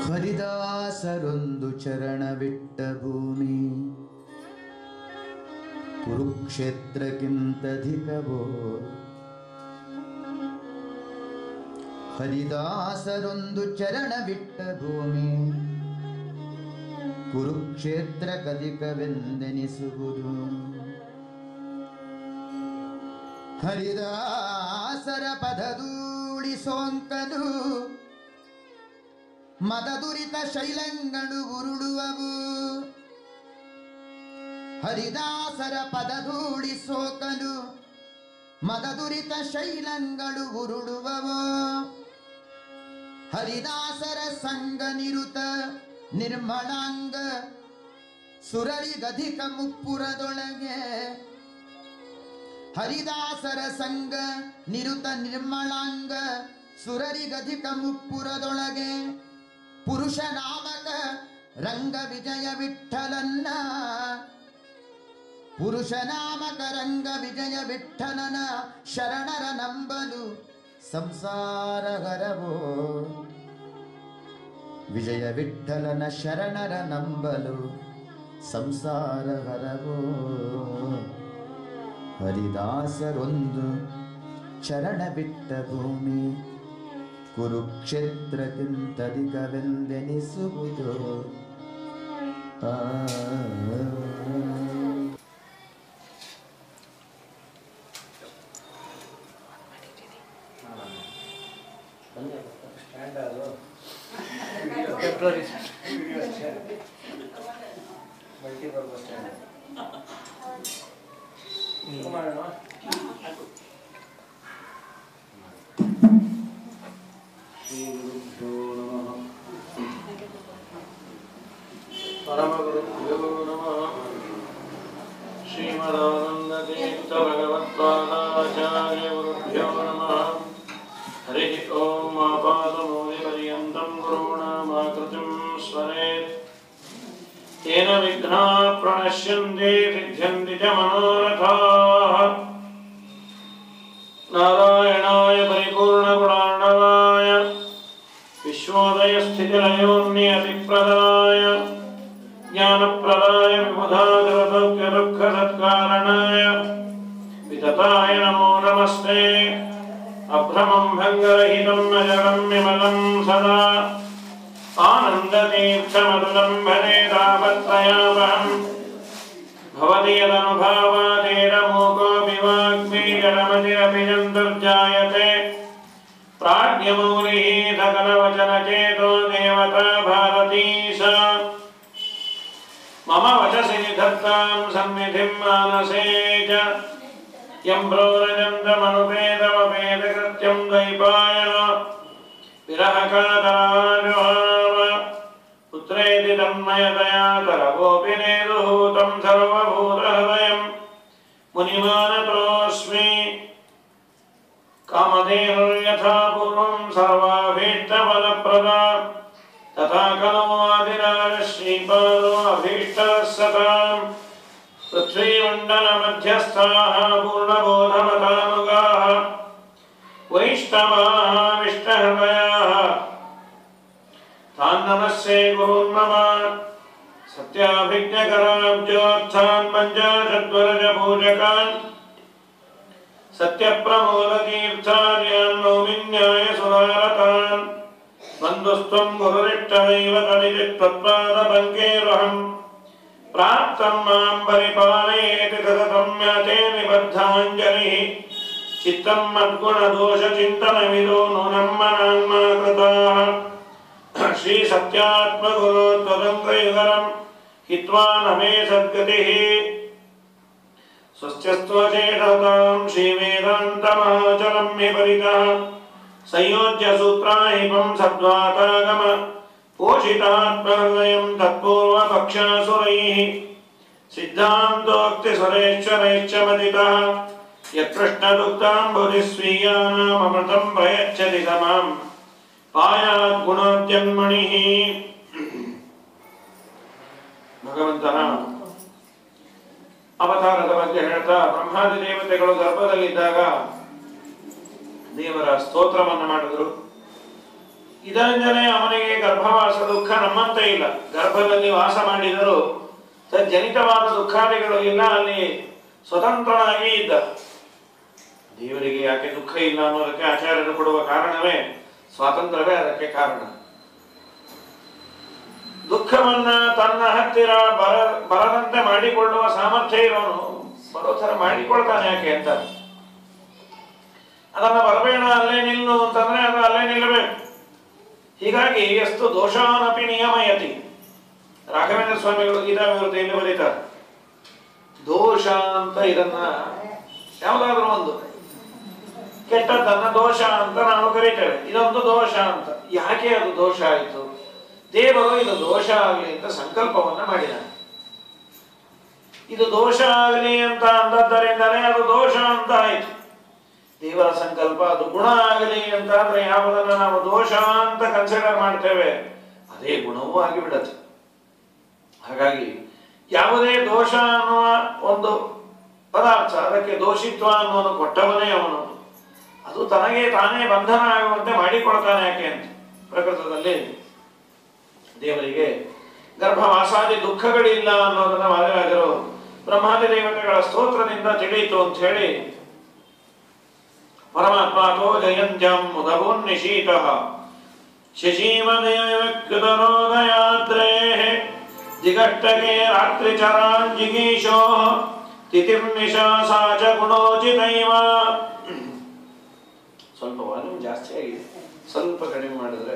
ಹರಿದಾಸರೊಂದು ಚರಣ ಬಿಟ್ಟ ಭೂಮಿ ಕುರುಕ್ಷೇತ್ರಕ್ಕಿಂತಧಿಕವೋ ಹರಿದಾಸರೊಂದು ಚರಣ ಬಿಟ್ಟ ಭೂಮಿ ಕುರುಕ್ಷೇತ್ರಕಧಿಕವೆಂದೆನಿಸುವುದು ಹರಿದಾಸರ ಪದದೂಳಿ ಸೋಂಕನು ಮದದುರಿತ ಶೈಲಂಗಳು ಉರುಳುವವು ಹರಿದಾಸರ ಪದಧೂಳಿ ಸೋಕಲು ಮದದುರಿತ ಶೈಲಂಗಳು ಉರುಳುವವು ಹರಿದಾಸರ ಸಂಗ ನಿರುತ ನಿರ್ಮಳಾಂಗ ಸುರರಿಗಧಿಕ ಮುಪ್ಪುರದೊಳಗೆ ಹರಿದಾಸರ ಸಂಗ ನಿರುತ ನಿರ್ಮಳಾಂಗ ಸುರರಿಗಧಿಕ ಮುಪ್ಪುರದೊಳಗೆ ಪುರುಷ ನಾಮಕ ರಂಗ ವಿಜಯ ವಿಠಲನ್ನ ಪುರುಷ ನಾಮಕ ರಂಗ ವಿಜಯ ವಿಠಲನ ಶರಣರ ನಂಬಲು ಸಂಸಾರ ಹರವೋ ವಿಜಯ ವಿಠಲನ ಶರಣರ ನಂಬಲು ಸಂಸಾರ ಹರವೋ ಹರಿದಾಸರೊಂದು ಚರಣ ಬಿಟ್ಟ ಭೂಮಿ ಕುರುಕ್ಷೇತ್ರಕ್ಕಿಂತಧಿಕವೆಂದೆನಿಸುವುದು ಆ ಟೆಂಪ್ರರಿ ಮಲ್ಟಿಪರ್ಪಸ್ ಮಾಡೋಣ ಶ್ರೀ ಗುರುಭ್ಯೋ ನಮಃ ಪರಮಗುರುಭ್ಯೋ ನಮಃ ಶ್ರೀಮದಾನಂದತೀರ್ಥ ಭಗವತ್ಪಾದಾಚಾರ್ಯ ಗುರುಭ್ಯೋ ನಮಃ ಹರಿ ಓಂ ಆಪಾದಮೂಲಿಪರ್ಯಂతం ಗುರುಣಾಮಾಕೃತಿಂ ಸ್ಮರೇತ್ तेन विघ्नाः प्रणश्यन्ते सिद्ध्यन्ति च मनोरथाः नारायणाय परिपूर्णगुणार्णवाय विश्वोदयस्थितिलयोन्नियतिप्रदाय ज्ञानप्रदाय विबुधादिवदुःखदुःखसत्कारणाय वितताय नमो नमस्ते अभ्रमं भङ्गरहितं अजरं विमलं सदा आनन्दतीर्थमतुलं भजे तावत्त्रयावहम् भवति यदनुभावादेरमूकोऽपि वाग्मीजडमतिरपि जन्तुर्जायते प्राज्ञमौलिः सकलवचनचेतो देवता भारती सा मम वचसि निधत्तां सन्निधिं मानसे च यं प्रोरजन्तमनुपेदमपेदकृत्यं द्वैपायन विरहकातराजुहाव पुत्रेति तन्मयतया तरवोऽपि नेदुः तं सर्वभूतहृदयं मुनिमानतोऽस्मि कामधेनुर्यथा पूर्वं सर्वाभीष्टफलप्रदा तथा खलु आदिराजश्रीपादो अभीष्टः सताम् पृथ्वीमण्डलमध्यस्थाः पूर्णबोधमतानुगाः वैष्णवाः विष्णहृदयाः तान् नमस्ये गुरुन्मम सत्याभिज्ञकराब्जोत्थान् पञ्चाशद्वरजपूजकान् सत्यप्रमोदतीर्थार्यान् नौमिन्याय सुधारतान् बन्धुस्त्वं गुरुरिष्टमेव तदिति त्वत्पादपङ्केरुहम् प्राप्तं मां परिपालयेति सततं याते निबद्धाञ्जलिः चित्तं मद्गुणदोषचिन्तनविदो नूनं मनान्मा कृताः श्रीसत्यात्मगुरो त्वदङ्ग्रयुगलं हित्वा न मे सद्गतिः स्वस्त्यस्त्वचेततां श्रीवेदान्तमहाचलं मे परितः संयोज्यसूत्राहिपं सद्वातागम पोषितात्महृदयं तत्पूर्वपक्षासुरैः सिद्धान्तोक्तिसुरेश्वरैश्च मदितः यत्कृष्णदुग्धाम्बुधिस्वीयानाममृतं प्रयच्छति स मां पायाद्गुणोद्यन्मणिः ಭಗವಂತನ ಅವತಾರದ ಬಗ್ಗೆ ಹೇಳ್ತಾ ಬ್ರಹ್ಮಾದಿ ದೇವತೆಗಳು ಗರ್ಭದಲ್ಲಿದ್ದಾಗ ದೇವರ ಸ್ತೋತ್ರವನ್ನು ಮಾಡಿದ್ರು ಇದರಿಂದಲೇ ಅವನಿಗೆ ಗರ್ಭವಾಸ ದುಃಖ ನಮ್ಮಂತೆ ಇಲ್ಲ ಗರ್ಭದಲ್ಲಿ ವಾಸ ಮಾಡಿದರೂ ತಜ್ಜನಿತವಾದ ದುಃಖಾದಿಗಳು ಇಲ್ಲ ಅಲ್ಲಿ ಸ್ವತಂತ್ರನಾಗಿ ಇದ್ದ ದೇವರಿಗೆ ಯಾಕೆ ದುಃಖ ಇಲ್ಲ ಅನ್ನೋದಕ್ಕೆ ಆಚಾರ್ಯರು ಕೊಡುವ ಕಾರಣವೇ ಸ್ವಾತಂತ್ರ್ಯವೇ ಅದಕ್ಕೆ ಕಾರಣ ದುಃಖವನ್ನ ತನ್ನ ಹತ್ತಿರ ಬರ ಬರದಂತೆ ಮಾಡಿಕೊಳ್ಳುವ ಸಾಮರ್ಥ್ಯ ಇರೋನು ಬರೋ ಥರ ಮಾಡಿಕೊಳ್ತಾನೆ ಯಾಕೆ ಅಂತ ಅದನ್ನ ಬರಬೇಡ ಅಲ್ಲೇ ನಿಲ್ಲು ಅಂತಂದ್ರೆ ಅದು ಅಲ್ಲೇ ನಿಲ್ಲಬೇಕು ಹೀಗಾಗಿ ಎಷ್ಟು ದೋಷಾನಪಿ ನಿಯಮಯತಿ ರಾಘವೇಂದ್ರ ಸ್ವಾಮಿಗಳು ಗೀತಾ ವಿವೃತಿಯಲ್ಲಿ ಬರೀತಾರೆ ದೋಷ ಅಂತ ಇದನ್ನ ಯಾವುದಾದ್ರೂ ಒಂದು ಕೆಟ್ಟದ್ದನ್ನ ದೋಷ ಅಂತ ನಾವು ಕರೀತೇವೆ ಇದೊಂದು ದೋಷ ಅಂತ ಯಾಕೆ ಅದು ದೋಷ ಆಯಿತು ದೇವರು ಇದು ದೋಷ ಆಗಲಿ ಅಂತ ಸಂಕಲ್ಪವನ್ನ ಮಾಡಿದ್ದಾನೆ ಇದು ದೋಷ ಆಗಲಿ ಅಂತ ಅಂದದ್ದರಿಂದಲೇ ಅದು ದೋಷ ಅಂತ ಆಯಿತು ದೇವರ ಸಂಕಲ್ಪ ಅದು ಗುಣ ಆಗಲಿ ಅಂತ ಅಂದ್ರೆ ಯಾವುದನ್ನ ನಾವು ದೋಷ ಅಂತ ಕನ್ಸಿಡರ್ ಮಾಡ್ತೇವೆ ಅದೇ ಗುಣವೂ ಆಗಿಬಿಡತ್ತೆ ಹಾಗಾಗಿ ಯಾವುದೇ ದೋಷ ಅನ್ನುವ ಒಂದು ಪದಾರ್ಥ ಅದಕ್ಕೆ ದೋಷಿತ್ವ ಅನ್ನೋದು ಕೊಟ್ಟವನೇ ಅವನು ಅದು ತನಗೆ ತಾನೇ ಬಂಧನ ಆಗುವಂತೆ ಮಾಡಿಕೊಳ್ತಾನೆ ಯಾಕೆ ಅಂತ ಪ್ರಕೃತದಲ್ಲಿ ದೇವರಿಗೆ ಗರ್ಭವಾಸಾದಿ ದುಃಖಗಳಿಲ್ಲ ಅನ್ನೋದನ್ನ ವಾದಿರಾಜರು ಬ್ರಹ್ಮಾದಿ ದೇವತೆಗಳ ಸ್ತೋತ್ರದಿಂದ ತಿಳಿಯಿತು ಅಂತ ಹೇಳಿ ಪರಮಾತ್ಮಾತೋ ಜಯಂತ್ಯಂ ಮುದಭೋನ್ನಿಶೀತಃ ಶಶೀಮದೇವಕೃತರೋದಯಾತ್ರೇಃ ದಿಗಷ್ಟಕೆ ರಾತ್ರಿಚರಾಂಜಿಗೀಶೋ ತಿಥಿರ್ನಿಶಾಸಾ ಚ ಗುಣೋಚಿತೈವ ಸ್ವಲ್ಪ ವಾಲ್ಯೂಮ್ ಜಾಸ್ತಿ ಆಗಿದೆ ಸ್ವಲ್ಪ ಕಡಿಮೆ ಮಾಡಿದ್ರೆ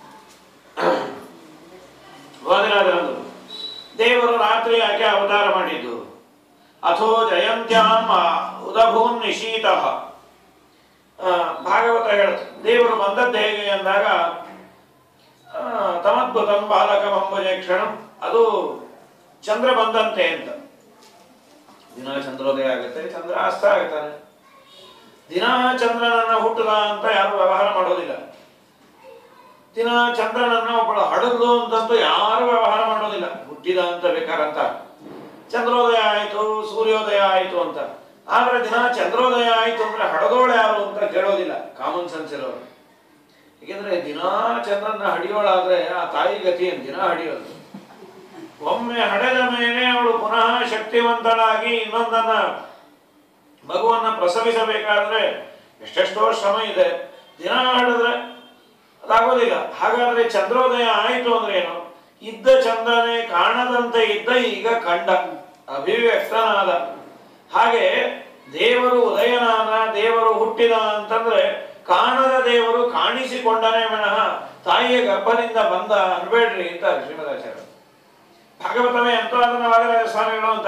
ವಾದಿರಾಜರಂದು ದೇವರು ರಾತ್ರಿ ಯಾಕೆ ಅವತಾರ ಮಾಡಿದ್ದು ಅಥೋ ಜಯಂತ್ಯಾಂ ಉದಭೂನ್ ನಿಶೀತಃ ಆ, ಭಾಗವತ ಹೇಳುತ್ತೆ ದೇವರು ಬಂದದ್ದು ಹೇಗೆ ಅಂದಾಗ ಆ, ತಮದ್ಭುತಂ ಬಾಲಕಮಂಬುಜ ಕ್ಷಣಂ ಅದು ಚಂದ್ರ ಬಂದಂತೆ ಅಂತ ದಿನ ಚಂದ್ರೋದಯ ಆಗುತ್ತೆ ಚಂದ್ರ ಅಸ್ತ ಆಗ್ತಾನೆ ದಿನ ಚಂದ್ರನನ್ನ ಹುಟ್ಟದ ಅಂತ ಯಾರು ವ್ಯವಹಾರ ಮಾಡೋದಿಲ್ಲ ದಿನ ಚಂದ್ರನನ್ನ ಒಬ್ಬಳು ಹಡಲು ಅಂತಂತೂ ಯಾರು ವ್ಯವಹಾರ ಮಾಡೋದಿಲ್ಲ ಹುಟ್ಟಿದ ಅಂತ ಬೇಕಾರಂತ ಚಂದ್ರೋದಯ ಆಯಿತು ಸೂರ್ಯೋದಯ ಆಯಿತು ಅಂತ ಆದ್ರೆ ದಿನ ಚಂದ್ರೋದಯ ಆಯಿತು ಅಂದ್ರೆ ಹಡದೋಳು ಯಾರು ಅಂತ ಕೇಳೋದಿಲ್ಲ ಕಾಮನ್ ಸೆನ್ಸ್ ಇರೋರು ಏಕೆಂದ್ರೆ ದಿನಾ ಚಂದ್ರನ ಹಡಿಯೋಳಾದ್ರೆ ಆ ತಾಯಿ ಗತಿಯನ್ನು ದಿನ ಹಡಿಯೋದು ಒಮ್ಮೆ ಹಡೆದ ಮೇಲೆ ಅವಳು ಪುನಃ ಶಕ್ತಿವಂತಳಾಗಿ ಇನ್ನೊಂದನ್ನ ಮಗುವನ್ನ ಪ್ರಸವಿಸಬೇಕಾದ್ರೆ ಎಷ್ಟೆಷ್ಟೋ ಶ್ರಮ ಇದೆ ದಿನ ಹಡಿದ್ರೆ ಅದಾಗೋದಿಲ್ಲ ಹಾಗಾದ್ರೆ ಚಂದ್ರೋದಯ ಆಯಿತು ಅಂದ್ರೆ ಏನು ಇದ್ದ ಚಂದ್ರನೇ ಕಾಣದಂತೆ ಇದ್ದ ಈಗ ಕಂಡ ಅಭಿವ್ಯಕ್ತನಾದ ಹಾಗೆ ದೇವರು ಉದಯನಾದ ದೇವರು ಹುಟ್ಟಿದ ಅಂತಂದ್ರೆ ಕಾಣದ ದೇವರು ಕಾಣಿಸಿಕೊಂಡನೇ ವಿನಃ ತಾಯಿಯ ಗರ್ಭದಿಂದ ಬಂದ ಅನ್ಬೇಡ್ರಿ ಅಂತ ಶ್ರೀಮದಾಚಾರ್ಯ ಭಾಗವತವೇ ಅಂತ ಅದನ್ನ ವಾದರಾಜ ಸ್ವಾಮಿಗಳು ಅಂತ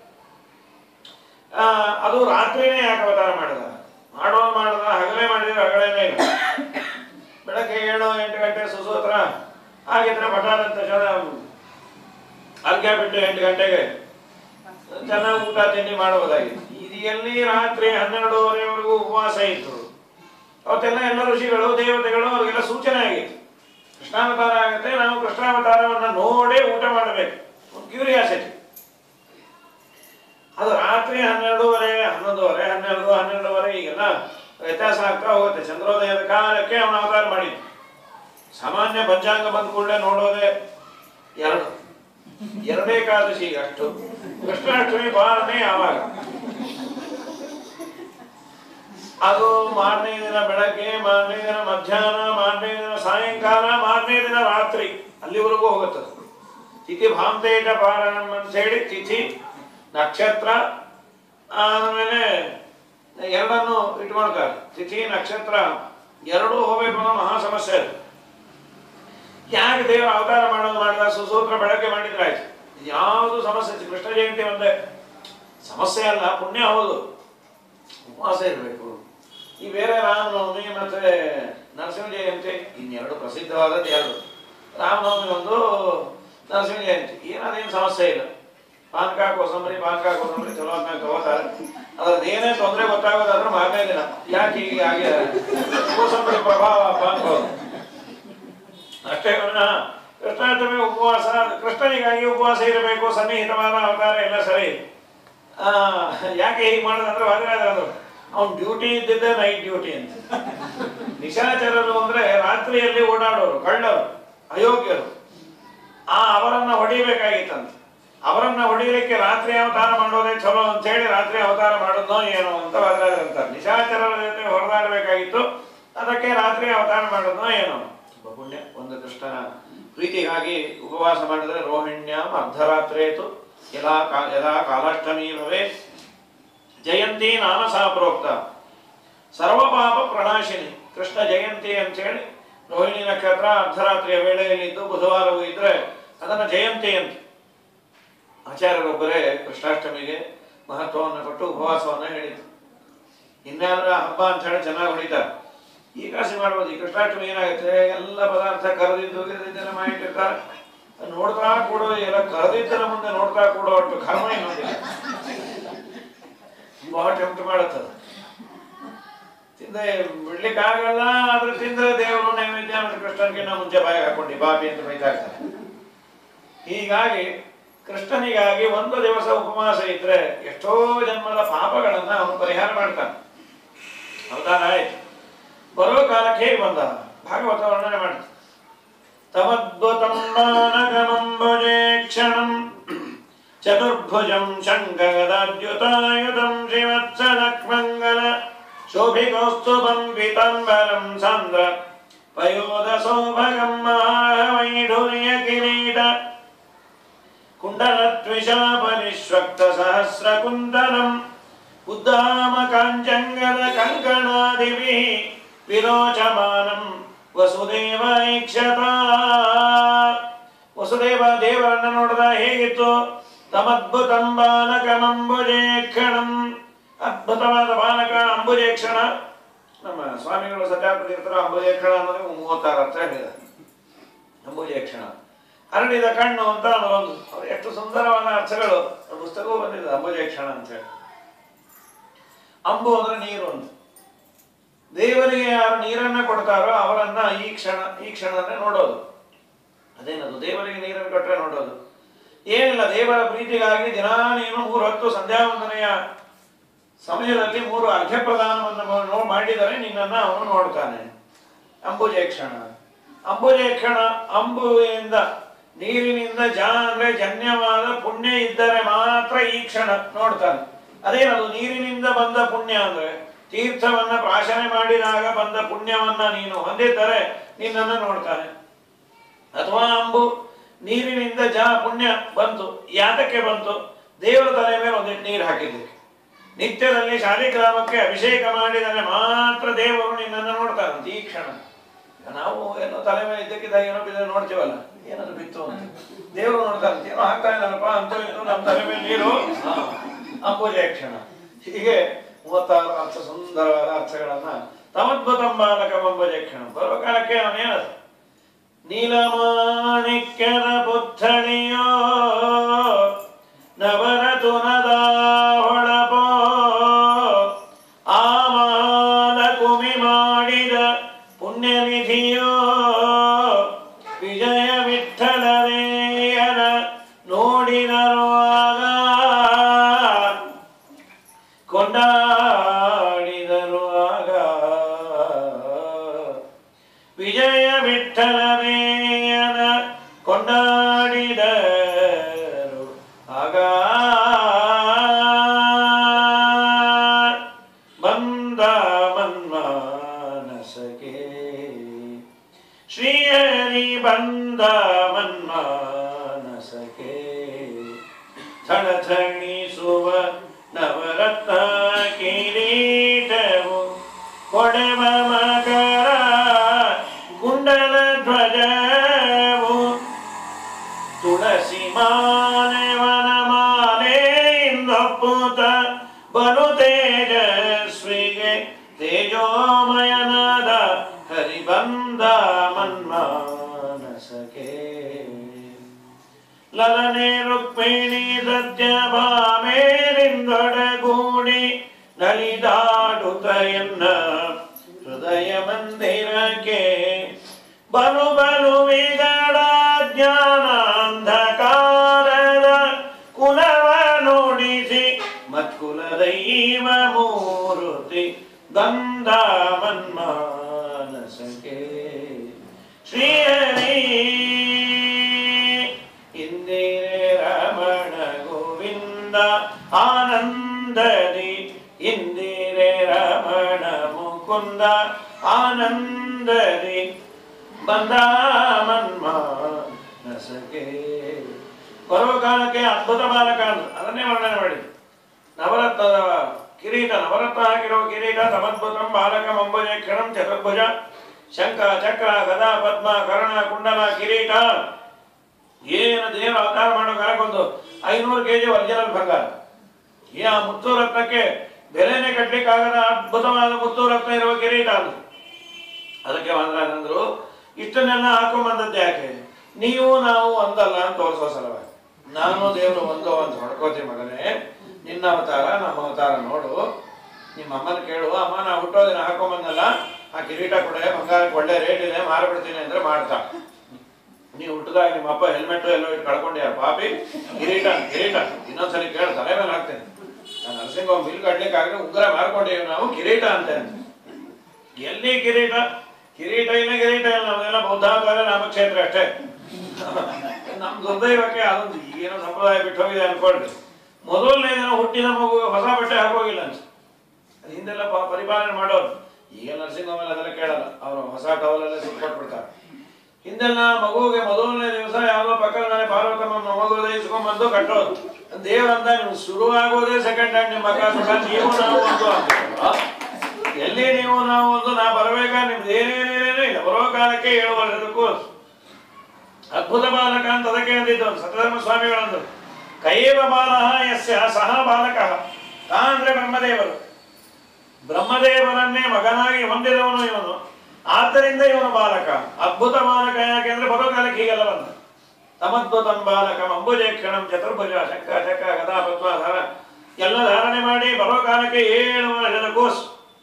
ಆ, ಅದು ರಾತ್ರಿನೇ ಯಾಕೆ ಅವತಾರ ಮಾಡಿದ ಮಾಡೋ ಮಾಡದ ಹಗಲೇ ಮಾಡಿದ್ರೆ ಹಗಲೇನೇ ಇಲ್ಲ ಬೆಳಗ್ಗೆ ಏಳು ಎಂಟು ಗಂಟೆ ಸುಸೂತ್ರ ಹಾಗಿದ್ರೆ ಮಠಾದಂತ ಜನ ಅರ್ಘ್ಯ ಬಿಟ್ಟು ಎಂಟು ಗಂಟೆಗೆ ಚೆನ್ನಾಗಿ ಊಟ ತಿಂಡಿ ಮಾಡಬಹುದಾಗಿತ್ತು ಇದು ಎಲ್ಲಿ ರಾತ್ರಿ ಹನ್ನೆರಡೂವರೆವರೆಗೂ ಉಪವಾಸ ಇತ್ತು ಅವತ್ತೆಲ್ಲ ಎಲ್ಲ ಋಷಿಗಳು ದೇವತೆಗಳು ಅವ್ರಿಗೆಲ್ಲ ಸೂಚನೆ ಆಗಿತ್ತು ಕೃಷ್ಣಾವತಾರ ಆಗುತ್ತೆ ನಾವು ಕೃಷ್ಣಾವತಾರವನ್ನು ನೋಡೇ ಊಟ ಮಾಡಬೇಕು ಒಂದು ಕ್ಯೂರಿಯಾಸಿಟಿ ಅದು ರಾತ್ರಿ ಹನ್ನೆರಡೂವರೆ ಹನ್ನೊಂದುವರೆ ಹನ್ನೆರಡು ಹನ್ನೆರಡುವರೆ ಈಗೆಲ್ಲ ವ್ಯತ್ಯಾಸ ಆಗ್ತಾ ಹೋಗುತ್ತೆ ಚಂದ್ರೋದಯದ ಕಾಲಕ್ಕೆ ಅವನ ಅವತಾರ ಮಾಡಿದ್ದು ಸಾಮಾನ್ಯ ಪಂಚಾಂಗ ಬಂದ ಕೂಡಲೇ ನೋಡೋದೇ ಎರಡು ಎರಡೇ ಏಕಾದಶಿ ಅಷ್ಟು ಕೃಷ್ಣಾಷ್ಟಮಿ ಪಾಲನೆ ಯಾವಾಗ ಅದು ಮಾರನೇ ದಿನ ಬೆಳಗ್ಗೆ ಮಾರನೇ ದಿನ ಮಧ್ಯಾಹ್ನ ಮಾರನೇ ದಿನ ಸಾಯಂಕಾಲ ಮಾರನೇ ದಿನ ರಾತ್ರಿ ಅಲ್ಲಿವರೆಗೂ ಹೋಗುತ್ತದೆ ತಿಥಿ ಭಾಂತೇಟ ಪಾರಣಂ ಅಂತ ಹೇಳಿ ತಿಥಿ ನಕ್ಷತ್ರ ಆಮೇಲೆ ಎರಡನ್ನು ಇಟ್ಕೊಳ್ತಾರೆ ತಿಥಿ ನಕ್ಷತ್ರ ಎರಡೂ ಹೋಗ್ಬೇಕು ಅನ್ನೋ ಮಹಾ ಸಮಸ್ಯೆ ಅದು ಯಾಕೆ ದೇವರ ಅವತಾರ ಮಾಡೋದು ಮಾಡಿದ ಸುಸೂತ್ರ ಬೆಳಗ್ಗೆ ಮಾಡಿದ್ರೆ ಆಯ್ತು ಯಾವುದು ಸಮಸ್ಯೆ ಇಲ್ಲ. ಕೃಷ್ಣ ಜಯಂತಿ ಒಂದೇ ಸಮಸ್ಯೆ ಅಲ್ಲ ಪುಣ್ಯ ಹೌದು ಉಪವಾಸ ಇರಬೇಕು ಈ ಬೇರೆ ರಾಮನವಮಿ ಮತ್ತೆ ನರಸಿಂಹ ಜಯಂತಿ ಇನ್ನೆರಡು ಪ್ರಸಿದ್ಧವಾದದ್ದು ಎರಡು ರಾಮನವಮಿ ಒಂದು ನರಸಿಂಹ ಜಯಂತಿ ಏನಾದೇನು ಸಮಸ್ಯೆ ಇಲ್ಲ ಪಾನಕ ಕೋಸಂಬರಿ ಪಾನಕ ಕೋಸಂಬರಿ ಚಲೋ ಆದ್ಮೇಲೆ ತಗೋತಾರೆ ಅದ್ರದ್ದು ಏನೇ ತೊಂದರೆ ಗೊತ್ತಾಗೋದಾದ್ರೆ ಮಾರನೇ ದಿನ ಯಾಕೆ ಹೀಗೆ ಆಗಿದೆ ಕೋಸಂಬರಿ ಪ್ರಭಾವ ಪಾನಕ ಅಷ್ಟೇ ವಿನಃ ಕೃಷ್ಣಾಷ್ಟಮಿ ಉಪವಾಸ ಕೃಷ್ಣನಿಗಾಗಿ ಉಪವಾಸ ಇರಬೇಕು ಸನ್ನಿಹಿತವಾದ ಅವತಾರ ಎಲ್ಲ ಸರಿ ಆ, ಯಾಕೆ ಹೀಗೆ ಮಾಡೋದಂದ್ರೆ ವಾದಿರಾಜ ಅಂದ್ರು ಅವ್ನ ಡ್ಯೂಟಿ ಇದ್ದಿದ್ದೆ ನೈಟ್ ಡ್ಯೂಟಿ ಅಂತ ನಿಶಾಚರರು ಅಂದ್ರೆ ರಾತ್ರಿಯಲ್ಲಿ ಓಡಾಡೋರು ಕಳ್ಳರು ಅಯೋಗ್ಯರು ಆ ಅವರನ್ನ ಹೊಡಿಬೇಕಾಗಿತ್ತಂತೆ ಅವರನ್ನ ಹೊಡಿಲಿಕ್ಕೆ ರಾತ್ರಿ ಅವತಾರ ಮಾಡೋದೇ ಚಲೋ ಅಂತ ಹೇಳಿ ರಾತ್ರಿ ಅವತಾರ ಮಾಡೋದೋ ಏನೋ ಅಂತ ಅದ್ರಲ್ಲಿ ಅಂತಾರೆ ನಿಶಾಚರರ ಜೊತೆ ಹೊರದಾಡಬೇಕಾಗಿತ್ತು ಅದಕ್ಕೆ ರಾತ್ರಿ ಅವತಾರ ಮಾಡೋದೋ ಏನೋ ತುಂಬ ಪುಣ್ಯ ಒಂದು ಕೃಷ್ಣನ ಪ್ರೀತಿಗಾಗಿ ಉಪವಾಸ ಮಾಡಿದ್ರೆ ರೋಹಿಣ್ಯಾಂ ಅರ್ಧರಾತ್ರೇತು ಯದಾ ಕಾ ಯದಾ ಕಾಲಾಷ್ಟಮಿ ಭವೆ ಜಯಂತಿ ನಾಮ ಸಹ ಪ್ರೋಕ್ತ ಸರ್ವಪಾಪ ಪ್ರಣಾಶಿನಿ ಕೃಷ್ಣ ಜಯಂತಿ ಅಂತ ಹೇಳಿ ರೋಹಿಣಿ ನಕ್ಷತ್ರ ಅರ್ಧರಾತ್ರಿಯ ವೇಳೆಯಲ್ಲಿದ್ದು ಬುಧವಾರವೂ ಇದ್ರೆ ಅದನ್ನ ಜಯಂತಿ ಅಂತ ಆಚಾರ್ಯರೊಬ್ಬರೇ ಕೃಷ್ಣಾಷ್ಟಮಿಗೆ ಮಹತ್ವವನ್ನು ಕೊಟ್ಟು ಉಪವಾಸವನ್ನ ಹೇಳಿದ್ರು ಇನ್ಯಾರ ಹಬ್ಬ ಅಂತ ಹೇಳಿ ಚೆನ್ನಾಗಿ ಹೊಡಿತಾರೆ ಈ ಕಾಸಿ ಮಾಡ್ಬೋದು ಈ ಕೃಷ್ಣಾಷ್ಟಮಿ ಏನಾಗುತ್ತೆ ಎಲ್ಲ ಪದಾರ್ಥ ಕರೆದಿದ್ದು ಗಿರದಿದ್ದೆಲ್ಲ ಮಾಡಿಟ್ಟಿರ್ತಾರೆ ನೋಡ್ತಾ ಕೂಡೋ ಎಲ್ಲ ಕರೆದಿದ್ದರ ಮುಂದೆ ನೋಡ್ತಾ ಕೂಡೋ ಅಷ್ಟು ಕರ್ಮ ಇನ್ನೊಂದಿಲ್ಲ ಬಹಳ ಟೆಂಪ್ಟ್ ಮಾಡುತ್ತದೆ ತಿಂದ ಬಿಡ್ಲಿಕ್ಕೆ ಆಗಲ್ಲ ಆದ್ರೆ ತಿಂದ್ರೆ ದೇವರು ನೈವೇದ್ಯ ಮತ್ತು ಕೃಷ್ಣನಿಗೆ ಮುಂಚೆ ಬಾಯಿಗೆ ಹಾಕೊಂಡು ಬಾಬಿ ಅಂತ ಬೈತಾ ಇರ್ತಾರೆ ಹೀಗಾಗಿ ಕೃಷ್ಣನಿಗಾಗಿ ಒಂದು ದಿವಸ ಉಪವಾಸ ಇದ್ರೆ ಎಷ್ಟೋ ಜನ್ಮದ ಪಾಪಗಳನ್ನ ಅವನು ಪರಿಹಾರ ಮಾಡ್ತಾನೆ ಅವತಾರ ಆಯ್ತು ಬರೋ ಕಾಲಕ್ಕೆ ಹೇಗೆ ಬಂದ ಭಾಗವತ ವರ್ಣನೆ ಮಾಡ್ತಾನೆ ತಮದ್ಭುತಂ ಮಾನಗಮಂಬುಜೇ ಕ್ಷಣಂ ಚತುರ್ಭುಜಂ ಶಂಕಗದಾದ್ಯುತಾಯುಧಂ ಶ್ರೀವತ್ಸಲಕ್ಷ್ಮಂಗಲ ಶೋಭಿಕೌಸ್ತುಭಂ ಪೀತಾಂಬರಂ ಸಾಂದ್ರ ಪಯೋಧ ಸೌಭಗಂ ಮಹಾವೈಢೂರ್ಯ ಕಿರೀಟ ಕುಂಡಲತ್ವಿಷಾಪನಿಶ್ವಕ್ತ ಸಹಸ್ರ ಕುಂಡಲಂ ಉದ್ದಾಮ ಕಾಂಚಂಗದ ಕಂಕಣಾದಿಭಿಃ ವಿರೋಚಮಾನಂ ವಸುದೇವ ಐಕ್ಷತ ವಸುದೇವ ದೇವರನ್ನ ನೋಡಿದ ಹೇಗಿತ್ತು ತಮದ್ಭುತಂ ಬಾಲಕಮಂಬುಜೇಕ್ಷಣಂ ಅದ್ಭುತವಾದ ಬಾಲಕ ಅಂಬುಜೇಕ್ಷಣ ನಮ್ಮ ಸ್ವಾಮಿಗಳು ಸತ್ಯಾಪತಿ ಇರ್ತಾರ ಅಂಬುಜೇಕ್ಷಣ ಅನ್ನೋದು ಮೂವತ್ತಾರು ಅರ್ಥ ಹೇಳಿದ್ದಾರೆ ಅಂಬುಜೇಕ್ಷಣ ಹರಡಿದ ಕಣ್ಣು ಅಂತ ಒಂದು ಅವ್ರು ಎಷ್ಟು ಸುಂದರವಾದ ಅರ್ಥಗಳು ಪುಸ್ತಕವೂ ಬಂದಿದೆ ಅಂಬುಜೇಕ್ಷಣ ಅಂತ ಹೇಳಿ ಅಂಬು ಅಂದ್ರೆ ನೀರು ಅಂತ ದೇವರಿಗೆ ಯಾರು ನೀರನ್ನ ಕೊಡ್ತಾರೋ ಅವರನ್ನ ಈ ಕ್ಷಣ ಈ ಕ್ಷಣನೇ ನೋಡೋದು ಅದೇನದು ದೇವರಿಗೆ ನೀರನ್ನು ಕೊಟ್ಟರೆ ನೋಡೋದು ಏನಿಲ್ಲ ದೇವರ ಪ್ರೀತಿಗಾಗಿ ದಿನಾ ನೀನು ಮೂರು ಹೊತ್ತು ಸಂಧ್ಯಾವಂದನೆಯ ಸಮಯದಲ್ಲಿ ಮೂರು ಅರ್ಘ್ಯ ಪ್ರದಾನವನ್ನು ನೋ- ಮಾಡಿದರೆ ನಿನ್ನನ್ನು ಅವನು ನೋಡ್ತಾನೆ ಅಂಬುಜೇಕ್ಷಣ ಅಂಬುಜೇಕ್ಷಣ ಅಂಬುವಿನಿಂದ ನೀರಿನಿಂದ ಜ ಅಂದ್ರೆ ಜನ್ಯವಾದ ಪುಣ್ಯ ಇದ್ದರೆ ಮಾತ್ರ ಈ ಕ್ಷಣ ನೋಡ್ತಾನೆ ಅದೇನದು ನೀರಿನಿಂದ ಬಂದ ಪುಣ್ಯ ಅಂದ್ರೆ ತೀರ್ಥವನ್ನ ಪ್ರಾಶನೆ ಮಾಡಿದಾಗ ಬಂದ ಪುಣ್ಯವನ್ನ ನೀನು ಹೊಂದಿದ್ದರೆ ನಿನ್ನನ್ನು ನೋಡ್ತಾನೆ ಅಥವಾ ಅಂಬು ನೀರಿನಿಂದ ಜ ಪುಣ್ಯ ಬಂತು ಯಾತಕ್ಕೆ ಬಂತು ದೇವರ ತಲೆ ಮೇಲೆ ಒಂದಿಟ್ಟು ನೀರು ಹಾಕಿದ್ದಕ್ಕೆ ನಿತ್ಯದಲ್ಲಿ ಶಾಲಿಗ್ರಾಮಕ್ಕೆ ಅಭಿಷೇಕ ಮಾಡಿದರೆ ಮಾತ್ರ ದೇವರು ನಿನ್ನನ್ನು ನೋಡ್ತಾರಂತೆ ಈ ಕ್ಷಣ ನಾವು ಏನೋ ತಲೆ ಮೇಲೆ ಇದ್ದಕ್ಕಿದ್ದಾಗ ಏನೋ ಬಿದ್ದರೆ ನೋಡ್ತೀವಲ್ಲ ಏನಾದ್ರು ಬಿತ್ತು ಅಂತ ದೇವರು ನೋಡ್ತಾರಂತೆ ಏನೋ ಹಾಕ್ತಾ ಇದ್ದಾನಪ್ಪ ಅಂತ ಇದು ನಮ್ಮ ತಲೆ ಮೇಲೆ ನೀರು ಹಾ, ಅಂಬುಜೆ ಕ್ಷಣ ಹೀಗೆ ಮೂವತ್ತಾರು ಅರ್ಥ ಸುಂದರವಾದ ಅರ್ಥಗಳನ್ನ ತಮದ್ಭುತಂ ಬಾಲಕಮಂಬುಜೆ ಕ್ಷಣ ಬರೋ ಕಾಲಕ್ಕೆ ಅವನೇನದು ನೀಲಮಾಣಿಕ್ಯದ ಪುತ್ಥಳಿಯೋ ನವರತುನದ ಹೊಳಪೋ ಆ ಮಹಾನ ಕುಮಿ ಮಾಡಿದ ಪುಣ್ಯನಿಧಿಯೋ ವಿಜಯ ವಿಠಲರೇಯನ ನೋಡಿದರು ಆಗ ಕೊಂಡಾಡಿದರು ಆಗ ವಿಜಯ ವಿಠಲರೇಯನ ಕೊಂಡಾಡಿದರು ಆಗ ಬಂದ ಮನ್ಮಾನಸಗೆ ಶ್ರೀಹರಿ ಬಂದ ಮನ್ಮಾನಸಗೆ ಥಳಥಳಿಸುವ ನವರತ್ನ ಕಿರೀಟವು ಕೊಡೆವ ಮಕರ ಕುಂಡಲ ಧ್ವಜವು ತುಳಸಿ ಮಾಲೆ ವನಮಾಲೆ ಇಂದೊಪ್ಪುತ ಬಲು ತೇಜಸ್ವಿಗೆ ತೇಜೋಮಯನಾದ ಹರಿಬಂದ ಮನ್ಮಾನಸಕೆ ಲಲನೆ ರುಕ್ಮಿಣಿ ಸತ್ಯ ಭಾಮೇರಿಂದೊಡಗೂಡಿ ನಲಿದಾಡುತ್ತ ಎನ್ನ ಹೃದಯ ಮಂದಿರಕ್ಕೆ ಬಲು ಬಲು ವಿಗಡ ಜ್ಞಾನಾಂಧಕಾರದ ಕುಲವ ನುಡಿಸಿ ಮತ್ಕುಲ ದೈವ ಮೂರುತಿ ಗಂಧ ಮನ್ಮಾನಸಕೆ ಬಂದ ಮನ್ಮಾನಸಕ್ಕೆ ಬರುವ ಕಾಲಕ್ಕೆ ಅದ್ಭುತ ಬಾಲಕ ಅಂದ್ರು ಅದನ್ನೇ ವರ್ಣನೆ ಮಾಡಿ ನವರತ್ನದ ಕಿರೀಟ ನವರತ್ನ ಹಾಕಿರೋ ಕಿರೀಟ ತಮದ್ಭುತಂ ಬಾಲಕ ಮಂಬುಜ ಕ್ಷಣಂ ಚತುರ್ಭುಜ ಶಂಖ ಚಕ್ರ ಗದಾ ಪದ್ಮ ಕರ್ಣ ಕುಂಡಲ ಕಿರೀಟ ಏನು ದೇವರ ಅವತಾರ ಮಾಡೋ ಕಾಲಕ್ಕೊಂದು ಐನೂರು ಕೆ ಜಿ ಒರಿಜಿನಲ್ ಬಂಗಾರ ಈ ಆ ಮುತ್ತು ರತ್ನಕ್ಕೆ ಬೆಲೆನೇ ಕಟ್ಟಲಿಕ್ಕಾಗದ ಅದ್ಭುತವಾದ ಮುತ್ತು ರತ್ನ ಇರುವ ಕಿರೀಟ ಅದು ಅದಕ್ಕೆ ಅಂದ್ರು ಇಷ್ಟನ್ನೆಲ್ಲ ಹಾಕೊಂಬಂದದ್ದು ಯಾಕೆ ನೀವು ನಾವು ಒಂದಲ್ಲ ಅಂತ ತೋರಿಸೋ ಸಲುವಾಗಿ ನಾನು ದೇವರು ಒಂದು ಅಂತ ಹೊಡ್ಕೋತೀವಿ ಮಗನೇ ನಿನ್ನ ಅವತಾರ ನಮ್ಮ ಅವತಾರ ನೋಡು ನಿಮ್ಮ ಅಮ್ಮನ ಕೇಳು ಅಮ್ಮ ನಾ ಹುಟ್ಟೋದಿನ ಹಾಕೊಂಬಂದಲ್ಲ ಆ ಕಿರೀಟ ಕೊಡೆ ಬಂಗಾರಕ್ಕೆ ಒಳ್ಳೆ ರೇಟ್ ಇದೆ ಮಾರ್ಬಿಡ್ತೀನಿ ಅಂದ್ರೆ ಮಾಡ್ತಾ ನೀವು ಹುಟ್ಟಿದಾಗ ನಿಮ್ಮ ಅಪ್ಪ ಹೆಲ್ಮೆಟ್ ಎಲ್ಲೋ ಇಟ್ಟು ಕಳ್ಕೊಂಡ್ಯಾರ ಪಾಪಿ ಕಿರೀಟ ಕಿರೀಟ ಇನ್ನೊಂದ್ಸಲಿ ಕೇಳು ತಲೆ ಮೇಲೆ ಹಾಕ್ತೇನೆ ನಾನು ನರಸಿಂಹ ಬಿಲ್ ಕಟ್ಲಿಕ್ಕೆ ಆಗಲಿ ಉಗ್ರ ಮಾರ್ಕೊಂಡಿವಿ ನಾವು ಕಿರೀಟ ಅಂತೇನೆ ಎಲ್ಲಿ ಕಿರೀಟ ಕಿರೀಟ ಇಲ್ಲ ಕಿರೀಟ ಇಲ್ಲ ನಮ್ದೆಲ್ಲ ಬೌದ್ಧಾಚಾರ ನಾಮಕ್ಷೇತ್ರ ಅಷ್ಟೇ ನಮ್ ದುರ್ದೈವಕ್ಕೆ ಅದೊಂದು ಈಗೇನೋ ಸಂಪ್ರದಾಯ ಬಿಟ್ಟು ಹೋಗಿದೆ ಅನ್ಕೊಳ್ರಿ ಮೊದಲನೇ ದಿನ ಹುಟ್ಟಿದ ಮಗು ಹೊಸ ಬಟ್ಟೆ ಹಾಕೋಗಿಲ್ಲ ಅಂತ ಅದು ಹಿಂದೆಲ್ಲ ಪ- ಪರಿಪಾಲನೆ ಮಾಡೋರು ಈಗ ನರ್ಸಿಂಗ್ ಹೋಮ್ ಅದೆಲ್ಲ ಕೇಳಲ್ಲ ಅವರು ಹೊಸ ಟವಲೆಲ್ಲ ಸಿಕ್ಕೊಟ್ಬಿಡ್ತಾರೆ ಹಿಂದೆಲ್ಲ ಮಗುವಿಗೆ ಮೊದಲನೇ ದಿವಸ ಯಾವುದೋ ಪಕ್ಕದ ಮನೆ ಪಾರ್ವತಮ್ಮ ಮಗು ಇಸ್ಕೊಂಡ್ಬಂದು ಕಟ್ಟೋದು ದೇವರಂತ ನೀವು ಶುರುವಾಗೋದೇ ಸೆಕೆಂಡ್ ಹ್ಯಾಂಡ್ ನಿಮ್ಮ ಮಗ ಸುಖ ನೀವು ನಾವು ಒಂದು ಅಂತ ಆ? ಎಲ್ಲಿ ನೀವು ನಾವು ಒಂದು ನಾ ಬರ್ಬೇಕಾ ನಿಮ್ದು ಏನೇನೇನೇನೂ ಇಲ್ಲ ಬರೋ ಕಾಲಕ್ಕೆ ಏಳು ವರ್ಷದಕ್ಕೂ ಅದ್ಭುತ ಬಾಲಕ ಅಂತ ಅದಕ್ಕೆ ಅಂದಿದ್ದು ಸತ್ಯಧರ್ಮ ಸ್ವಾಮಿಗಳಂದ್ರು ಕೈವ ಬಾಲಃ ಯಸ್ಯ ಸಹ ಬಾಲಕ ತಾ ಅಂದ್ರೆ ಬ್ರಹ್ಮದೇವರು ಬ್ರಹ್ಮದೇವರನ್ನೇ ಮಗನಾಗಿ ಹೊಂದಿದವನು ಇವನು ಆದ್ದರಿಂದ ಇವನು ಬಾಲಕ ಅದ್ಭುತ ಬಾಲಕ ಯಾಕೆಂದ್ರೆ ಬರೋ ಕಾಲಕ್ಕೆ ಹೀಗೆಲ್ಲ ಬಂದ ತಮದ್ಭುತಂ ಬಾಲಕ ಅಂಬುಜೆ ಕ್ಷಣಂ ಚತುರ್ಭುಜ ಶಂಕ ಚಕ ಗದಾ ಪದ್ಮ ಧಾರ ಎಲ್ಲ ಧಾರಣೆ ಮಾಡಿ ಬರೋ ಕಾಲಕ್ಕೆ ಏಳು ವರ್ಷದ ಕೋರ್ಸ್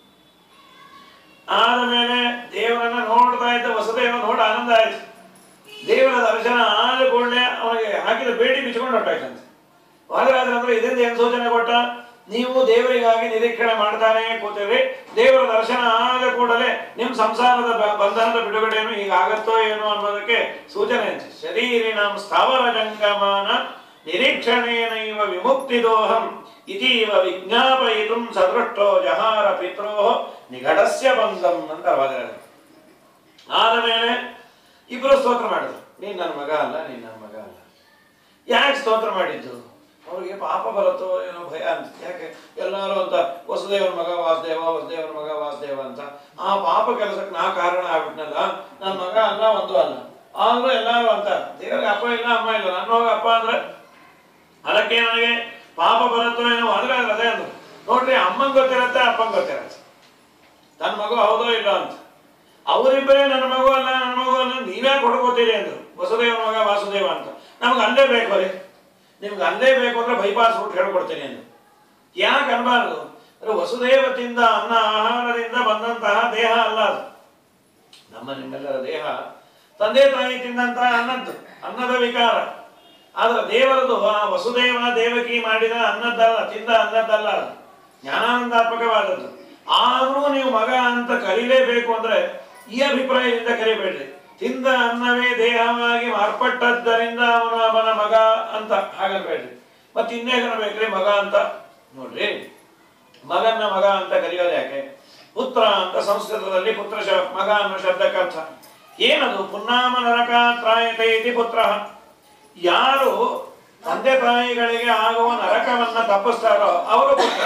ಆದ ಮೇಲೆ ದೇವರನ್ನ ನೋಡ್ತಾ ಇದ್ದ ವಸುದೇವ ನೋಡ ಆನಂದ ಆಯ್ತು ದೇವರ ದರ್ಶನ ಆದ ಕೂಡಲೇ ಅವನಿಗೆ ಹಾಕಿದ ಬೇಡಿ ಬಿಚ್ಕೊಂಡು ಹೊಟ್ಟಾಯ್ತಂತೆ ವಾದರಾಜರ ಅಂದ್ರೆ ಇದರಿಂದ ಏನ್ ಸೂಚನೆ ಕೊಟ್ಟ ನೀವು ದೇವರಿಗಾಗಿ ನಿರೀಕ್ಷಣೆ ಮಾಡ್ತಾನೆ ಕೂತೀರಿ ದೇವರ ದರ್ಶನ ಆದ ಕೂಡಲೇ ನಿಮ್ ಸಂಸಾರದ ಬ- ಬಂಧನದ ಬಿಡುಗಡೆಯನ್ನು ಈಗ ಆಗತ್ತೋ ಏನೋ ಅನ್ನೋದಕ್ಕೆ ಸೂಚನೆ ಅಂತೆ ಶರೀರಿಣಂ ಸ್ಥಾವರ ಜಂಗಮಾನ ನಿರೀಕ್ಷಣೇನೈವ ವಿಮುಕ್ತಿದೋಹಂ ಇತೀವ ವಿಜ್ಞಾಪಯಿತು ಸದೃಷ್ಟೋ ಜಹಾರ ಪಿತ್ರೋ ನಿಘಟಸ್ಯ ಬಂಧಂ ಅಂತ ವಾದರಾಜರು ಆದ ಮೇಲೆ ಇಬ್ಬರು ಸ್ತೋತ್ರ ಮಾಡಿದ್ರು ನೀನ್ ನನ್ನ ಮಗ ಅಲ್ಲ ನೀನ್ ನನ್ನ ಮಗ ಅಲ್ಲ ಯಾಕೆ ಸ್ತೋತ್ರ ಮಾಡಿದ್ದು ಅವ್ರಿಗೆ ಪಾಪ ಬರುತ್ತೋ ಏನೋ ಭಯ ಅಂತ ಯಾಕೆ ಎಲ್ಲರೂ ಅಂತ ವಸುದೇವನ ಮಗ ವಾಸುದೇವ ವಸುದೇವನ ಮಗ ವಾಸುದೇವ ಅಂತ ಆ ಪಾಪ ಕೆಲಸಕ್ಕೆ ನಾ ಕಾರಣ ಆಗ್ಬಿಟ್ನಲ್ಲ ನನ್ನ ಮಗ ಅಲ್ಲ ಒಂದು ಅಲ್ಲ ಆದ್ರೂ ಎಲ್ಲರೂ ಅಂತ ದೇವ್ರಿಗೆ ಅಪ್ಪ ಇಲ್ಲ ಅಮ್ಮ ಇಲ್ಲ ನನ್ನ ಹೋಗ ಅಪ್ಪ ಅಂದ್ರೆ ಅದಕ್ಕೆ ನನಗೆ ಪಾಪ ಬರುತ್ತೋ ಏನೋ ಆದ್ರೆ ಅದೇ ಅಂದ್ರು ನೋಡ್ರಿ ಅಮ್ಮಂಗ್ ಗೊತ್ತಿರತ್ತೆ ಅಪ್ಪಂಗ್ ಗೊತ್ತಿರತ್ತೆ ತನ್ನ ಮಗು ಹೌದೋ ಇಲ್ಲ ಅಂತ ಅವರಿಬ್ಬರೇ ನನ್ನ ಮಗು ಅಲ್ಲ ನನ್ನ ಮಗು ಅಲ್ಲ ನೀವೇ ಕೊಡ್ಕೋತೀರಿ ಅಂದ್ರು ವಸುದೇವ ಮಗ ವಾಸುದೇವ ಅಂತ ನಮ್ಗೆ ಅಲ್ಲೇ ಬೇಕು ರೀ ನಿಮ್ಗೆ ಅಲ್ಲೇ ಬೇಕು ಅಂದ್ರೆ ಬೈಪಾಸ್ ರೂಟ್ ಹೇಳ್ಕೊಡ್ತೀನಿ ಅಂದ್ರು ಯಾಕೆ ಅನ್ಬಾರ್ದು ಅಂದ್ರೆ ವಸುದೇವ ತಿಂದ ಅನ್ನ ಆಹಾರದಿಂದ ಬಂದಂತಹ ದೇಹ ಅಲ್ಲ ಅದು ನಮ್ಮ ನಿಮ್ಮೆಲ್ಲರ ದೇಹ ತಂದೆ ತಾಯಿ ತಿಂದಂತಹ ಅನ್ನದ್ದು ಅನ್ನದ ವಿಕಾರ ಆದ್ರೆ ದೇವರದು ಆ ವಸುದೇವ ದೇವಕಿ ಮಾಡಿದ ಅನ್ನದ್ದಲ್ಲ ತಿಂದ ಅನ್ನದ್ದಲ್ಲ ಅದು ಜ್ಞಾನಾನಂದಾತ್ಮಕವಾದದ್ದು ಆದ್ರೂ ನೀವು ಮಗ ಅಂತ ಕರೀಲೇಬೇಕು ಅಂದ್ರೆ ಈ ಅಭಿಪ್ರಾಯದಿಂದ ಕರಿಬೇಡ್ರಿ ತಿಂದ ಅನ್ನವೇ ದೇಹವಾಗಿ ಮಾರ್ಪಟ್ಟದ್ದರಿಂದ ಅವನು ಅವನ ಮಗ ಅಂತ ಹಾಗನ್ಬೇಡ್ರಿ ಮತ್ತೆ ಇನ್ನೇಗ ಬೇಕ್ರಿ ಮಗ ಅಂತ ನೋಡ್ರಿ ಮಗನ್ನ ಮಗ ಅಂತ ಕರೆಯೋದು ಯಾಕೆ ಪುತ್ರ ಅಂತ ಸಂಸ್ಕೃತದಲ್ಲಿ ಪುತ್ರ ಶ ಮಗ ಅನ್ನೋ ಶಬ್ದಕ್ಕೆ ಅರ್ಥ ಏನದು ಪುನ್ನಾಮ ನರಕ ತ್ರಾಯತೆ ಇತಿ ಪುತ್ರ ಯಾರು ತಂದೆ ತಾಯಿಗಳಿಗೆ ಆಗುವ ನರಕವನ್ನ ತಪ್ಪಿಸ್ತಾರೋ ಅವರು ಪುತ್ರ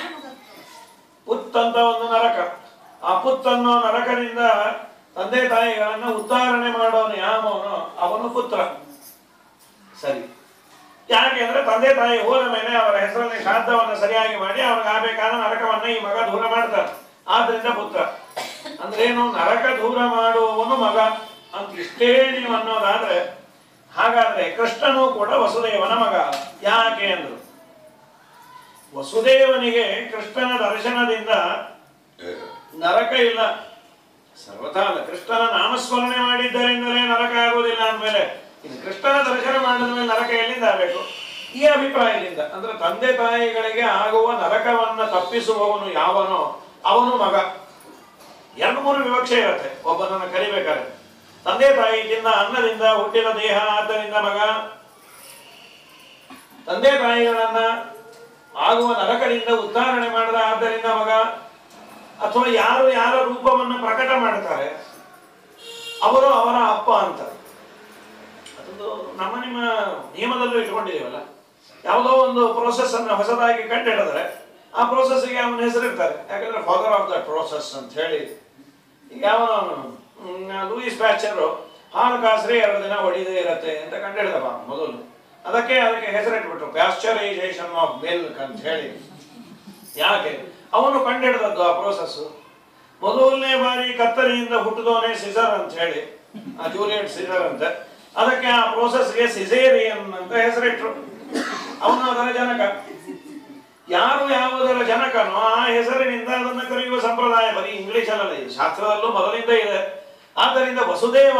ಪುತ್ ಅಂತ ಒಂದು ನರಕ ಆ ಪುತ್ ಅನ್ನೋ ನರಕದಿಂದ ತಂದೆ ತಾಯಿಗಳನ್ನ ಉದ್ಧಾರಣೆ ಮಾಡೋನು ಯಾವನು ಅವನು ಪುತ್ರ ಸರಿ ಯಾಕೆ ಅಂದ್ರೆ ತಂದೆ ತಾಯಿ ಹೋದ ಮೇಲೆ ಅವರ ಹೆಸರಲ್ಲಿ ಶ್ರಾದ್ದವನ್ನು ಸರಿಯಾಗಿ ಮಾಡಿ ಅವ್ರಿಗೆ ಆಗಬೇಕಾದ ನರಕವನ್ನ ಈ ಮಗ ದೂರ ಮಾಡ್ತಾನೆ ಆದ್ರಿಂದ ಪುತ್ರ ಅಂದ್ರೇನು ನರಕ ದೂರ ಮಾಡುವವನು ಮಗ ಅಂತ ಇಷ್ಟೇ ನೀವು ಅನ್ನೋದಾದ್ರೆ ಹಾಗಾದ್ರೆ ಕೃಷ್ಣನು ಕೂಡ ವಸುದೇವನ ಮಗ ಯಾಕೆ ಅಂದ್ರು ವಸುದೇವನಿಗೆ ಕೃಷ್ಣನ ದರ್ಶನದಿಂದ ನರಕ ಇಲ್ಲ ಸರ್ವಥಾ ಅಲ್ಲ ಕೃಷ್ಣನ ನಾಮಸ್ಮರಣೆ ಮಾಡಿದ್ದರಿಂದಲೇ ನರಕ ಆಗುವುದಿಲ್ಲ ಅಂದಮೇಲೆ ಇನ್ನು ಕೃಷ್ಣನ ದರ್ಶನ ಮಾಡಿದ ಮೇಲೆ ನರಕ ಎಲ್ಲಿಂದ ಆಗಬೇಕು ಈ ಅಭಿಪ್ರಾಯದಿಂದ ಅಂದ್ರೆ ತಂದೆ ತಾಯಿಗಳಿಗೆ ಆಗುವ ನರಕವನ್ನ ತಪ್ಪಿಸುವವನು ಯಾವನೋ ಅವನು ಮಗ ಎರಡು ಮೂರು ವಿವಕ್ಷೆ ಇರುತ್ತೆ ಒಬ್ಬನನ್ನ ಕರಿಬೇಕಾದ್ರೆ ತಂದೆ ತಾಯಿ ತಿಂದ ಅನ್ನದಿಂದ ಹುಟ್ಟಿದ ದೇಹ ಆದ್ದರಿಂದ ಮಗ ತಂದೆ ತಾಯಿಗಳನ್ನ ಆಗುವ ನರಕದಿಂದ ಉದ್ಧಾರಣೆ ಮಾಡದ ಆದ್ದರಿಂದ ಮಗ ಅಥವಾ ಯಾರು ಯಾರ ರೂಪವನ್ನು ಪ್ರಕಟ ಮಾಡ್ತಾರೆ ಅವರು ಅವರ ಅಪ್ಪ ಅಂತ ಅದೊಂದು ನಮ್ಮ ನಿಮ್ಮ ನಿಯಮದಲ್ಲೂ ಇಟ್ಕೊಂಡಿದ್ದೀವಲ್ಲ ಯಾವುದೋ ಒಂದು ಪ್ರೋಸೆಸ್ ಅನ್ನು ಹೊಸದಾಗಿ ಕಂಡಿಡಿದ್ರೆ ಆ ಪ್ರೋಸೆಸ್ಗೆ ಅವನ ಹೆಸರಿರ್ತಾರೆ ಯಾಕಂದ್ರೆ ಫಾದರ್ ಆಫ್ ದ ಪ್ರೋಸೆಸ್ ಅಂತ ಹೇಳಿ ಈಗ ಯಾವನು ಲೂಯಿಸ್ ಪ್ಯಾಚರು ಹಾಲು ಕಾಸ್ರೆ ಎರಡು ದಿನ ಹೊಡಿದೇ ಇರತ್ತೆ ಅಂತ ಕಂಡಿಡಿದಪ್ಪ ಮೊದಲು ಅದಕ್ಕೆ ಅದಕ್ಕೆ ಹೆಸರಿಟ್ಬಿಟ್ರು ಪ್ಯಾಶ್ಚರೈಸೇಷನ್ ಆಫ್ ಮಿಲ್ಕ್ ಅಂತ ಹೇಳಿ ಯಾಕೆ ಅವನು ಕಂಡಿಡಿದದ್ದು ಆ ಪ್ರೋಸೆಸ್ ಮೊದಲನೇ ಬಾರಿ ಕತ್ತರಿಯಿಂದ ಹುಟ್ಟಿದವನೇ ಸಿಸರ್ ಅಂತ ಹೇಳಿ ಆ ಜೂಲಿಯಟ್ ಸಿಸರ್ ಅಂತ ಅದಕ್ಕೆ ಆ ಪ್ರೋಸೆಸ್ಗೆ ಸಿಸೇರಿಯನ್ ಅಂತ ಹೆಸರಿಟ್ರು ಅವನು ಅದರ ಜನಕ ಯಾರು ಯಾವುದರ ಜನಕನೋ ಆ ಹೆಸರಿನಿಂದ ಅದನ್ನು ಕರೆಯುವ ಸಂಪ್ರದಾಯ ಬರೀ ಇಂಗ್ಲಿಷ್ ಅಲ್ಲಲ್ಲ ಇದು ಶಾಸ್ತ್ರದಲ್ಲೂ ಮೊದಲಿಂದ ಇದೆ ಆದ್ದರಿಂದ ವಸುದೇವ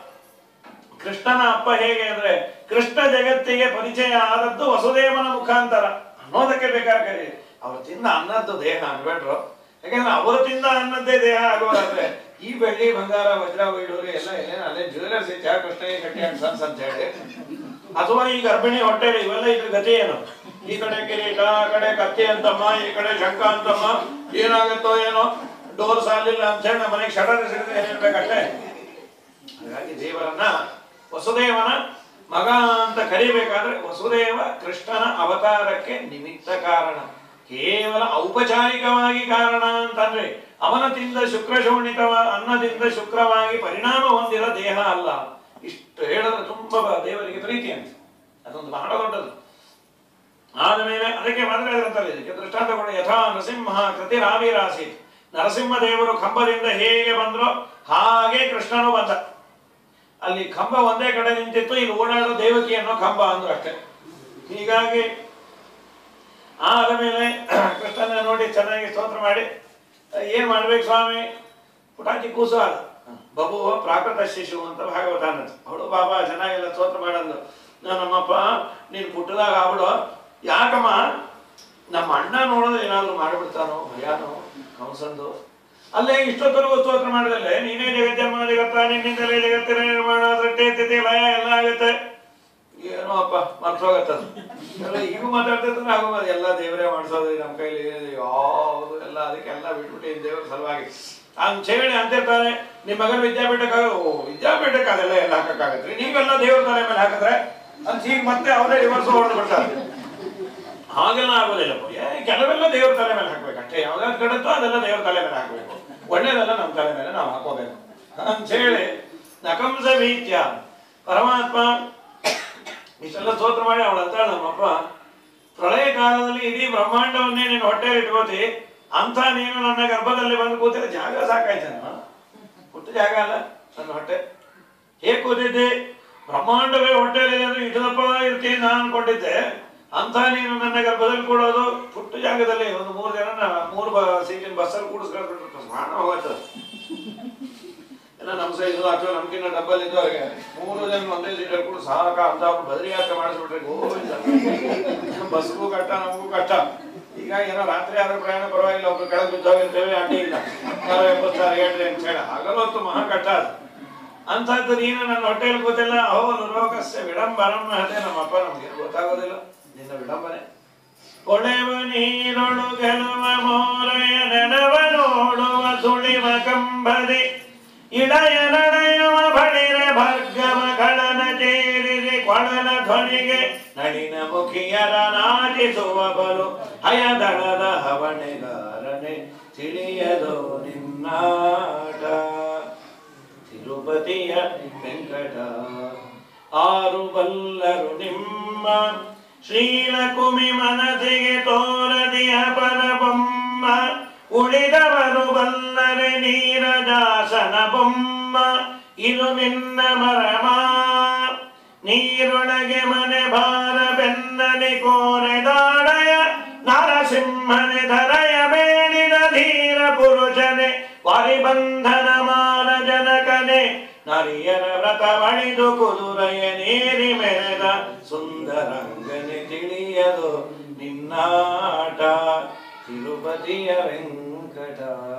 ಕೃಷ್ಣನ ಅಪ್ಪ ಹೇಗೆ ಅಂದ್ರೆ ಕೃಷ್ಣ ಜಗತ್ತಿಗೆ ಪರಿಚಯ ಆದದ್ದು ವಸುದೇವನ ಮುಖಾಂತರ ಅನ್ನೋದಕ್ಕೆ ಬೇಕಾದ್ರೆ ಕರೀರಿ ಅವ್ರು ತಿಂದ ಅನ್ನದ್ದು ದೇಹ ಅನ್ಬೇಡ್ರು ಯಾಕಂದ್ರೆ ಅವರು ತಿಂದ ಅನ್ನದ್ದೇ ದೇಹ ಆಗುವಾದ್ರೆ ಈ ಬೆಳ್ಳಿ ಬಂಗಾರ ವಜ್ರ ವೈಡೂರಿ ಎಲ್ಲ ಎಲ್ಲೇನ ಅಲ್ಲೇ ಜ್ಯುವೆಲರ್ಸ್ ಇತ್ತು ಯಾಕೆ ಕೃಷ್ಣಯ್ಯ ಕಟ್ಟಿ ಅಂಡ್ ಸನ್ಸ್ ಅಂತ ಹೇಳಿ ಅಥವಾ ಈ ಗರ್ಭಿಣಿ ಹೊಟ್ಟೆಲಿ ಇವೆಲ್ಲ ಇದ್ರ ಗತಿ ಏನು ಈ ಕಡೆ ಕಿರೀಟ ಆ ಕಡೆ ಕತ್ತಿ ಅಂತಮ್ಮ ಈ ಕಡೆ ಶಂಕ ಅಂತಮ್ಮ ಏನಾಗುತ್ತೋ ಏನೋ ಡೋರ್ ಸಾಲಿಲ್ಲ ಅಂತ ಹೇಳಿ ನಮ್ಮ ಮನೆಗೆ ಶಟರ್ ಸಿಡಿದ್ರೆ ಏನಿರ್ಬೇಕಷ್ಟೇ ಹಾಗಾಗಿ ದೇವರನ್ನ ವಸುದೇವನ ಮಗ ಅಂತ ಕರಿಬೇಕಾದ್ರೆ ವಸುದೇವ ಕೃಷ್ಣನ ಅವತಾರಕ್ಕೆ ನಿಮಿತ್ತ ಕಾರಣ ಕೇವಲ ಔಪಚಾರಿಕವಾಗಿ ಕಾರಣ ಅಂತಂದ್ರೆ ಅವನ ತಿಂದ ಶುಕ್ರ ಶೋಣಿತವ ಅನ್ನದಿಂದ ಶುಕ್ರವಾಗಿ ಪರಿಣಾಮ ಹೊಂದಿರೋ ದೇಹ ಅಲ್ಲ ಇಷ್ಟು ಹೇಳಿದ್ರೆ ತುಂಬಾ ದೇವರಿಗೆ ಪ್ರೀತಿ ಅಂತ ಅದೊಂದು ಬಹಳ ದೊಡ್ಡದು ಆದಮೇಲೆ ಅದಕ್ಕೆ ಮದುವೆ ಇರುತ್ತಲ್ಲ ಇದಕ್ಕೆ ದೃಷ್ಟಾಂತಗಳು ಯಥಾ ನರಸಿಂಹ ಕೃತಿರಾವಿರಾಸಿ ನರಸಿಂಹ ದೇವರು ಕಂಬದಿಂದ ಹೇಗೆ ಬಂದ್ರೋ ಹಾಗೆ ಕೃಷ್ಣನು ಬಂದ ಅಲ್ಲಿ ಕಂಬ ಒಂದೇ ಕಡೆ ನಿಂತಿತ್ತು ಇಲ್ಲಿ ಓಡಾಡೋ ದೇವಕಿ ಅನ್ನೋ ಕಂಬ ಅಂದ್ರು ಅಷ್ಟೇ ಹೀಗಾಗಿ ಆದ ಮೇಲೆ ಕೃಷ್ಣನ ನೋಡಿ ಚೆನ್ನಾಗಿ ಸ್ತೋತ್ರ ಮಾಡಿ ಏನ್ ಮಾಡ್ಬೇಕು ಸ್ವಾಮಿ ಪುಟಾಕಿ ಕೂಸು ಅಲ್ಲ ಬಬು ಪ್ರಾಕೃತ ಶಿಶು ಅಂತ ಭಾಗವತ ಅನ್ನತ್ತು ಅವಳು ಬಾಬಾ ಚೆನ್ನಾಗೆಲ್ಲ ಸ್ತೋತ್ರ ಮಾಡಂದು ನಾನು ನಮ್ಮಪ್ಪ ನೀನು ಪುಟ್ಟದಾಗ ಆಗ್ಬಿಡು ಯಾಕಮ್ಮ ನಮ್ಮ ಅಣ್ಣ ನೋಡೋದು ಏನಾದ್ರು ಮಾಡಿಬಿಡ್ತಾನೋ ಭಯಾನೋ ಕಂಸಂದು ಅಲ್ಲೇ ಇಷ್ಟೊತ್ತರೆಗೂ ಸ್ತೋತ್ರ ಮಾಡಿದಲ್ಲೇ ನೀನೇ ಜಗಜ್ಜನ್ಮ ಜಗತ್ತ ನಿನ್ನಿಂದಲೇ ಜಗತ್ತಿನ ನಿರ್ಮಾಣ ಸೃಷ್ಟಿ ಸ್ಥಿತಿ ಲಯ ಎಲ್ಲ ಆಗುತ್ತೆ ಏನೋ ಅಪ್ಪ ಮರ್ತೋಗತ್ತದು ಎಲ್ಲ ಈಗ ಮಾತಾಡ್ತಿದ್ರೆ ಹಾಗೂ ಎಲ್ಲ ದೇವರೇ ಮಾಡಿಸೋದು ನಮ್ಮ ಕೈಲಿ ಏನಿದೆ ಯಾವುದು ಎಲ್ಲ ಅದಕ್ಕೆಲ್ಲ ಬಿಟ್ಬಿಟ್ಟು ದೇವ್ರ ಸಲುವಾಗಿ ಅಂತ ಹೇಳಿ ಅಂತಿರ್ತಾರೆ ನಿಮ್ಮ ಮಗನ ವಿದ್ಯಾಪೀಠಕ್ಕಾಗ ಓ ವಿದ್ಯಾಪೀಠಕ್ಕೆ ಅದೆಲ್ಲ ಎಲ್ಲ ಹಾಕಕ್ಕಾಗತ್ರಿ ನೀವೆಲ್ಲ ದೇವ್ರ ತಲೆ ಮೇಲೆ ಹಾಕಿದ್ರೆ ಅಂತ ಈಗ ಮತ್ತೆ ಅವರೇ ರಿವರ್ಸ್ ಹೊಡೆದು ಬಿಡ್ತಾರೆ ಹಾಗೆಲ್ಲ ಆಗೋದಿಲ್ಲಪ್ಪ ಏ ಕೆಲವೆಲ್ಲ ದೇವ್ರ ತಲೆ ಮೇಲೆ ಹಾಕ್ಬೇಕು ಅಷ್ಟೇ ಯಾವ್ದಾದ್ರು ಕಡುತ್ತೋ ಅದೆಲ್ಲ ದೇವ್ರ ತಲೆ ಮೇಲೆ ಹಾಕ್ಬೇಕು ಒಳ್ಳೇದೆಲ್ಲ ನಮ್ಮ ತಲೆ ಮೇಲೆ ನಾವು ಹಾಕೋಬೇಕು ಅಂತ ಹೇಳಿ ನಕಂಸ ಭೀತ್ಯ ಪರಮಾತ್ಮ ಇಷ್ಟೆಲ್ಲ ಸ್ತೋತ್ರ ಮಾಡಿ ಅವಳು ಅಂತಾಳೆ ನಮ್ಮಪ್ಪ ಪ್ರಳಯ ಕಾಲದಲ್ಲಿ ಇಡೀ ಬ್ರಹ್ಮಾಂಡವನ್ನೇ ನೀನು ಹೊಟ್ಟೆಲಿ ಇಟ್ಕೋತಿ ಅಂತ ನೀನು ನನ್ನ ಗರ್ಭದಲ್ಲಿ ಬಂದು ಕೂತಿದ್ರೆ ಜಾಗ ಸಾಕಾಯ್ತೇನೋ ಹುಟ್ಟು ಜಾಗ ಅಲ್ಲ ನನ್ನ ಹೊಟ್ಟೆ ಹೇಗೆ ಕೂತಿದ್ದೆ ಬ್ರಹ್ಮಾಂಡವೇ ಹೊಟ್ಟೆಯಲ್ಲಿ ಅಂದ್ರೆ ಇಟದಪ್ಪ ಇರ್ತೀನಿ ನಾನು ಅನ್ಕೊಂಡಿದ್ದೆ ಅಂತ ನೀನು ನನ್ನ ಗರ್ಭದಲ್ಲಿ ಕೂಡೋದು ಪುಟ್ಟ ಜಾಗದಲ್ಲಿ ಒಂದು ಮೂರು ಜನ ಮೂರು ಬ ಸೀಟಿನ ಬಸ್ಸಲ್ಲಿ ಕೂಡಿಸ್ಕೊಂಡ್ಬಿಟ್ರೆ ಪ್ರಾಣ ಹೋಗುತ್ತೆ ಎಲ್ಲ ನಮ್ಮ ಸೈಜು ಅಥವಾ ನಮ್ಗಿನ್ನ ಡಬ್ಬಲ್ ಇದ್ದವ್ರಿಗೆ ಮೂರು ಜನ ಒಂದೇ ಸೀಟಲ್ಲಿ ಕೂಡ ಸಾಕ ಅಂತ ಅವ್ರು ಬದರಿ ಯಾತ್ರೆ ಮಾಡಿಸ್ಬಿಟ್ರೆ ಗೋವಿಂದ ಬಸ್ಗೂ ಕಷ್ಟ ನಮಗೂ ಕಷ್ಟ ಈಗ ಏನೋ ರಾತ್ರಿ ಆದ್ರೆ ಪ್ರಯಾಣ ಪರವಾಗಿಲ್ಲ ಒಬ್ರು ಕೆಳಗೆ ಬಿದ್ದೋಗಿರ್ತೇವೆ ಅಡ್ಡಿ ಇಲ್ಲ ಸಾವಿರ ಎಪ್ಪತ್ತು ಸಾವಿರ ಹೇಳ್ರಿ ಅಂತ ಹೇಳಿ ಹಗಲು ಹೊತ್ತು ಮಹಾ ಕಷ್ಟ ಅದು ಅಂಥದ್ದು ನೀನು ನನ್ನ ಹೊಟ್ಟೆಯಲ್ಲಿ ಕೂತಿಲ್ಲ ಅವನು ಲೋಕಸ್ಯ ವಿಡಂಬನಂ ಅದೇ ನಮ್ಮಪ್ಪ ನಮ್ಗೆ ಗೊತ್ತಾಗೋದಿಲ್ಲ ನಿನ್ನ ವಿಡಂಬನೆ ಕೊಳೆವ ನೀರೊಳು ಗೆಲುವ ಮೋರೆಯ ನೆನವ ನೋಡುವ ಸುಳಿವ ಕಂಬದಿ ಇಡಯ ನಡೆಯುವ ಬಳಿರ ಭರ್ಗವ ಕಳನ ಚೇರಿರಿ ಕೊಳನ ಧ್ವನಿಗೆ ನಳಿನ ಮುಖಿಯರ ನಾಟಿಸುವ ಬಲು ಹಯದಳದ ಹವಣೆಗಾರನೆ ತಿಳಿಯದು ನಿನ್ನಾಟ ತಿರುಪತಿಯ ವೆಂಕಟ ಆರು ಬಲ್ಲರು ನಿಮ್ಮ ಶ್ರೀಲಕುಮಿ ಮನದಿಗೆ ತೋರದಿಯ ಪರಬೊಮ್ಮ ಉಳಿದವರು ಬಲ್ಲರೆ ನೀರದಾಸನ ಬೊಮ್ಮ ಇದು ನಿನ್ನ ಮರಮ ನೀರೊಳಗೆ ಮನೆ ಭಾರ ಬೆನ್ನನಿ ಕೋರೆದಾಡಯ ನರಸಿಂಹನೆ ಧರಯ ಬೇಡಿದ ಧೀರ ಪುರುಷನೆ ವಾರಿಬಂಧನ ಮಾನ ಜನಕನೆ ನರಿಯರ ವ್ರತ ಬಳಿದು ಕುದುರೆಯ ನೀರಿ ಮೆರೆದ ಸುಂದರಂಗನೆ ತಿಳಿಯದು ನಿನ್ನಾಟ ತಿರುಪತಿಯ ವೆಂಕಟ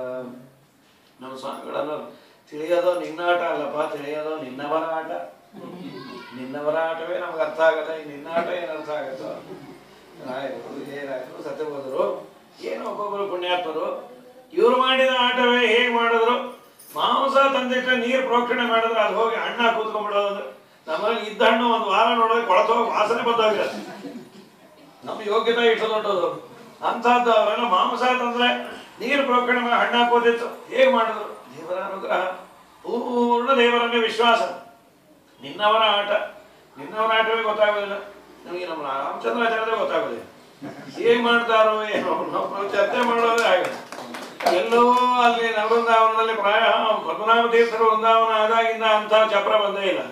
ನಮ್ಮ ಸ್ವಾಮಿಗಳನ್ನು ತಿಳಿಯೋದು ನಿನ್ನಾಟ ಅಲ್ಲಪ್ಪ ತಿಳಿಯೋದು ನಿನ್ನವರ ಆಟ ನಿನ್ನವರ ಆಟವೇ ನಮ್ಗೆ ಅರ್ಥ ಆಗಲ್ಲ ಈ ನಿನ್ನಾಟ ಏನು ಅರ್ಥ ಆಗುತ್ತೋ ರಾಯರು ವಿಜಯರಾಯರು ಸತ್ಯ ಹೋದರು ಏನು ಒಬ್ಬೊಬ್ಬರು ಪುಣ್ಯಾತ್ಮರು ಇವ್ರು ಮಾಡಿದ ಆಟವೇ ಹೇಗೆ ಮಾಡಿದ್ರು ಮಾಂಸ ತಂದಿಟ್ರೆ ನೀರು ಪ್ರೋಕ್ಷಣೆ ಮಾಡಿದ್ರೆ ಅದು ಹೋಗಿ ಹಣ್ಣ ಕೂತ್ಕೊಂಡ್ಬಿಡೋದು ನಮ್ಮಲ್ಲಿ ಇದ್ದ ಹಣ್ಣು ಒಂದು ವಾರ ನೋಡಿದ್ರೆ ಕೊಳತೋಗಿ ವಾಸನೆ ಬಂದೋಗಿರುತ್ತೆ ನಮ್ಮ ಯೋಗ್ಯತೆ ಇಷ್ಟು ದೊಡ್ಡದು ಅಂಥದ್ದು ಅವರೆಲ್ಲ ಮಾಂಸ ತಂದ್ರೆ ನೀರು ಪ್ರೋಕ್ಷಣೆ ಮಾಡಿ ಹಣ್ಣು ಹಾಕೋದಿತ್ತು ಹೇಗೆ ಮಾಡಿದ್ರು ದೇವರ ಅನುಗ್ರಹ ಪೂರ್ಣ ದೇವರಲ್ಲಿ ವಿಶ್ವಾಸ ನಿನ್ನವರ ಆಟ ನಿನ್ನವರ ಆಟವೇ ಗೊತ್ತಾಗೋದಿಲ್ಲ ನಮಗೆ ನಮ್ಮ ರಾಮಚಂದ್ರಾಚಾರ್ಯದೇ ಗೊತ್ತಾಗೋದಿಲ್ಲ ಹೇಗೆ ಮಾಡ್ತಾರೋ ಏನೋ ನಾವು ಚರ್ಚೆ ಮಾಡೋದೇ ಹಾಗೆ ಎಲ್ಲೋ ಅಲ್ಲಿ ನವೃಂದಾವನದಲ್ಲಿ ಪ್ರಾಯ ಪದ್ಮನಾಭ ತೀರ್ಥರ ವೃಂದಾವನ ಆದಾಗಿಂದ ಅಂತ ಚಪ್ರ ಬಂದೇ ಇಲ್ಲ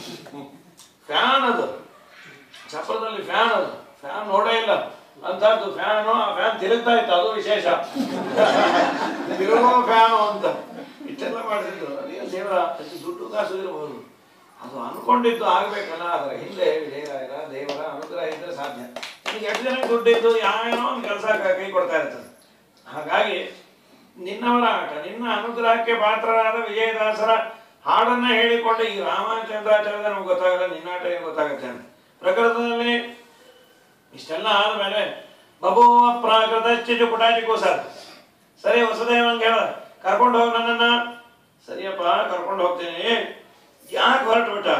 ಫ್ಯಾನ್ ಅದು ಚಪ್ರದಲ್ಲಿ ಫ್ಯಾನ್ ಅದು ಫ್ಯಾನ್ ನೋಡೇ ಇಲ್ಲ ಅಂತದ್ದು ಫ್ಯಾನು ಆ ಫ್ಯಾನ್ ತಿರುಗ್ತಾ ಇತ್ತು ಅದು ವಿಶೇಷ ತಿರುಗೋ ಫ್ಯಾನು ಅಂತ ಇಷ್ಟೆಲ್ಲ ಮಾಡಿದ್ರು ಅದೇನು ದೇವರ ಅಷ್ಟು ದುಡ್ಡು ಕಾಸು ಇರಬಹುದು ಅದು ಅನ್ಕೊಂಡಿದ್ದು ಆಗ್ಬೇಕಲ್ಲ ಅದರ ಹಿಂದೆ ವಿಜಯರಾಯರ ದೇವರ ಅನುಗ್ರಹ ಇದ್ರೆ ಸಾಧ್ಯ ನಿಮಗೆ ಎಷ್ಟು ಜನಕ್ಕೆ ದುಡ್ಡಿದ್ದು ಯಾವೇನೋ ಒಂದು ಕೆಲಸ ಕೈ ಕೊಡ್ತಾ ಇರ್ತದೆ ಹಾಗಾಗಿ ನಿನ್ನವರ ಆಟ ನಿನ್ನ ಅನುಗ್ರಹಕ್ಕೆ ಪಾತ್ರರಾದ ವಿಜಯದಾಸರ ಹಾಡನ್ನ ಹೇಳಿಕೊಂಡು ಈ ರಾಮಚಂದ್ರಾಚಾರ್ಯ ನಮ್ಗೆ ಗೊತ್ತಾಗಲ್ಲ ನಿನ್ನಾಟ ಏನು ಗೊತ್ತಾಗುತ್ತೆ ಅಂತ ಪ್ರಕೃತದಲ್ಲಿ ಇಷ್ಟೆಲ್ಲ ಆದ್ಮೇಲೆ ಬಬೋ ಪ್ರಾಕೃತ ಚಿಜು ಪುಟಾಚಿ ಕೂಸರ್ ಸರಿ ವಸುದೇವಂಗೆ ಹೇಳ ಕರ್ಕೊಂಡು ಹೋಗಿ ನನ್ನನ್ನ ಸರಿಯಪ್ಪ ಕರ್ಕೊಂಡು ಹೋಗ್ತೀನಿ ಯಾಕೆ ಹೊರಟು ಬಿಟ್ಟ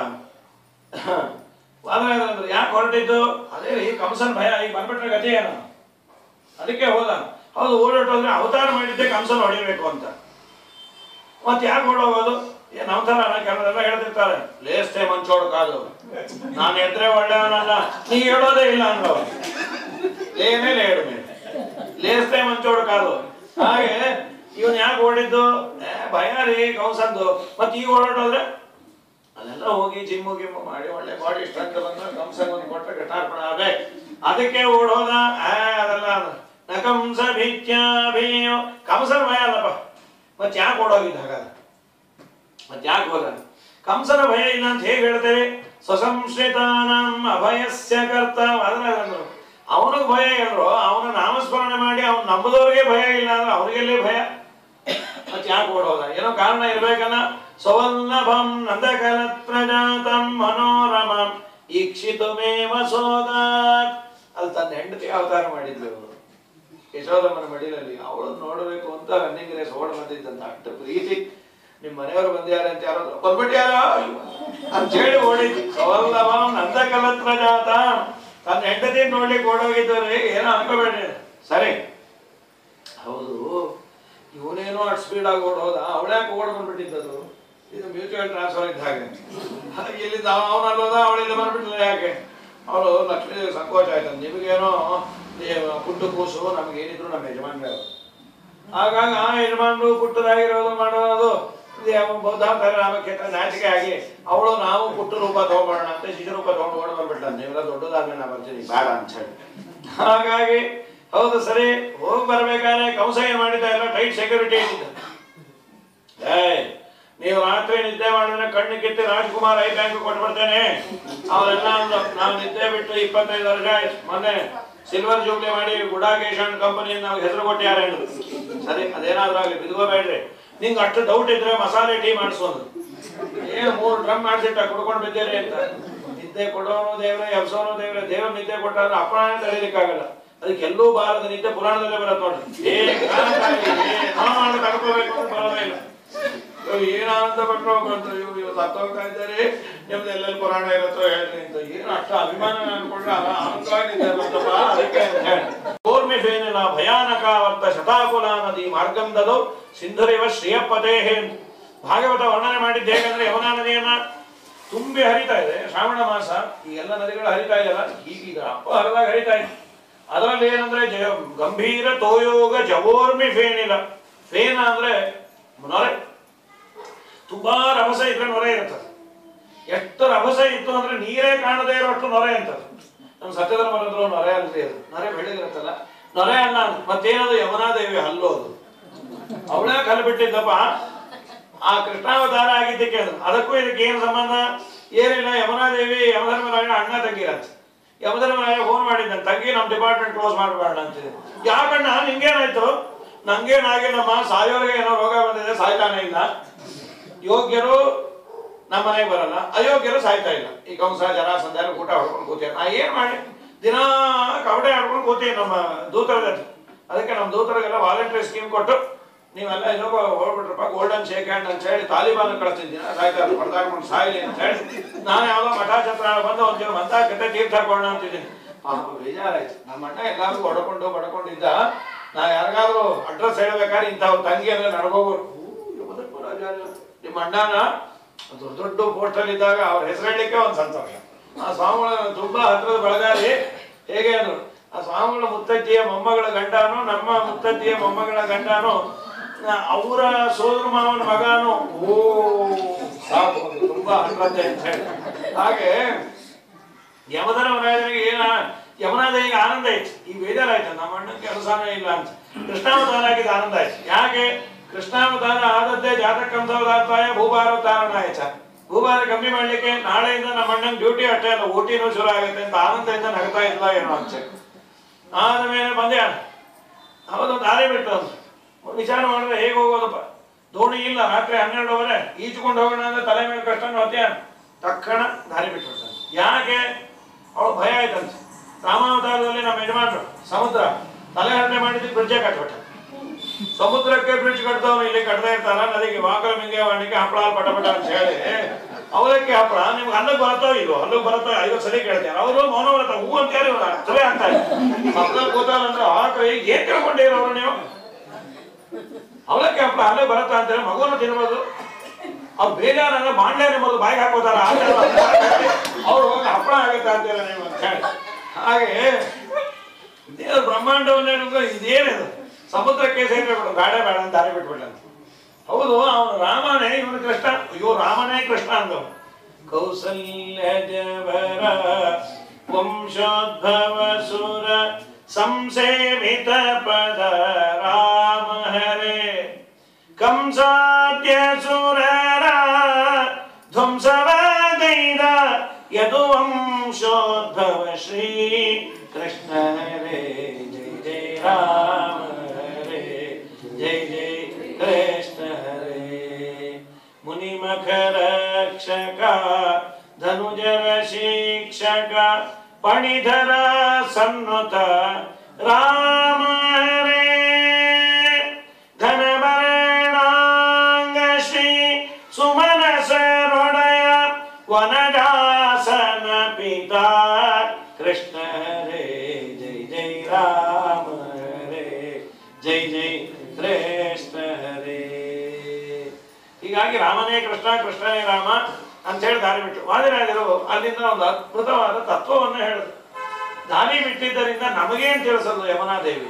ವಾದರಾಜಂದ್ರೆ ಯಾಕೆ ಹೊರಟಿದ್ದು ಅದೇ ರೀ ಕಂಸನ್ ಭಯ ಈಗ ಬಂದ್ಬಿಟ್ರೆ ಗತಿ ಏನು ಅದಕ್ಕೆ ಹೋದ ಹೌದು ಓಡಾಟೋದ್ರೆ ಅವತಾರ ಮಾಡಿದ್ದೆ ಕಂಸನ್ ಹೊಡಿಬೇಕು ಅಂತ ಮತ್ತೆ ಯಾಕೆ ಓಡೋಗೋದು ಏನ್ ಅವತಾರ ಕೆಲವರೆಲ್ಲ ಹೇಳ್ತಿರ್ತಾರೆ ಲೇಸ್ತೆ ಮಂಚೋಡ್ ಕಾದು ನಾನು ಎದ್ರೆ ಒಳ್ಳೆಯವನಲ್ಲ ನೀ ಹೇಳೋದೇ ಇಲ್ಲ ಅಂದ್ರವ ಏನೇ ಲೇಡು ಮೇಲೆ ಲೇಸ್ತೆ ಮಂಚೋಡ್ ಕಾದು ಹಾಗೆ ಇವನ್ ಯಾಕೆ ಓಡಿದ್ದು ಏ, ಭಯ ರೀ ಕಂಸಂದು ಮತ್ತೆ ಈಗ ಓಡಾಟೋದ್ರೆ ಅದೆಲ್ಲ ಹೋಗಿ ಜಿಮ್ಮು ಗಿಮ್ಮು ಮಾಡಿ ಒಳ್ಳೆ ಬಾಡಿ ಸ್ಟ್ರೆಂತ್ ಬಂದು ಕಂಸನ್ ಒಂದು ಕೊಟ್ಟರೆ ಕಟಾರ್ಪಣ ಆದ್ರೆ ಅದಕ್ಕೆ ಓಡೋದ ಆ ಅದೆಲ್ಲ ನ ಕಂಸ ಭಿತ್ಯಾಭಿಯೋ ಕಂಸನ ಭಯ ಅಲ್ಲಪ್ಪ ಮತ್ತೆ ಯಾಕೆ ಓಡೋಗಿದ್ದ ಹಾಗಾದ್ರೆ ಮತ್ತೆ ಯಾಕೆ ಹೋದ ಕಂಸನ ಭಯ ಇಲ್ಲ ಅಂತ ಹೇಗೆ ಹೇಳ್ತೇವೆ ಸ್ವಸಂಶ್ರಿತಾನಂ ಅಭಯಸ್ಯ ಕರ್ತ ಅದರಂದ್ರು ಅವನಿಗೆ ಭಯ ಇಲ್ರು ಅವನ ನಾಮಸ್ಮರಣೆ ಮಾಡಿ ಅವನ್ ನಂಬದವ್ರಿಗೆ ಭಯ ಇಲ್ಲ ಅಂದ್ರೆ ಅವ್ರಿಗೆಲ್ಲೇ ಭಯ ಮತ್ತೆ ಯಾಕೆ ಓಡೋದ ಏನೋ ಕಾರಣ ಇರ್ಬೇಕಲ್ಲ ಸ್ವವಲ್ಲಭಂ ನಂದಕಲತ್ರ ಜಾತಂ ಮನೋರಮಂ ಈಕ್ಷಿತುಮೇವ ಸೋದಾತ್ ಅಲ್ಲಿ ತನ್ನ ಹೆಂಡತಿ ಅವತಾರ ಮಾಡಿದ್ಲು ಅವರು ಯಶೋದಮ್ಮನ ಮಡಿಲಲ್ಲಿ ಅವಳು ನೋಡಬೇಕು ಅಂತ ರನ್ನಿಂಗ್ ರೇಸ್ ಓಡ್ ಬಂದಿದ್ದಂತ ಅಷ್ಟು ಪ್ರೀತಿ ನಿಮ್ ಮನೆಯವರು ಬಂದ್ಯಾರ ಅಂತ ಯಾರೋ ಬಂದ್ಬಿಟ್ಯಾರ ಅಂತ ಹೇಳಿ ಓಡಿದ್ವಿ ಸ್ವವಲ್ಲಭಂ ನಂದಕಲತ್ರ ಜಾತ ತನ್ನ ಹೆಂಡತಿ ನೋಡ್ಲಿಕ್ಕೆ ಓಡೋಗಿದ್ದವ್ರಿ ಏನೋ ಅನ್ಕೋಬೇಡ್ರಿ ಸರಿ ಹೌದು ಇವನೇನೋ ಅಷ್ಟು ಸ್ಪೀಡ್ ಆಗಿ ಓಡೋದ ಅವಳ್ಯಾಕೆ ಓಡ್ ಬಂದ್ಬಿಟ್ಟಿದ್ದದು ಇದು ಮ್ಯೂಚುವಲ್ ಟ್ರಾನ್ಸ್ಫರ್ ಇದ್ದ ಹಾಗೆ ಹಾಗೆ ಇಲ್ಲಿಂದ ಅವನಲ್ಲೋದ ಅವಳಿಂದ ಬಂದ್ಬಿಟ್ಟಿಲ್ಲ ಯಾಕೆ ಅವಳು ಲಕ್ಷ್ಮೀ ಸಂಕೋಚ ಆಯ್ತು ನಿಮಗೇನೋ ಈ ಪುಟ್ಟು ಕೂಸು ನಮ್ಗೆ ಏನಿದ್ರು ನಮ್ಮ ಯಜಮಾನ್ರೆ ಅವರು ಹಾಗಾಗಿ ಆ ಯಜಮಾನ್ರು ಪುಟ್ಟದಾಗಿರೋದು ಮಾಡೋದು ಬೌದ್ಧಾಂತರ ರಾಮಕ್ಷೇತ್ರ ನಾಚಿಕೆ ಆಗಿ ಅವಳು ನಾವು ಪುಟ್ಟ ರೂಪ ತಗೊಂಬೋಣ ಅಂತ ಶಿಶು ರೂಪ ತಗೊಂಡು ಓಡ್ ಬಂದ್ಬಿಟ್ಲ ನೀವೆಲ್ಲ ದೊಡ್ಡದಾದ್ಮೇಲೆ ನಾ ಬರ್ತೀನಿ ಬೇಡ ಅಂತ ಹೇಳಿ ಹಾಗಾಗಿ ಹೌದು ಸರಿ ಹೋಗಿ ಬರ್ಬೇಕಾದ್ರೆ ಕಂಸ ಏನ್ ಮಾಡಿದ ಎಲ್ಲ ಟೈಟ್ ಸೆಕ್ಯೂರಿಟಿ ಇಟ್ಟಿದ್ದ ಏಯ್ ನೀವು ರಾತ್ರಿ ನಿದ್ದೆ ಮಾಡಿದ್ರೆ ಕಣ್ಣು ಕಿತ್ತಿ ರಾಜ್ಕುಮಾರ್ ಐ ಬ್ಯಾಂಕ್ ಕೊಟ್ಬಿಡ್ತೇನೆ ಅವರೆಲ್ಲ ಅಂದ್ರು ನಾವು ನಿದ್ದೆ ಬಿಟ್ಟು ಇಪ್ಪತ್ತೈದು ವರ್ಷ ಆಯ್ತು ಮೊನ್ನೆ ಸಿಲ್ವರ್ ಜೂಬ್ಲಿ ಮಾಡಿ ಗುಡಾಕೇಶನ್ ಕಂಪನಿಯಿಂದ ನಾವು ಹೆಸರು ಕೊಟ್ಟಿದ್ದಾರೆ ಅಂದ್ರು ಸರಿ ಅದೇನಾದ್ರೂ ಆಗಲಿ ಬಿದ್ಕೋಬೇಡ್ರಿ ನಿಂಗೆ ಅಷ್ಟು ಡೌಟ್ ಇದ್ರೆ ಮಸಾಲೆ ಟೀ ಮಾಡಿಸೋದು ಏನು ಮೂರು ಡ್ರಮ್ ಮಾಡಿಸಿಟ್ಟ ಕುಡ್ಕೊಂಡು ಬಿದ್ದೀರಿ ಅಂತ ನಿದ್ದೆ ಕೊಡೋನು ದೇವ್ರೆ ಎಬ್ಸೋನು ದೇವ್ರೆ ದೇವ್ರ ನಿದ್ದೆ ಕೊಟ್ಟಾದ್ರೆ ಅಪರಾಣ ತಡೀಲಿಕ್ಕಾಗಲ್ಲ ಅದಕ್ಕೆ ಎಲ್ಲೂ ಬಾರದ ನಿದ್ದೆ ಪುರಾಣದಲ್ಲೇ ಬರತ್ತೆ ನೋಡ್ರಿ ಏನ್ ಮಾಡಿ ತಡ್ಕೋಬೇಕು ಅಂತ ಬರೋದೇ ಇಲ್ಲ ಇವಾಗ ಏನಾನಂದ ಪಟ್ಟರು ಅಂತ ಇವ್ರು ಇವ್ರು ಸತ್ತೋಗ್ತಾ ಇದ್ದಾರೆ ನಿಮ್ದು ಎಲ್ಲೆಲ್ಲಿ ಪುರಾಣ ಇರುತ್ತೋ ಹೇಳ್ರಿ ಅಂತ ಏನು ಅಷ್ಟು ಅಭಿಮಾನ ಅನ್ಕೊಂಡ್ರೆ ಅಲ್ಲ ಆನಂದವಾಗಿದ್ದೆ ಬಂತಪ್ಪ ಅದಕ್ಕೆ ಅಂತ ಹೇಳಿ ಕೂರ್ಮಿಫೇನಿನ ಭಯಾನಕ ವರ್ತ ಶತಾಕುಲ ನದಿ ಮಾರ್ಗಂ ದದು ಸಿಂಧುರಿವ ಶ್ರೀಯಪದೇ ಭಾಗವತ ವರ್ಣನೆ ಮಾಡಿದ್ದು ಹೇಗಂದ್ರೆ ಯಮುನಾ ನದಿಯನ್ನ ತುಂಬಿ ಹರಿತಾ ಇದೆ ಶ್ರಾವಣ ಮಾಸ ಈ ಎಲ್ಲ ನದಿಗಳು ಹರಿತಾ ಇದೆಯಲ್ಲ ಹೀಗೀಗ ಅಪ್ಪ ಹರಿದಾಗ ಹರಿತಾ ಇದೆ ಅದರಲ್ಲಿ ಏನಂದ್ರೆ ಜಯ ಗಂಭೀರ ತೋಯೋಗ ಜವೋರ್ಮಿ ಫೇನಿಲ್ಲ ಫೇನ ಅಂದ್ರೆ ನೊರೆ ತುಂಬಾ ರಭಸ ಇದ್ರೆ ನೊರೆ ಇರ್ತದೆ ಎಷ್ಟು ರಭಸ ಇತ್ತು ಅಂದ್ರೆ ನೀರೇ ಕಾಣದೇ ಇರೋಷ್ಟು ನೊರೆ ಅಂತದೆ ನಮ್ಮ ಸತ್ಯಧರ್ಮ ಬರೆದ್ರು ನೊರೆ ಅಲ್ರಿ ಅದು ನೊರೆ ಬೆಳೆದಿರುತ್ತಲ್ಲ ನೊರೆ ಅಲ್ಲ ಅಂತ. ಮತ್ತೇನದು ಯಮುನಾದೇವಿ ಹಲ್ಲು ಅದು ಅವಳೇ ಕಲ್ಲು ಬಿಟ್ಟಿದ್ದಪ್ಪ ಆ ಕೃಷ್ಣಾವತಾರ ಆಗಿದ್ದಕ್ಕೆ ಅದು ಅದಕ್ಕೂ ಇದಕ್ಕೆ ಏನು ಸಂಬಂಧ ಏನಿಲ್ಲ ಯಮುನಾದೇವಿ ಯಮಧರ್ಮರಾಯ ಅಣ್ಣ ತಂಗಿರಂತೆ ಯಮಧರ್ಮರಾಯ ಫೋನ್ ಮಾಡಿದ್ದ ತಂಗಿ ನಮ್ಮ ಡಿಪಾರ್ಟ್ಮೆಂಟ್ ಕ್ಲೋಸ್ ಮಾಡಬೇಡ ಅಂತಿದೆ ಯಾಕಣ್ಣ ನಿಂಗೇನಾಯ್ತು ನಂಗೇನಾಗಿಲ್ಲಮ್ಮ ಸಾಯೋರಿಗೆ ಏನೋ ರೋಗ ಬಂದಿದೆ ಸಾಯ್ತಾನೆ ಇಲ್ಲ ಯೋಗ್ಯರು ನಮ್ಮ ಮನೆಗೆ ಬರಲ್ಲ ಅಯೋಗ್ಯರು ಸಾಯ್ತಾ ಇಲ್ಲ ಈ ಕಂಸ ಜನ ಸಂಧಾನ ಊಟ ಹೊಡ್ಕೊಂಡು ಕೂತೀವಿ ನಾ ಏನ್ ಮಾಡಿ ದಿನ ಕಬಡ್ಡಿ ಆಡ್ಕೊಂಡು ಕೂತೀವಿ ನಮ್ಮ ದೂತರ ಜೊತೆ ಅದಕ್ಕೆ ನಮ್ಮ ದೂತರಿಗೆಲ್ಲ ವಾಲಂಟಿಯರ್ ಸ್ಕೀಮ್ ಕೊಟ್ಟು ನೀವೆಲ್ಲ ಇನ್ನೊಬ್ಬ ಹೊರಬಿಟ್ರಪ್ಪ ಗೋಲ್ಡನ್ ಶೇಕ್ ಹ್ಯಾಂಡ್ ಅಂತ ಹೇಳಿ ತಾಲಿಬಾನ್ ಕಳಿಸ್ತಿದ್ದೀನಿ ಸಾಯ್ತಾರೆ ಹೊಡೆದಾಕೊಂಡು ಸಾಯಿಲಿ ಅಂತ ಹೇಳಿ ನಾನು ಯಾವುದೋ ಮಠಾಚತ್ರ ಬಂದು ಒಂದು ಮಂತ ಕತೆ ತೀರ್ಥ ಹಾಕೋಣ ಅಂತಿದ್ದೀನಿ ಪಾಪ ಬೇಜಾರಾಯ್ತು ನಮ್ಮ ಅಣ್ಣ ಎಲ್ಲಾರು ಹೊಡ್ಕೊಂಡು ಬಡ್ಕೊಂಡಿದ್ದ ನಾ ಯಾರಿಗಾದ್ರೂ ಅಡ್ರೆಸ್ ಹೇಳ್ಬೇಕಾದ್ರೆ ಇಂಥವ್ರ ತಂಗಿ ಎಲ್ಲ ನಡ್ಕೋಬೋದು ನಿಮ್ಮ ಅಣ್ಣನ ದೊಡ್ಡ ದೊಡ್ಡ ಪೋಸ್ಟಲ್ ಇದ್ದಾಗ ಅವ್ರ ಹೆಸರು ಹೇಳಲಿಕ್ಕೆ ಒಂದು ಸಂತೋಷ ಆ ಸ್ವಾಮಿಗಳ ತುಂಬಾ ಹತ್ರದ ಬೆಳಗಾರಿ ಹೇಗೆ ಅಂದ್ರು ಆ ಸ್ವಾಮಿಗಳ ಮುತ್ತಜ್ಜಿಯ ಮೊಮ್ಮಗಳ ಗಂಡನು ನಮ್ಮ ಮುತ್ತಜ್ಜಿಯ ಮೊಮ್ಮಗಳ ಗಂಡನು ಆ, ಅವರ ಸೋದರ ಮಾವನ ಮಗನು ಓ ಸಾಕು ಅದು ತುಂಬಾ ಹತ್ರತೆ ಅಂತ ಹೇಳಿ ಹಾಗೆ ಯಮಧನ ಮಹಾರಾಜನಿಗೆ ಏನ ಯಮುನಾದೇವಿಗೆ ಆನಂದ ಆಯ್ತು ಈ ಬೇಜಾರಾಯ್ತು ನಮ್ಮ ಅಣ್ಣನ ಕೆಲಸನೇ ಇಲ್ಲ ಅಂತ ಕೃಷ್ಣಾವತಾರ ಆಗಿದ್ದ ಆನಂದ ಆಯ್ತು ಯಾಕೆ ಕೃಷ್ಣಾವತಾರ ಆದದ್ದೇ ಜಾತಕಂಸವತಾಯ ಭೂಭಾರತಾರಣ ಆಯ್ತ ಭೂಭಾರ ಕಮ್ಮಿ ಮಾಡ್ಲಿಕ್ಕೆ ನಾಳೆಯಿಂದ ನಮ್ಮ ಅಣ್ಣನ ಡ್ಯೂಟಿ ಅಷ್ಟೇ ಅಲ್ಲ ಓಟಿನೂ ಶುರು ಆಗುತ್ತೆ ಅಂತ ಆನಂದದಿಂದ ನಗ್ತಾ ಇಲ್ಲ ಏನೋ ಅಂತ ಆದ ಮೇಲೆ ಬಂದೆ ಹೌದು ದಾರಿ ಬಿಟ್ಟು ಅಂತ ವಿಚಾರ ಮಾಡಿದ್ರೆ ಹೇಗೆ ಹೋಗೋದಪ್ಪ ದೋಣಿ ಇಲ್ಲ ರಾತ್ರಿ ಹನ್ನೆರಡುವರೆ ಈಜ್ಕೊಂಡು ಹೋಗೋಣ ಅಂದ್ರೆ ತಲೆ ಮೇಲೆ ಕಷ್ಟ ಹೊತ್ಯ ತಕ್ಷಣ ದಾರಿ ಬಿಟ್ಬಿಡ್ತಾನೆ ಯಾಕೆ ಅವಳು ಭಯ ಆಯ್ತಂತೆ ರಾಮಾವತಾರದಲ್ಲಿ ನಮ್ಮ ಯಜಮಾನರು ಸಮುದ್ರ ತಲೆ ಹರಣೆ ಮಾಡಿದ್ದು ಬ್ರಿಡ್ಜೆ ಕಟ್ಬಿಟ್ಟ ಸಮುದ್ರಕ್ಕೆ ಬ್ರಿಡ್ಜ್ ಕಟ್ದವನು ಇಲ್ಲಿ ಕಟ್ಟದೇ ಇರ್ತಾರ ನದಿಗೆ ವಾಕಲ ಮಿಂಗೆ ವಾಣಿಗೆ ಹಪ್ಪಳ ಪಟ ಪಟ ಅಂತ ಹೇಳಿ ಅವಲಕ್ಕಿ ಹಪ್ಪಳ ನಿಮ್ಗೆ ಹಲ್ಲಿಗೆ ಬರುತ್ತೋ ಇಲ್ವೋ ಹಲ್ಲಿಗೆ ಬರುತ್ತೋ ಐವತ್ತು ಸರಿ ಕೇಳ್ತಾರೆ ಅವರು ಮೌನ ಬರುತ್ತ ಹೂ ಅಂತ ಹೇಳಿ ಅರ್ಥವೇ ಅಂತ ಹಪ್ಪಳ ಕೂತಾರಂದ್ರೆ ಆಕ್ರೆ ಏನ್ ತಿಳ್ಕೊಂಡಿರೋರು ನೀವು ಅವಲಕ್ಕಿ ಹಪ್ಪಳ ಹಲ್ಲಿಗೆ ಬರುತ್ತಾ ಅಂತಾರೆ ಮಗುವನ್ನು ತಿನ್ಬೋದು ಅವ್ರು ಬೇಜಾರ ಬಾಂಡ್ಲೆ ನಿಮ್ಮದು ಬಾಯಿಗೆ ಹಾಕೋತಾರ ಅವ್ರು ಹೋಗಿ ಹಪ್ಪಳ ಆಗುತ್ತೆ ಅಂತೀರ ನೀವು ಅಂತ ಹೇಳಿ ಹಾಗೆ ದೇವ್ರ ಬ್ರಹ್ಮಾಂಡವನ್ನೇ ಇದೇನಿದು ಸಮುದ್ರಕ್ಕೆ ಸೇರ್ಬೇಕು ಬೇಡ ಬೇಡ ಅಂತ ದಾರಿ ಬಿಟ್ಬಿಟ್ಟಂತ ಹೌದು ಅವನು ರಾಮನೇ ಇವನು ಕೃಷ್ಣ ಅಯ್ಯೋ ರಾಮನೇ ಕೃಷ್ಣ ಅಂದವನು ಕೌಸಲ್ಯ ಜವರ ವಂಶೋದ್ಭವ ಸುರ ಸಂಸೇವಿತ ಪದ ರಾಮ ಹರೇ ಕಂಸಾದ್ಯ ಸುರರ ಧ್ವಂಸವಾಗೈದ ಯದು ವಂಶೋದ್ಭವ ಶ್ರೀ ಕೃಷ್ಣ ಹರೇ ಜಯ ಜಯ ರಾಮ ಹರೇ ಜಯ ಜಯ ಕೃಷ್ಣ ಹರೇ ಮುನಿಮಖ ರಕ್ಷಕ ಧನುಜರ ಶಿಕ್ಷಕ ಪಣಿಧರ ಸನ್ನುತ ರಾಮ ಹರೇ ಧನಭರಣಾಂಗ ಶ್ರೀ ಸುಮನಸರೊಡೆಯ ವನದಾಸನ ಪಿತಾ ಕೃಷ್ಣ ಹರೇ ಜೈ ಜೈ ರಾಮ ಹರೇ ಜೈ ಜೈ ಕೃಷ್ಣ ಹರೇ ಹೀಗಾಗಿ ರಾಮನೇ ಕೃಷ್ಣ ಕೃಷ್ಣನೇ ರಾಮ ಅಂತ ಹೇಳಿ ದಾರಿ ಬಿಟ್ಟು ವಾದಿರಾಜರು ಅಲ್ಲಿಂದ ಒಂದು ಅದ್ಭುತವಾದ ತತ್ವವನ್ನು ಹೇಳಿದ್ರು ದಾರಿ ಬಿಟ್ಟಿದ್ದರಿಂದ ನಮಗೇನ್ ತಿಳಿಸೋದು ಯಮುನಾದೇವಿ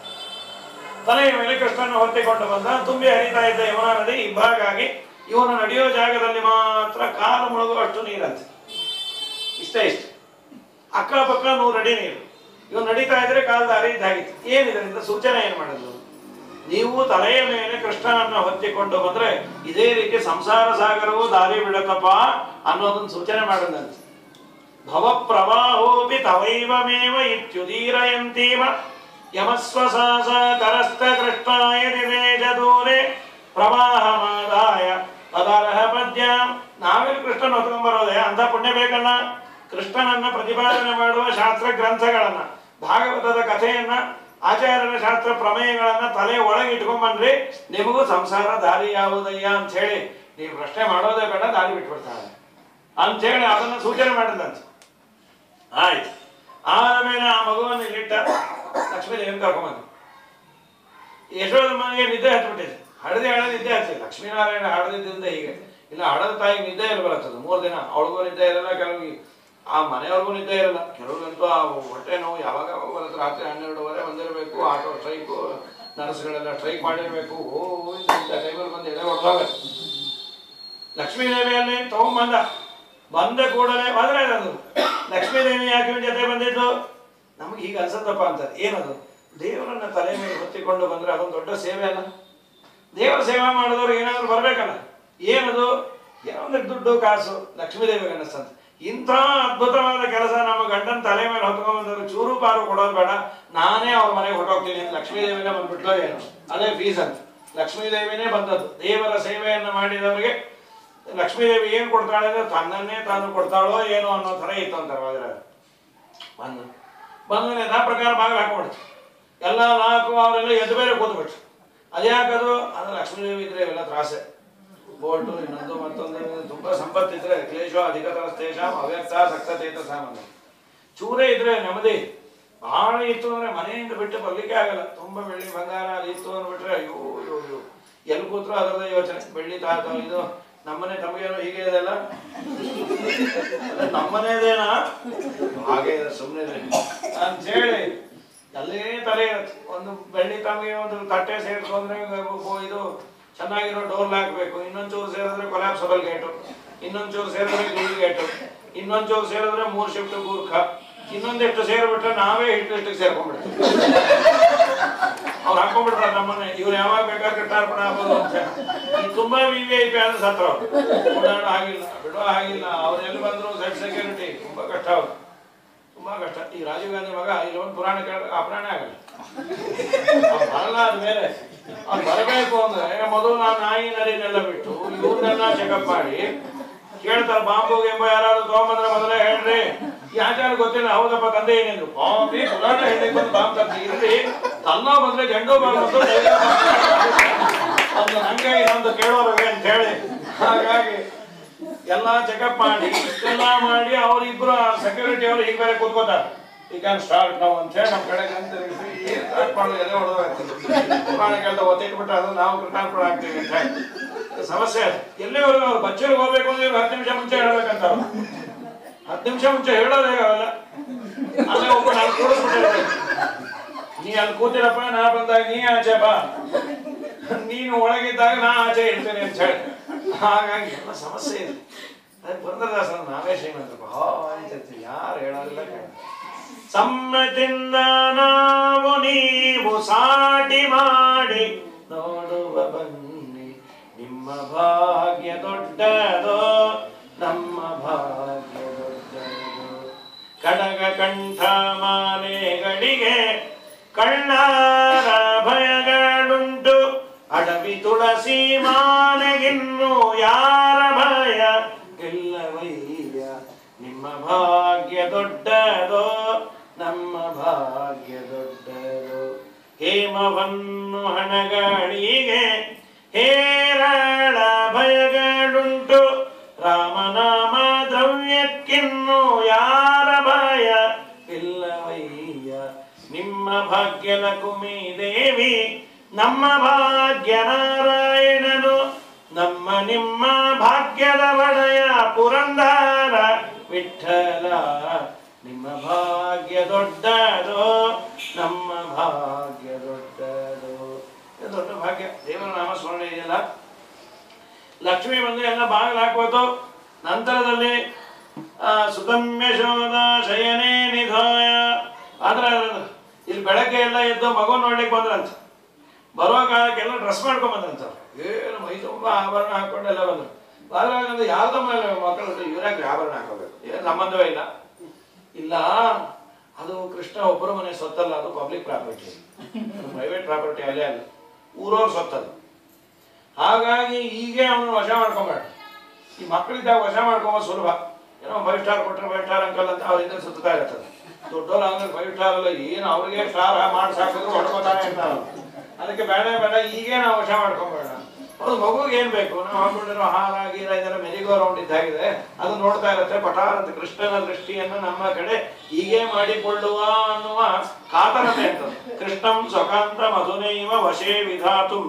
ತಲೆಯ ಮೇಲೆ ಕೃಷ್ಣನ ಹೊತ್ತಿಕೊಂಡು ಬಂದ ತುಂಬಿ ಹರಿತಾ ಇದ್ದ ಯಮುನಾ ನದಿ ಇಬ್ಬಾಗಾಗಿ ಇವನು ನಡೆಯೋ ಜಾಗದಲ್ಲಿ ಮಾತ್ರ ಕಾಲು ಮುಳುಗುವಷ್ಟು ನೀರಂತೆ ಇಷ್ಟೇ ಇಷ್ಟ ಅಕ್ಕಪಕ್ಕ ನೂರು ಅಡಿ ನೀರು ಇವನು ನಡೀತಾ ಇದ್ರೆ ಕಾಲು ದಾರಿ ಇದ್ದಾಗಿತ್ತು ಏನಿದರಿಂದ ಸೂಚನೆ ಏನ್ ಮಾಡಿದ್ರು ನೀವು ತಲೆಯ ಮೇಲೆ ಕೃಷ್ಣನನ್ನ ಹೊತ್ತಿಕೊಂಡು ಬಂದ್ರೆ ಇದೇ ರೀತಿ ಸಂಸಾರ ಸಾಗರವು ದಾರಿ ಬಿಡತಪ್ಪ ಅನ್ನೋದನ್ನ ಸೂಚನೆ ಮಾಡಿದಂತೆ ಭವ ಪ್ರವಾಹೋಪಿ ತವೈವಮೇವ ಇತ್ಯುದೀರಯಂತೀವ ಯಮಸ್ವಸಾಸ ಕರಸ್ಥ ಕೃಷ್ಣಾಯ ದಿವೇಶ ದೂರೆ ಪ್ರವಾಹಮಾದಾಯ ಪದಾರಹ ಪದ್ಯ ನಾವೆಲ್ಲಿ ಕೃಷ್ಣನ ಹೊತ್ಕೊಂಡ್ ಬರೋದೆ ಅಂತ ಪುಣ್ಯ ಬೇಕಲ್ಲ ಕೃಷ್ಣನನ್ನ ಪ್ರತಿಪಾದನೆ ಮಾಡುವ ಶಾಸ್ತ್ರ ಗ್ರಂಥಗಳನ್ನ ಭಾಗವತದ ಕಥೆಯನ್ನ ಆಚಾರ್ಯರ ಶಾಸ್ತ್ರ ಪ್ರಮೇಯಗಳನ್ನ ತಲೆ ಒಳಗೆ ಇಟ್ಕೊಂಡ್ಬನ್ರಿ ನಿಮಗೂ ಸಂಸಾರ ದಾರಿ ಯಾವುದಯ್ಯ ಅಂತ ಹೇಳಿ ನೀವು ಪ್ರಶ್ನೆ ಮಾಡೋದೇ ಬೇಡ ದಾರಿ ಬಿಟ್ಬಿಡ್ತಾರೆ ಅಂತ ಹೇಳಿ ಅದನ್ನ ಸೂಚನೆ ಮಾಡಿದಂತೆ ಆಯ್ತು ಆಮೇಲೆ ಆ ಮಗುವನ್ನು ಇಲ್ಲಿಟ್ಟ ಲಕ್ಷ್ಮೀ ದೇವಿ ಕರ್ಕೊಂಬಂದು ಯಶೋಧಮ್ಮನಿಗೆ ನಿದ್ದೆ ಹತ್ಬಿಟ್ಟಿದೆ ಹಳದಿ ಹಳದಿ ನಿದ್ದೆ ಹತ್ತಿ ಲಕ್ಷ್ಮೀನಾರಾಯಣ ಹಳದಿದ್ದರಿಂದ ಹೀಗೆ ಇಲ್ಲ ಹಳದ ತಾಯಿ ನಿದ್ದೆ ಇರಲ್ಲ ಬರ್ತದೆ ಮೂರು ದಿನ ಅವಳಿಗೂ ನಿದ್ದೆ ಇರಲ್ಲ ಕೆಲವಿಗೆ ಆ ಮನೆಯವ್ರಿಗೂ ನಿದ್ದೆ ಇರಲ್ಲ ಕೆಲವ್ರಿಗಂತೂ ಆ ಹೊಟ್ಟೆ ನೋವು ಯಾವಾಗ ಯಾವಾಗ ಬರುತ್ತೆ ರಾತ್ರಿ ಹನ್ನೆರಡುವರೆ ಬಂದಿರಬೇಕು ಆಟೋ ಸ್ಟ್ರೈಕು ನರ್ಸ್ಗಳೆಲ್ಲ ಸ್ಟ್ರೈಕ್ ಮಾಡಿರಬೇಕು ಓ ಇಂಥ ಟೈಮಲ್ಲಿ ಬಂದು ಎದೆ ಹೊಡೆದೋಗುತ್ತೆ ಲಕ್ಷ್ಮೀ ದೇವಿಯಲ್ಲಿ ತಗೊಂಬಂದ ಬಂದ ಕೂಡಲೇ ಬಂದ್ರೆ ಅದು ಲಕ್ಷ್ಮೀ ದೇವಿ ಯಾಕೆ ಇವ್ನ್ ಜೊತೆ ಬಂದಿದ್ದು ನಮ್ಗೆ ಈಗ ಅನ್ಸತ್ತಪ್ಪ ಅಂತ ಏನದು ದೇವರನ್ನ ತಲೆ ಮೇಲೆ ಹೊತ್ತಿಕೊಂಡು ಬಂದ್ರೆ ಅದೊಂದು ದೊಡ್ಡ ಸೇವೆ ಅಲ್ಲ ದೇವರ ಸೇವೆ ಮಾಡಿದವ್ರು ಏನಾದ್ರು ಬರ್ಬೇಕಲ್ಲ ಏನದು ಏನೋ ಒಂದು ದುಡ್ಡು ಕಾಸು ಲಕ್ಷ್ಮೀ ದೇವಿಗೆ ಅನ್ನಿಸ್ತಂತ ಇಂಥ ಅದ್ಭುತವಾದ ಕೆಲಸ ನಮ್ಮ ಗಂಡನ ತಲೆ ಮೇಲೆ ಹೊತ್ಕೊಂಡ್ ಬಂದವರು ಚೂರು ಪಾರು ಕೊಡೋದು ಬೇಡ ನಾನೇ ಅವ್ರ ಮನೆಗೆ ಹೊರಟೋಗ್ತೀನಿ ಅಂತ ಲಕ್ಷ್ಮೀ ದೇವಿನೇ ಬಂದ್ಬಿಟ್ಲೋ ಏನು ಅದೇ ಫೀಸ್ ಅಂತ ಲಕ್ಷ್ಮೀ ದೇವಿನೇ ಬಂದದ್ದು ದೇವರ ಸೇವೆಯನ್ನು ಮಾಡಿದವರಿಗೆ ಲಕ್ಷ್ಮೀದೇವಿ ಏನ್ ಕೊಡ್ತಾಳೆ ಅಂದ್ರೆ ತನ್ನನ್ನೇ ತಾನು ಕೊಡ್ತಾಳೋ ಏನೋ ಅನ್ನೋ ತರ ಇತ್ತು ಅಂತಾರೆ ವಾದಿರಾಜ ಬಂದು ಬಂದ ಯಥಾ ಪ್ರಕಾರ ಬಾಗಿಲು ಹಾಕೊಂಡ್ಬಿಡ್ತು ಎಲ್ಲ ನಾಲ್ಕು ಅವರೆಲ್ಲ ಎದ್ದು ಬೇರೆ ಕೂತ್ಬಿಟ್ರು ಅದ್ಯಾಕದು ಅಂದ್ರೆ ಲಕ್ಷ್ಮೀದೇವಿ ಇದ್ರೆ ಇವೆಲ್ಲ ತ್ರಾಸೆ ಬೋಲ್ಟು ಇನ್ನೊಂದು ಮತ್ತೊಂದು ತುಂಬಾ ಸಂಪತ್ತಿದ್ರೆ ಕ್ಲೇಶ ಅಧಿಕತರ ತೇಷಾಂ ಅವ್ಯಕ್ತ ಸಕ್ತತೇತ ಸಾಮಾನ್ಯ ಚೂರೇ ಇದ್ರೆ ನೆಮ್ಮದಿ ಬಹಳ ಇತ್ತು ಅಂದ್ರೆ ಮನೆಯಿಂದ ಬಿಟ್ಟು ಬರ್ಲಿಕ್ಕೆ ಆಗಲ್ಲ ತುಂಬಾ ಬೆಳ್ಳಿ ಬಂಗಾರ ಅದು ಇತ್ತು ಅಂದ್ಬಿಟ್ರೆ ಅಯ್ಯೋ ಅಯ್ಯೋ ಅಯ್ಯೋ ಎಲ್ಲಿ ಕೂತ್ರು ಅದರದ ಯೋಚನೆ ಬೆಳ್ಳಿ ತಾತ ಇದು ನಮ್ಮನೆ ತಮಗೇನೋ ಹೀಗೆ ಇದೆಲ್ಲ ನಮ್ಮನೇದೇನಾ ಹಾಗೆ ಇದೆ ಸುಮ್ಮನೆ ಅಂತ ಹೇಳಿ ಅಲ್ಲೇ ತಲೆ ಇರುತ್ತೆ ಒಂದು ಬೆಳ್ಳಿ ತಮಗೆ ಒಂದು ತಟ್ಟೆ ಸೇರಿಸ್ಕೊಂಡ್ರೆ ಇದು ಚೆನ್ನಾಗಿರೋ ಡೋರ್ ಹಾಕ್ಬೇಕು ಇನ್ನೊಂದ್ ಚೂರು ಸೇರಿದ್ರೆ ಕೊಲಾಪ್ಸಬಲ್ ಗೇಟು ಇನ್ನೊಂದ್ ಚೂರು ಸೇರಿದ್ರೆ ಗುಳಿ ಗೇಟು ಇನ್ನೊಂದ್ ಚೂರು ಸೇರಿದ್ರೆ ಮೂರ್ ಶಿಫ್ಟ್ ಗೂರ್ಖ ಇನ್ನೊಂದಿಷ್ಟು ಸೇರ್ಬಿಟ್ರೆ ನಾವೇ ಇಷ್ಟು ಇಷ್ಟಕ್ಕೆ ಸೇರ್ಕೊಂಡ್ಬಿಡ್ತೀವಿ ಅವ್ರು ಹಾಕೊಂಡ್ಬಿಟ್ರ ನಮ್ಮನೆ ಇವ್ರು ಯಾವಾಗ ಬೇಕಾದ್ರೆ ಕಟ್ಟಾರ್ಪಣ ಆಗ್ಬೋದು ಅಂತ ಈ ತುಂಬಾ ವಿ ವಿ ಐ ಪಿ ಆದ್ರೆ ಸತ್ರ ಓಡಾಡೋ ಆಗಿಲ್ಲ ಬಿಡೋ ಆಗಿಲ್ಲ ಅವ್ರು ಎಲ್ಲಿ ಬಂದ್ರು ಸೆಟ್ ಸೆಕ್ಯೂರಿಟಿ ತುಂಬಾ ಕಷ್ಟ ಅವ್ರು ತುಂಬಾ ಕಷ್ಟ ಈ ರಾಜೀವ್ ಗಾಂಧಿ ಮಗ ಇಲ್ಲಿ ಒಂದು ಪುರಾಣ ಕೇಳ ಅಪರಾಣ ಆಗಲ್ಲ ಅವ್ನು ಬರಲ್ಲ ಆದ್ಮೇಲೆ ಅವ್ನು ಬರಬೇಕು ಅಂದ್ರೆ ಮೊದಲು ನಾನು ನಾಯಿ ನರಿನೆಲ್ಲ ಬಿಟ್ಟು ಇವ್ರನ್ನೆಲ್ಲ ಚೆಕಪ್ ಮಾಡಿ ಕೇಳ್ತಾರೆ ಬಾಂಬು ಎಂಬ ಯಾರಾದ್ರು ತಗೊಂಬಂದ್ರೆ ಮೊದಲೇ ಹೇಳ್ರಿ ಯಾಚಾರ ಗೊತ್ತಿಲ್ಲ ಹೌದಪ್ಪ ತಂದೆ ಏನೇನು ಬಾಂಬಿ ಪುರಾಣ ಹೇಳಿ ಬಂದು ಬಾಂಬ್ ತಂದು ಇರ್ಲಿ ತನ್ನೋ ಬಂದ್ರೆ ಜಂಡು ಬಾಂಬ್ ಅಂತ ಧೈರ್ಯ ಒಂದು ನಂಗೆ ಇನ್ನೊಂದು ಕೇಳೋರಿಗೆ ಅಂತ ಹೇಳಿ ಹಾಗಾಗಿ ಎಲ್ಲಾ ಚೆಕಪ್ ಮಾಡಿ ಇಷ್ಟೆಲ್ಲ ಮಾಡಿ ಅವರಿಬ್ರು ಸೆಕ್ಯೂರಿಟಿ ಅವರು ಈಗ ಬೇರೆ ಕೂತ್ಕೋತಾರೆ ಈ ಕ್ಯಾನ್ ಸ್ಟಾರ್ಟ್ ನಾವು ಅಂತ ಹೇಳಿ ನಮ್ಮ ಕಡೆಗೆ ಅಂತ ಸ್ಟಾರ್ಟ್ ಮಾಡೋದು ಎದೆ ಹೊಡೆದಾಗ್ತದೆ ಪುರಾಣ ಕೇಳ್ತಾ ಒತ್ತಿಟ್ಬಿಟ್ಟು ಅದು ನಾವು ಕೃತಾರ್ಪಣ ಆಗ್ತೀವಿ ಅಂತ ಹೇಳಿ ಇದು ಸಮಸ್ಯೆ ಅದು ಎಲ್ಲಿವರೆಗೂ ಅವ್ರು ಬಚ್ಚರಿಗೆ ಹೋಗ್ಬೇಕು ಅಂದ್ರೆ ಇವ್ರು ಹತ್ತು ನಿಮಿಷ ಮುಂಚೆ ಹೇಳ್ಬೇಕಂತ ಅವ್ರು ಹತ್ತು ನಿಮಿಷ ಮುಂಚೆ ಹೇಳೋದೇ ಅವೆಲ್ಲ ಅಲ್ಲೇ ಒಬ್ಬ ನಾನು ಕೂಡಿಸ್ಬಿಟ್ಟಿರ್ತೀನಿ ನೀ ಅಲ್ಲಿ ಕೂತಿರಪ್ಪ ನಾ ಬಂದಾಗ ನೀ ಆಚೆ ಬಾ ನೀನು ಒಳಗಿದ್ದಾಗ ನಾ ಆಚೆ ಇರ್ತೇನೆ ಅಂತ ಹೇಳಿ ಹಾಗಾಗಿ ಎಲ್ಲ ಸಮಸ್ಯೆ ಇದೆ ಅದಕ್ಕೆ ಪುರಂದರದಾಸರ ನಾವೇ ಶ್ರೀಮಂತರು ಹಾ ಅಂತಿರ್ತೀವಿ ಯಾರು ಹೇಳೋದಿಲ್ಲ ಕೇಳ ಸಮ್ಮತಿಂದ ನಾವು ನೀವು ಸಾಟಿ ಮಾಡಿ ನೋಡುವ ಬನ್ನಿ ನಿಮ್ಮ ಭಾಗ್ಯ ದೊಡ್ಡದೋ ನಮ್ಮ ಭಾಗ್ಯ ದೊಡ್ಡದು ಕಡಗ ಕಂಠ ಮಾಲೆಗಳಿಗೆ ಕಳ್ಳರ ಭಯಗಳುಂಟು ಅಡವಿ ತುಳಸಿ ಮಾಲೆಗಿನ್ನು ಯಾರ ಭಯ ಇಲ್ಲವಯ್ಯ ನಿಮ್ಮ ಭಾಗ್ಯ ದೊಡ್ಡದೋ ನಮ್ಮ ಭಾಗ್ಯ ದೊಡ್ಡದು ಹೇಮವನ್ನು ಹಣಗಳಿಗೆ ಹೇರಳ ಭಯಗಳುಂಟು ರಾಮನಾಮ ದ್ರವ್ಯಕ್ಕಿನ್ನು ಯಾರ ಭಯ ಇಲ್ಲವಯ್ಯ ನಿಮ್ಮ ಭಾಗ್ಯ ಲಕುಮಿ ದೇವಿ ನಮ್ಮ ಭಾಗ್ಯ ನಾರಾಯಣನು ನಮ್ಮ ನಿಮ್ಮ ಭಾಗ್ಯದ ಒಡೆಯ ಪುರಂದರ ವಿಠಲ ನಿಮ್ಮ ಭಾಗ್ಯ ದೊಡ್ಡದು ನಮ್ಮ ಭಾಗ್ಯ ದೊಡ್ಡದು ಇದು ದೊಡ್ಡ ಭಾಗ್ಯ ದೇವರ ನಾಮ ಸ್ಮರಣೆ ಇದೆಯಲ್ಲ ಲಕ್ಷ್ಮಿ ಬಂದು ಎಲ್ಲ ಬಾಗಿಲು ಹಾಕ್ಬೋದು ನಂತರದಲ್ಲಿ ಆ, ಸುತಮ್ಯ ಶೋಧ ಶಯನೇ ನಿಧಾಯ ಆದ್ರೆ ಅದು ಇಲ್ಲಿ ಬೆಳಗ್ಗೆ ಎಲ್ಲ ಎದ್ದು ಮಗು ನೋಡ್ಲಿಕ್ಕೆ ಬಂದ್ರಂತ ಬರೋ ಕಾಲಕ್ಕೆಲ್ಲ ಡ್ರೆಸ್ ಮಾಡ್ಕೊಂಡ್ ಬಂದ್ರಂತ ಏನು ಮೈ ತುಂಬಾ ಆಭರಣ ಹಾಕೊಂಡೆಲ್ಲ ಬಂದ್ರು ಬಾಗಿಲಾಗ ಯಾರ್ದ ಮೇಲೆ ಮಕ್ಕಳು ಇವ್ರಾಗ ಆಭರಣ ಹಾಕೋಬೇಕು ಏನು ಸಂಬಂಧವೇ ಇಲ್ಲ ಇಲ್ಲ ಅದು ಕೃಷ್ಣ ಒಬ್ಬರ ಮನೆ ಸೊತ್ತಲ್ಲ ಅದು ಪಬ್ಲಿಕ್ ಪ್ರಾಪರ್ಟಿ ಪ್ರೈವೇಟ್ ಪ್ರಾಪರ್ಟಿ ಅಲ್ಲೇ ಅಲ್ಲ ಊರವ್ರ ಸೊತ್ತದು ಹಾಗಾಗಿ ಹೀಗೆ ಅವನು ವಶ ಮಾಡ್ಕೊಂಬೇಡ ಈ ಮಕ್ಕಳಿದ್ದಾಗ ವಶ ಮಾಡ್ಕೊಂಬೋದು ಸುಲಭ ಏನೋ ಫೈವ್ ಸ್ಟಾರ್ ಕೊಟ್ಟರೆ ಫೈವ್ ಸ್ಟಾರ್ ಅಂಕಲ್ ಅಂತ ಅವರಿಂದ ಸುತ್ತಾ ಇರ್ತದೆ ದೊಡ್ಡವ್ರು ಅಂದ್ರೆ ಫೈವ್ ಸ್ಟಾರ್ ಅಲ್ಲ ಏನು ಅವ್ರಿಗೆ ಸ್ಟಾರ್ ಮಾಡಿ ಸಾಕಿದ್ರು ಹೊಡ್ಕೋತಾನೆ ಇರ್ತಾರ ಅದಕ್ಕೆ ಬೇಡ ಬೇಡ ಈಗೇ ನಾವು ವಶ ಮಾಡ್ಕೊಂಬೇಡ ಅದು ಮಗುಗೆ ಏನ್ ಬೇಕು ನಾವು ಹಾಕೊಂಡಿರೋ ಹಾರ ಗೀರ ಇದೆಲ್ಲ ಮೆರಿಗೋ ರೌಂಡ್ ಇದ್ದಾಗಿದೆ ಅದು ನೋಡ್ತಾ ಇರುತ್ತೆ ಪಟಾರ ಅಂತ ಕೃಷ್ಣನ ದೃಷ್ಟಿಯನ್ನು ನಮ್ಮ ಕಡೆ ಹೀಗೆ ಮಾಡಿಕೊಳ್ಳುವ ಅನ್ನುವ ಕಾತರತೆ ಅಂತ ಕೃಷ್ಣಂ ಸ್ವಕಾಂತ ಮಧುನೈವ ವಶೇ ವಿಧಾತು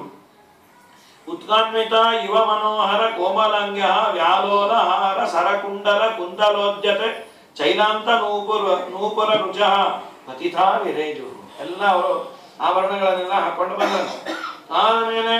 ಉತ್ಕಾನ್ವಿತ ಇವ ಮನೋಹರ ಕೋಮಲಾಂಗ್ಯ ವ್ಯಾಲೋಲ ಹಾರ ಸರಕುಂಡಲ ಕುಂದಲೋದ್ಯತೆ ಚೈಲಾಂತ ನೂಪುರ ನೂಪುರ ರುಚ ಪತಿಥಾ ವಿರೇಜು ಎಲ್ಲ ಅವರು ಆಭರಣಗಳನ್ನೆಲ್ಲ ಹಾಕೊಂಡು ಬಂದರು ಆಮೇಲೆ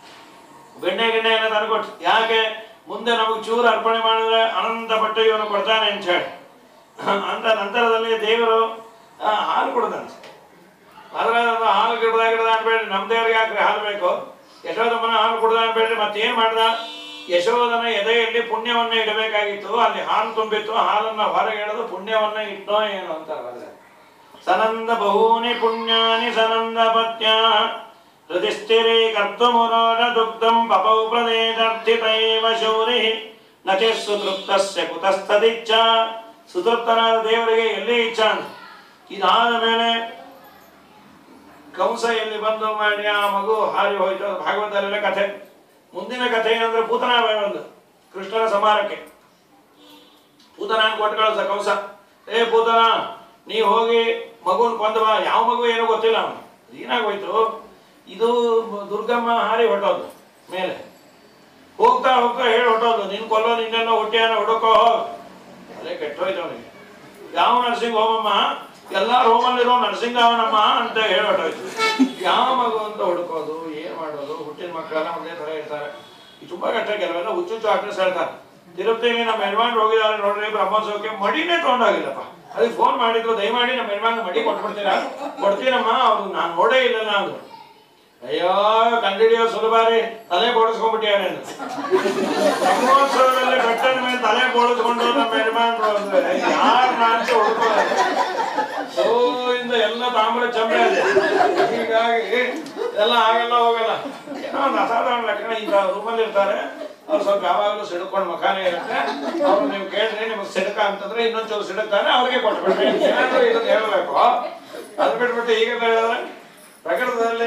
ಬೆಣ್ಣೆ ಗಿಣ್ಣೆ ಎಲ್ಲ ತಂದ್ಕೊಟ್ಟು ಯಾಕೆ ಮುಂದೆ ನಮಗೆ ಚೂರು ಅರ್ಪಣೆ ಮಾಡಿದ್ರೆ ಅನಂತ ಪಟ್ಟು ಇವನು ಕೊಡ್ತಾನೆ ಅಂತ ಹೇಳಿ ಅಂತ ನಂತರದಲ್ಲಿ ದೇವರು ಆ, ಹಾಲು ಕೊಡದಂತೆ ಆದ್ರೆ ಅದು ಹಾಲು ಗಿಡದ ಗಿಡದ ಅನ್ಬೇಡ್ರಿ ನಮ್ಮ ದೇವ್ರಿಗೆ ಯಾಕ್ರಿ ಹಾಲು ಬೇಕು ಯಶೋದಮ್ಮನ ಹಾಲು ಕುಡ್ದ ಅನ್ಬೇಡ್ರಿ ಮತ್ತೇನ್ ಮಾಡ್ದ ಯಶೋದನ ಎದೆಯಲ್ಲಿ ಪುಣ್ಯವನ್ನ ಇಡಬೇಕಾಗಿತ್ತು ಅಲ್ಲಿ ಹಾಲು ತುಂಬಿತ್ತು ಹಾಲನ್ನ ಹೊರಗೆ ಎಳೆದು ಪುಣ್ಯವನ್ನ ಇಟ್ಟೋ ಏನು ಅಂತ ಬರೆದ ಸನಂದ ಬಹೂನಿ ಪುಣ್ಯಾನಿ ಸನಂದ ಪತ್ಯ ಹೃದಿಸ್ಥಿರಿ ಕರ್ತುಮುರೋಡ ದುಗ್ಧಂ ಪಪೌ ಪ್ರದೇಶರ್ಥಿತೈವ ಶೌರಿ ನಚಿ ಸುತೃಪ್ತಸ್ಯ ಕುತಸ್ಥದಿಚ್ಛ ಸುತೃಪ್ತನಾದ ದೇವರಿಗೆ ಎಲ್ಲಿ ಇಚ್ಛ ಅಂತ ಇದಾದ ಮೇಲೆ ಕಂಸ ಎಲ್ಲಿ ಬಂದು ಮಾಡಿ ಆ ಮಗು ಹಾರಿ ಹೋಯ್ತು ಅದು ಭಾಗವತದಲ್ಲೆಲ್ಲ ಕಥೆ ಮುಂದಿನ ಕಥೆ ಏನಂದ್ರೆ ಪೂತನ ಒಂದು ಕೃಷ್ಣನ ಸಮಾರಕ್ಕೆ ಪೂತನ ಕೊಟ್ಟು ಕಳ್ಸ ಕಂಸ ಏ ಪೂತನ ನೀ ಹೋಗಿ ಮಗುನ್ ಕೊಂದವ ಯಾವ ಮಗು ಏನೋ ಗೊತ್ತಿಲ್ಲ ಅವನು ಏನಾಗೋಯ್ತು ಇದು ದುರ್ಗಮ್ಮ ಹಾರಿ ಹೊಟ್ಟೋದು ಮೇಲೆ ಹೋಗ್ತಾ ಹೋಗ್ತಾ ಹೇಳಿ ಹೊಟ್ಟೋದು ನಿನ್ ಕೊಲ್ಲೋ ನಿನ್ನೆಲ್ಲ ಹುಟ್ಟಿಯಾನ ಹುಡುಕೋ ಹೋಗ್ ಅಲ್ಲೇ ಕೆಟ್ಟೋಯ್ತು ಅವನಿಗೆ ಯಾವ ನರ್ಸಿಂಗ್ ಹೋಮಮ್ಮ ಎಲ್ಲಾ ರೋಮಲ್ಲಿರೋ ನರ್ಸಿಂಗ್ ಅವನಮ್ಮ ಅಂತ ಹೇಳಿ ಹೊಟ್ಟೋಯ್ತು ಯಾವ ಮಗು ಅಂತ ಹುಡುಕೋದು ಏನ್ ಮಾಡೋದು ಹುಟ್ಟಿದ ಮಕ್ಕಳೆಲ್ಲ ಒಂದೇ ತರ ಇರ್ತಾರೆ ಇದು ತುಂಬಾ ಕಷ್ಟ ಕೆಲವೆಲ್ಲ ಹುಚ್ಚುಚ್ಚು ಆಕ್ಟ್ರೆಸ್ ಹೇಳ್ತಾರೆ ತಿರುಪತಿಗೆ ನಮ್ಮ ಯಜಮಾನ್ ಹೋಗಿದ್ದಾರೆ ನೋಡ್ರಿ ಬ್ರಹ್ಮೋತ್ಸವಕ್ಕೆ ಮಡಿನೇ ತಗೊಂಡೋಗಿಲ್ಲಪ್ಪ ಅದಕ್ಕೆ ಫೋನ್ ಮಾಡಿದ್ರು ದಯಮಾಡಿ ನಮ್ಮ ಯಜಮಾನ್ ಮಡಿ ಕೊಟ್ಬಿಡ್ತೀರಾ ಕೊಡ್ತೀನಮ್ಮ ಅವ್ರು ನಾನು ನೋಡೇ ಇಲ್ಲ ಅಂದ್ರು ಅಯ್ಯೋ ಕಂಡಿಡಿಯೋ ಸುಲಭ ರೀ ತಲೆ ಬೋಡಿಸ್ಕೊಂಡ್ಬಿಟ್ಟಿಯಾನೆ ಬ್ರಹ್ಮೋತ್ಸವದಲ್ಲಿ ಬೆಟ್ಟದ ಮೇಲೆ ತಲೆ ಬೋಳಿಸ್ಕೊಂಡು ನಮ್ಮ ಯಜಮಾನ್ರು ಅಂದ್ರೆ ಯಾರು ನಾಚ ಹುಡುಕೋದು ಸೋ ಇಂದ ಎಲ್ಲ ತಾಮ್ರ ಚಂಬೆ ಇದೆ ಹೀಗಾಗಿ ಎಲ್ಲ ಆಗಲ್ಲ ಹೋಗಲ್ಲ ಏನೋ ಒಂದು ಅಸಾಧಾರಣ ಲಕ್ಷಣ ಈಗ ರೂಮಲ್ಲಿ ಇರ್ತಾರೆ ಅವ್ರು ಸ್ವಲ್ಪ ಯಾವಾಗಲೂ ಸಿಡ್ಕೊಂಡು ಮಖಾನೆ ಇರುತ್ತೆ ಅವ್ರು ನೀವು ಕೇಳ್ರಿ ನಿಮಗೆ ಸಿಡಕ ಅಂತಂದ್ರೆ ಇನ್ನೊಂಚೂರು ಸಿಡುತ್ತಾನೆ ಅವ್ರಿಗೆ ಕೊಟ್ಬಿಟ್ರಿ ಏನಾದ್ರು ಇದನ್ನ ಹೇಳ್ಬೇಕು ಅದು ಬಿಟ್ಬಿಟ್ಟು ಈಗ ಹೇಳಿದ್ರೆ ಪ್ರಕೃತದಲ್ಲಿ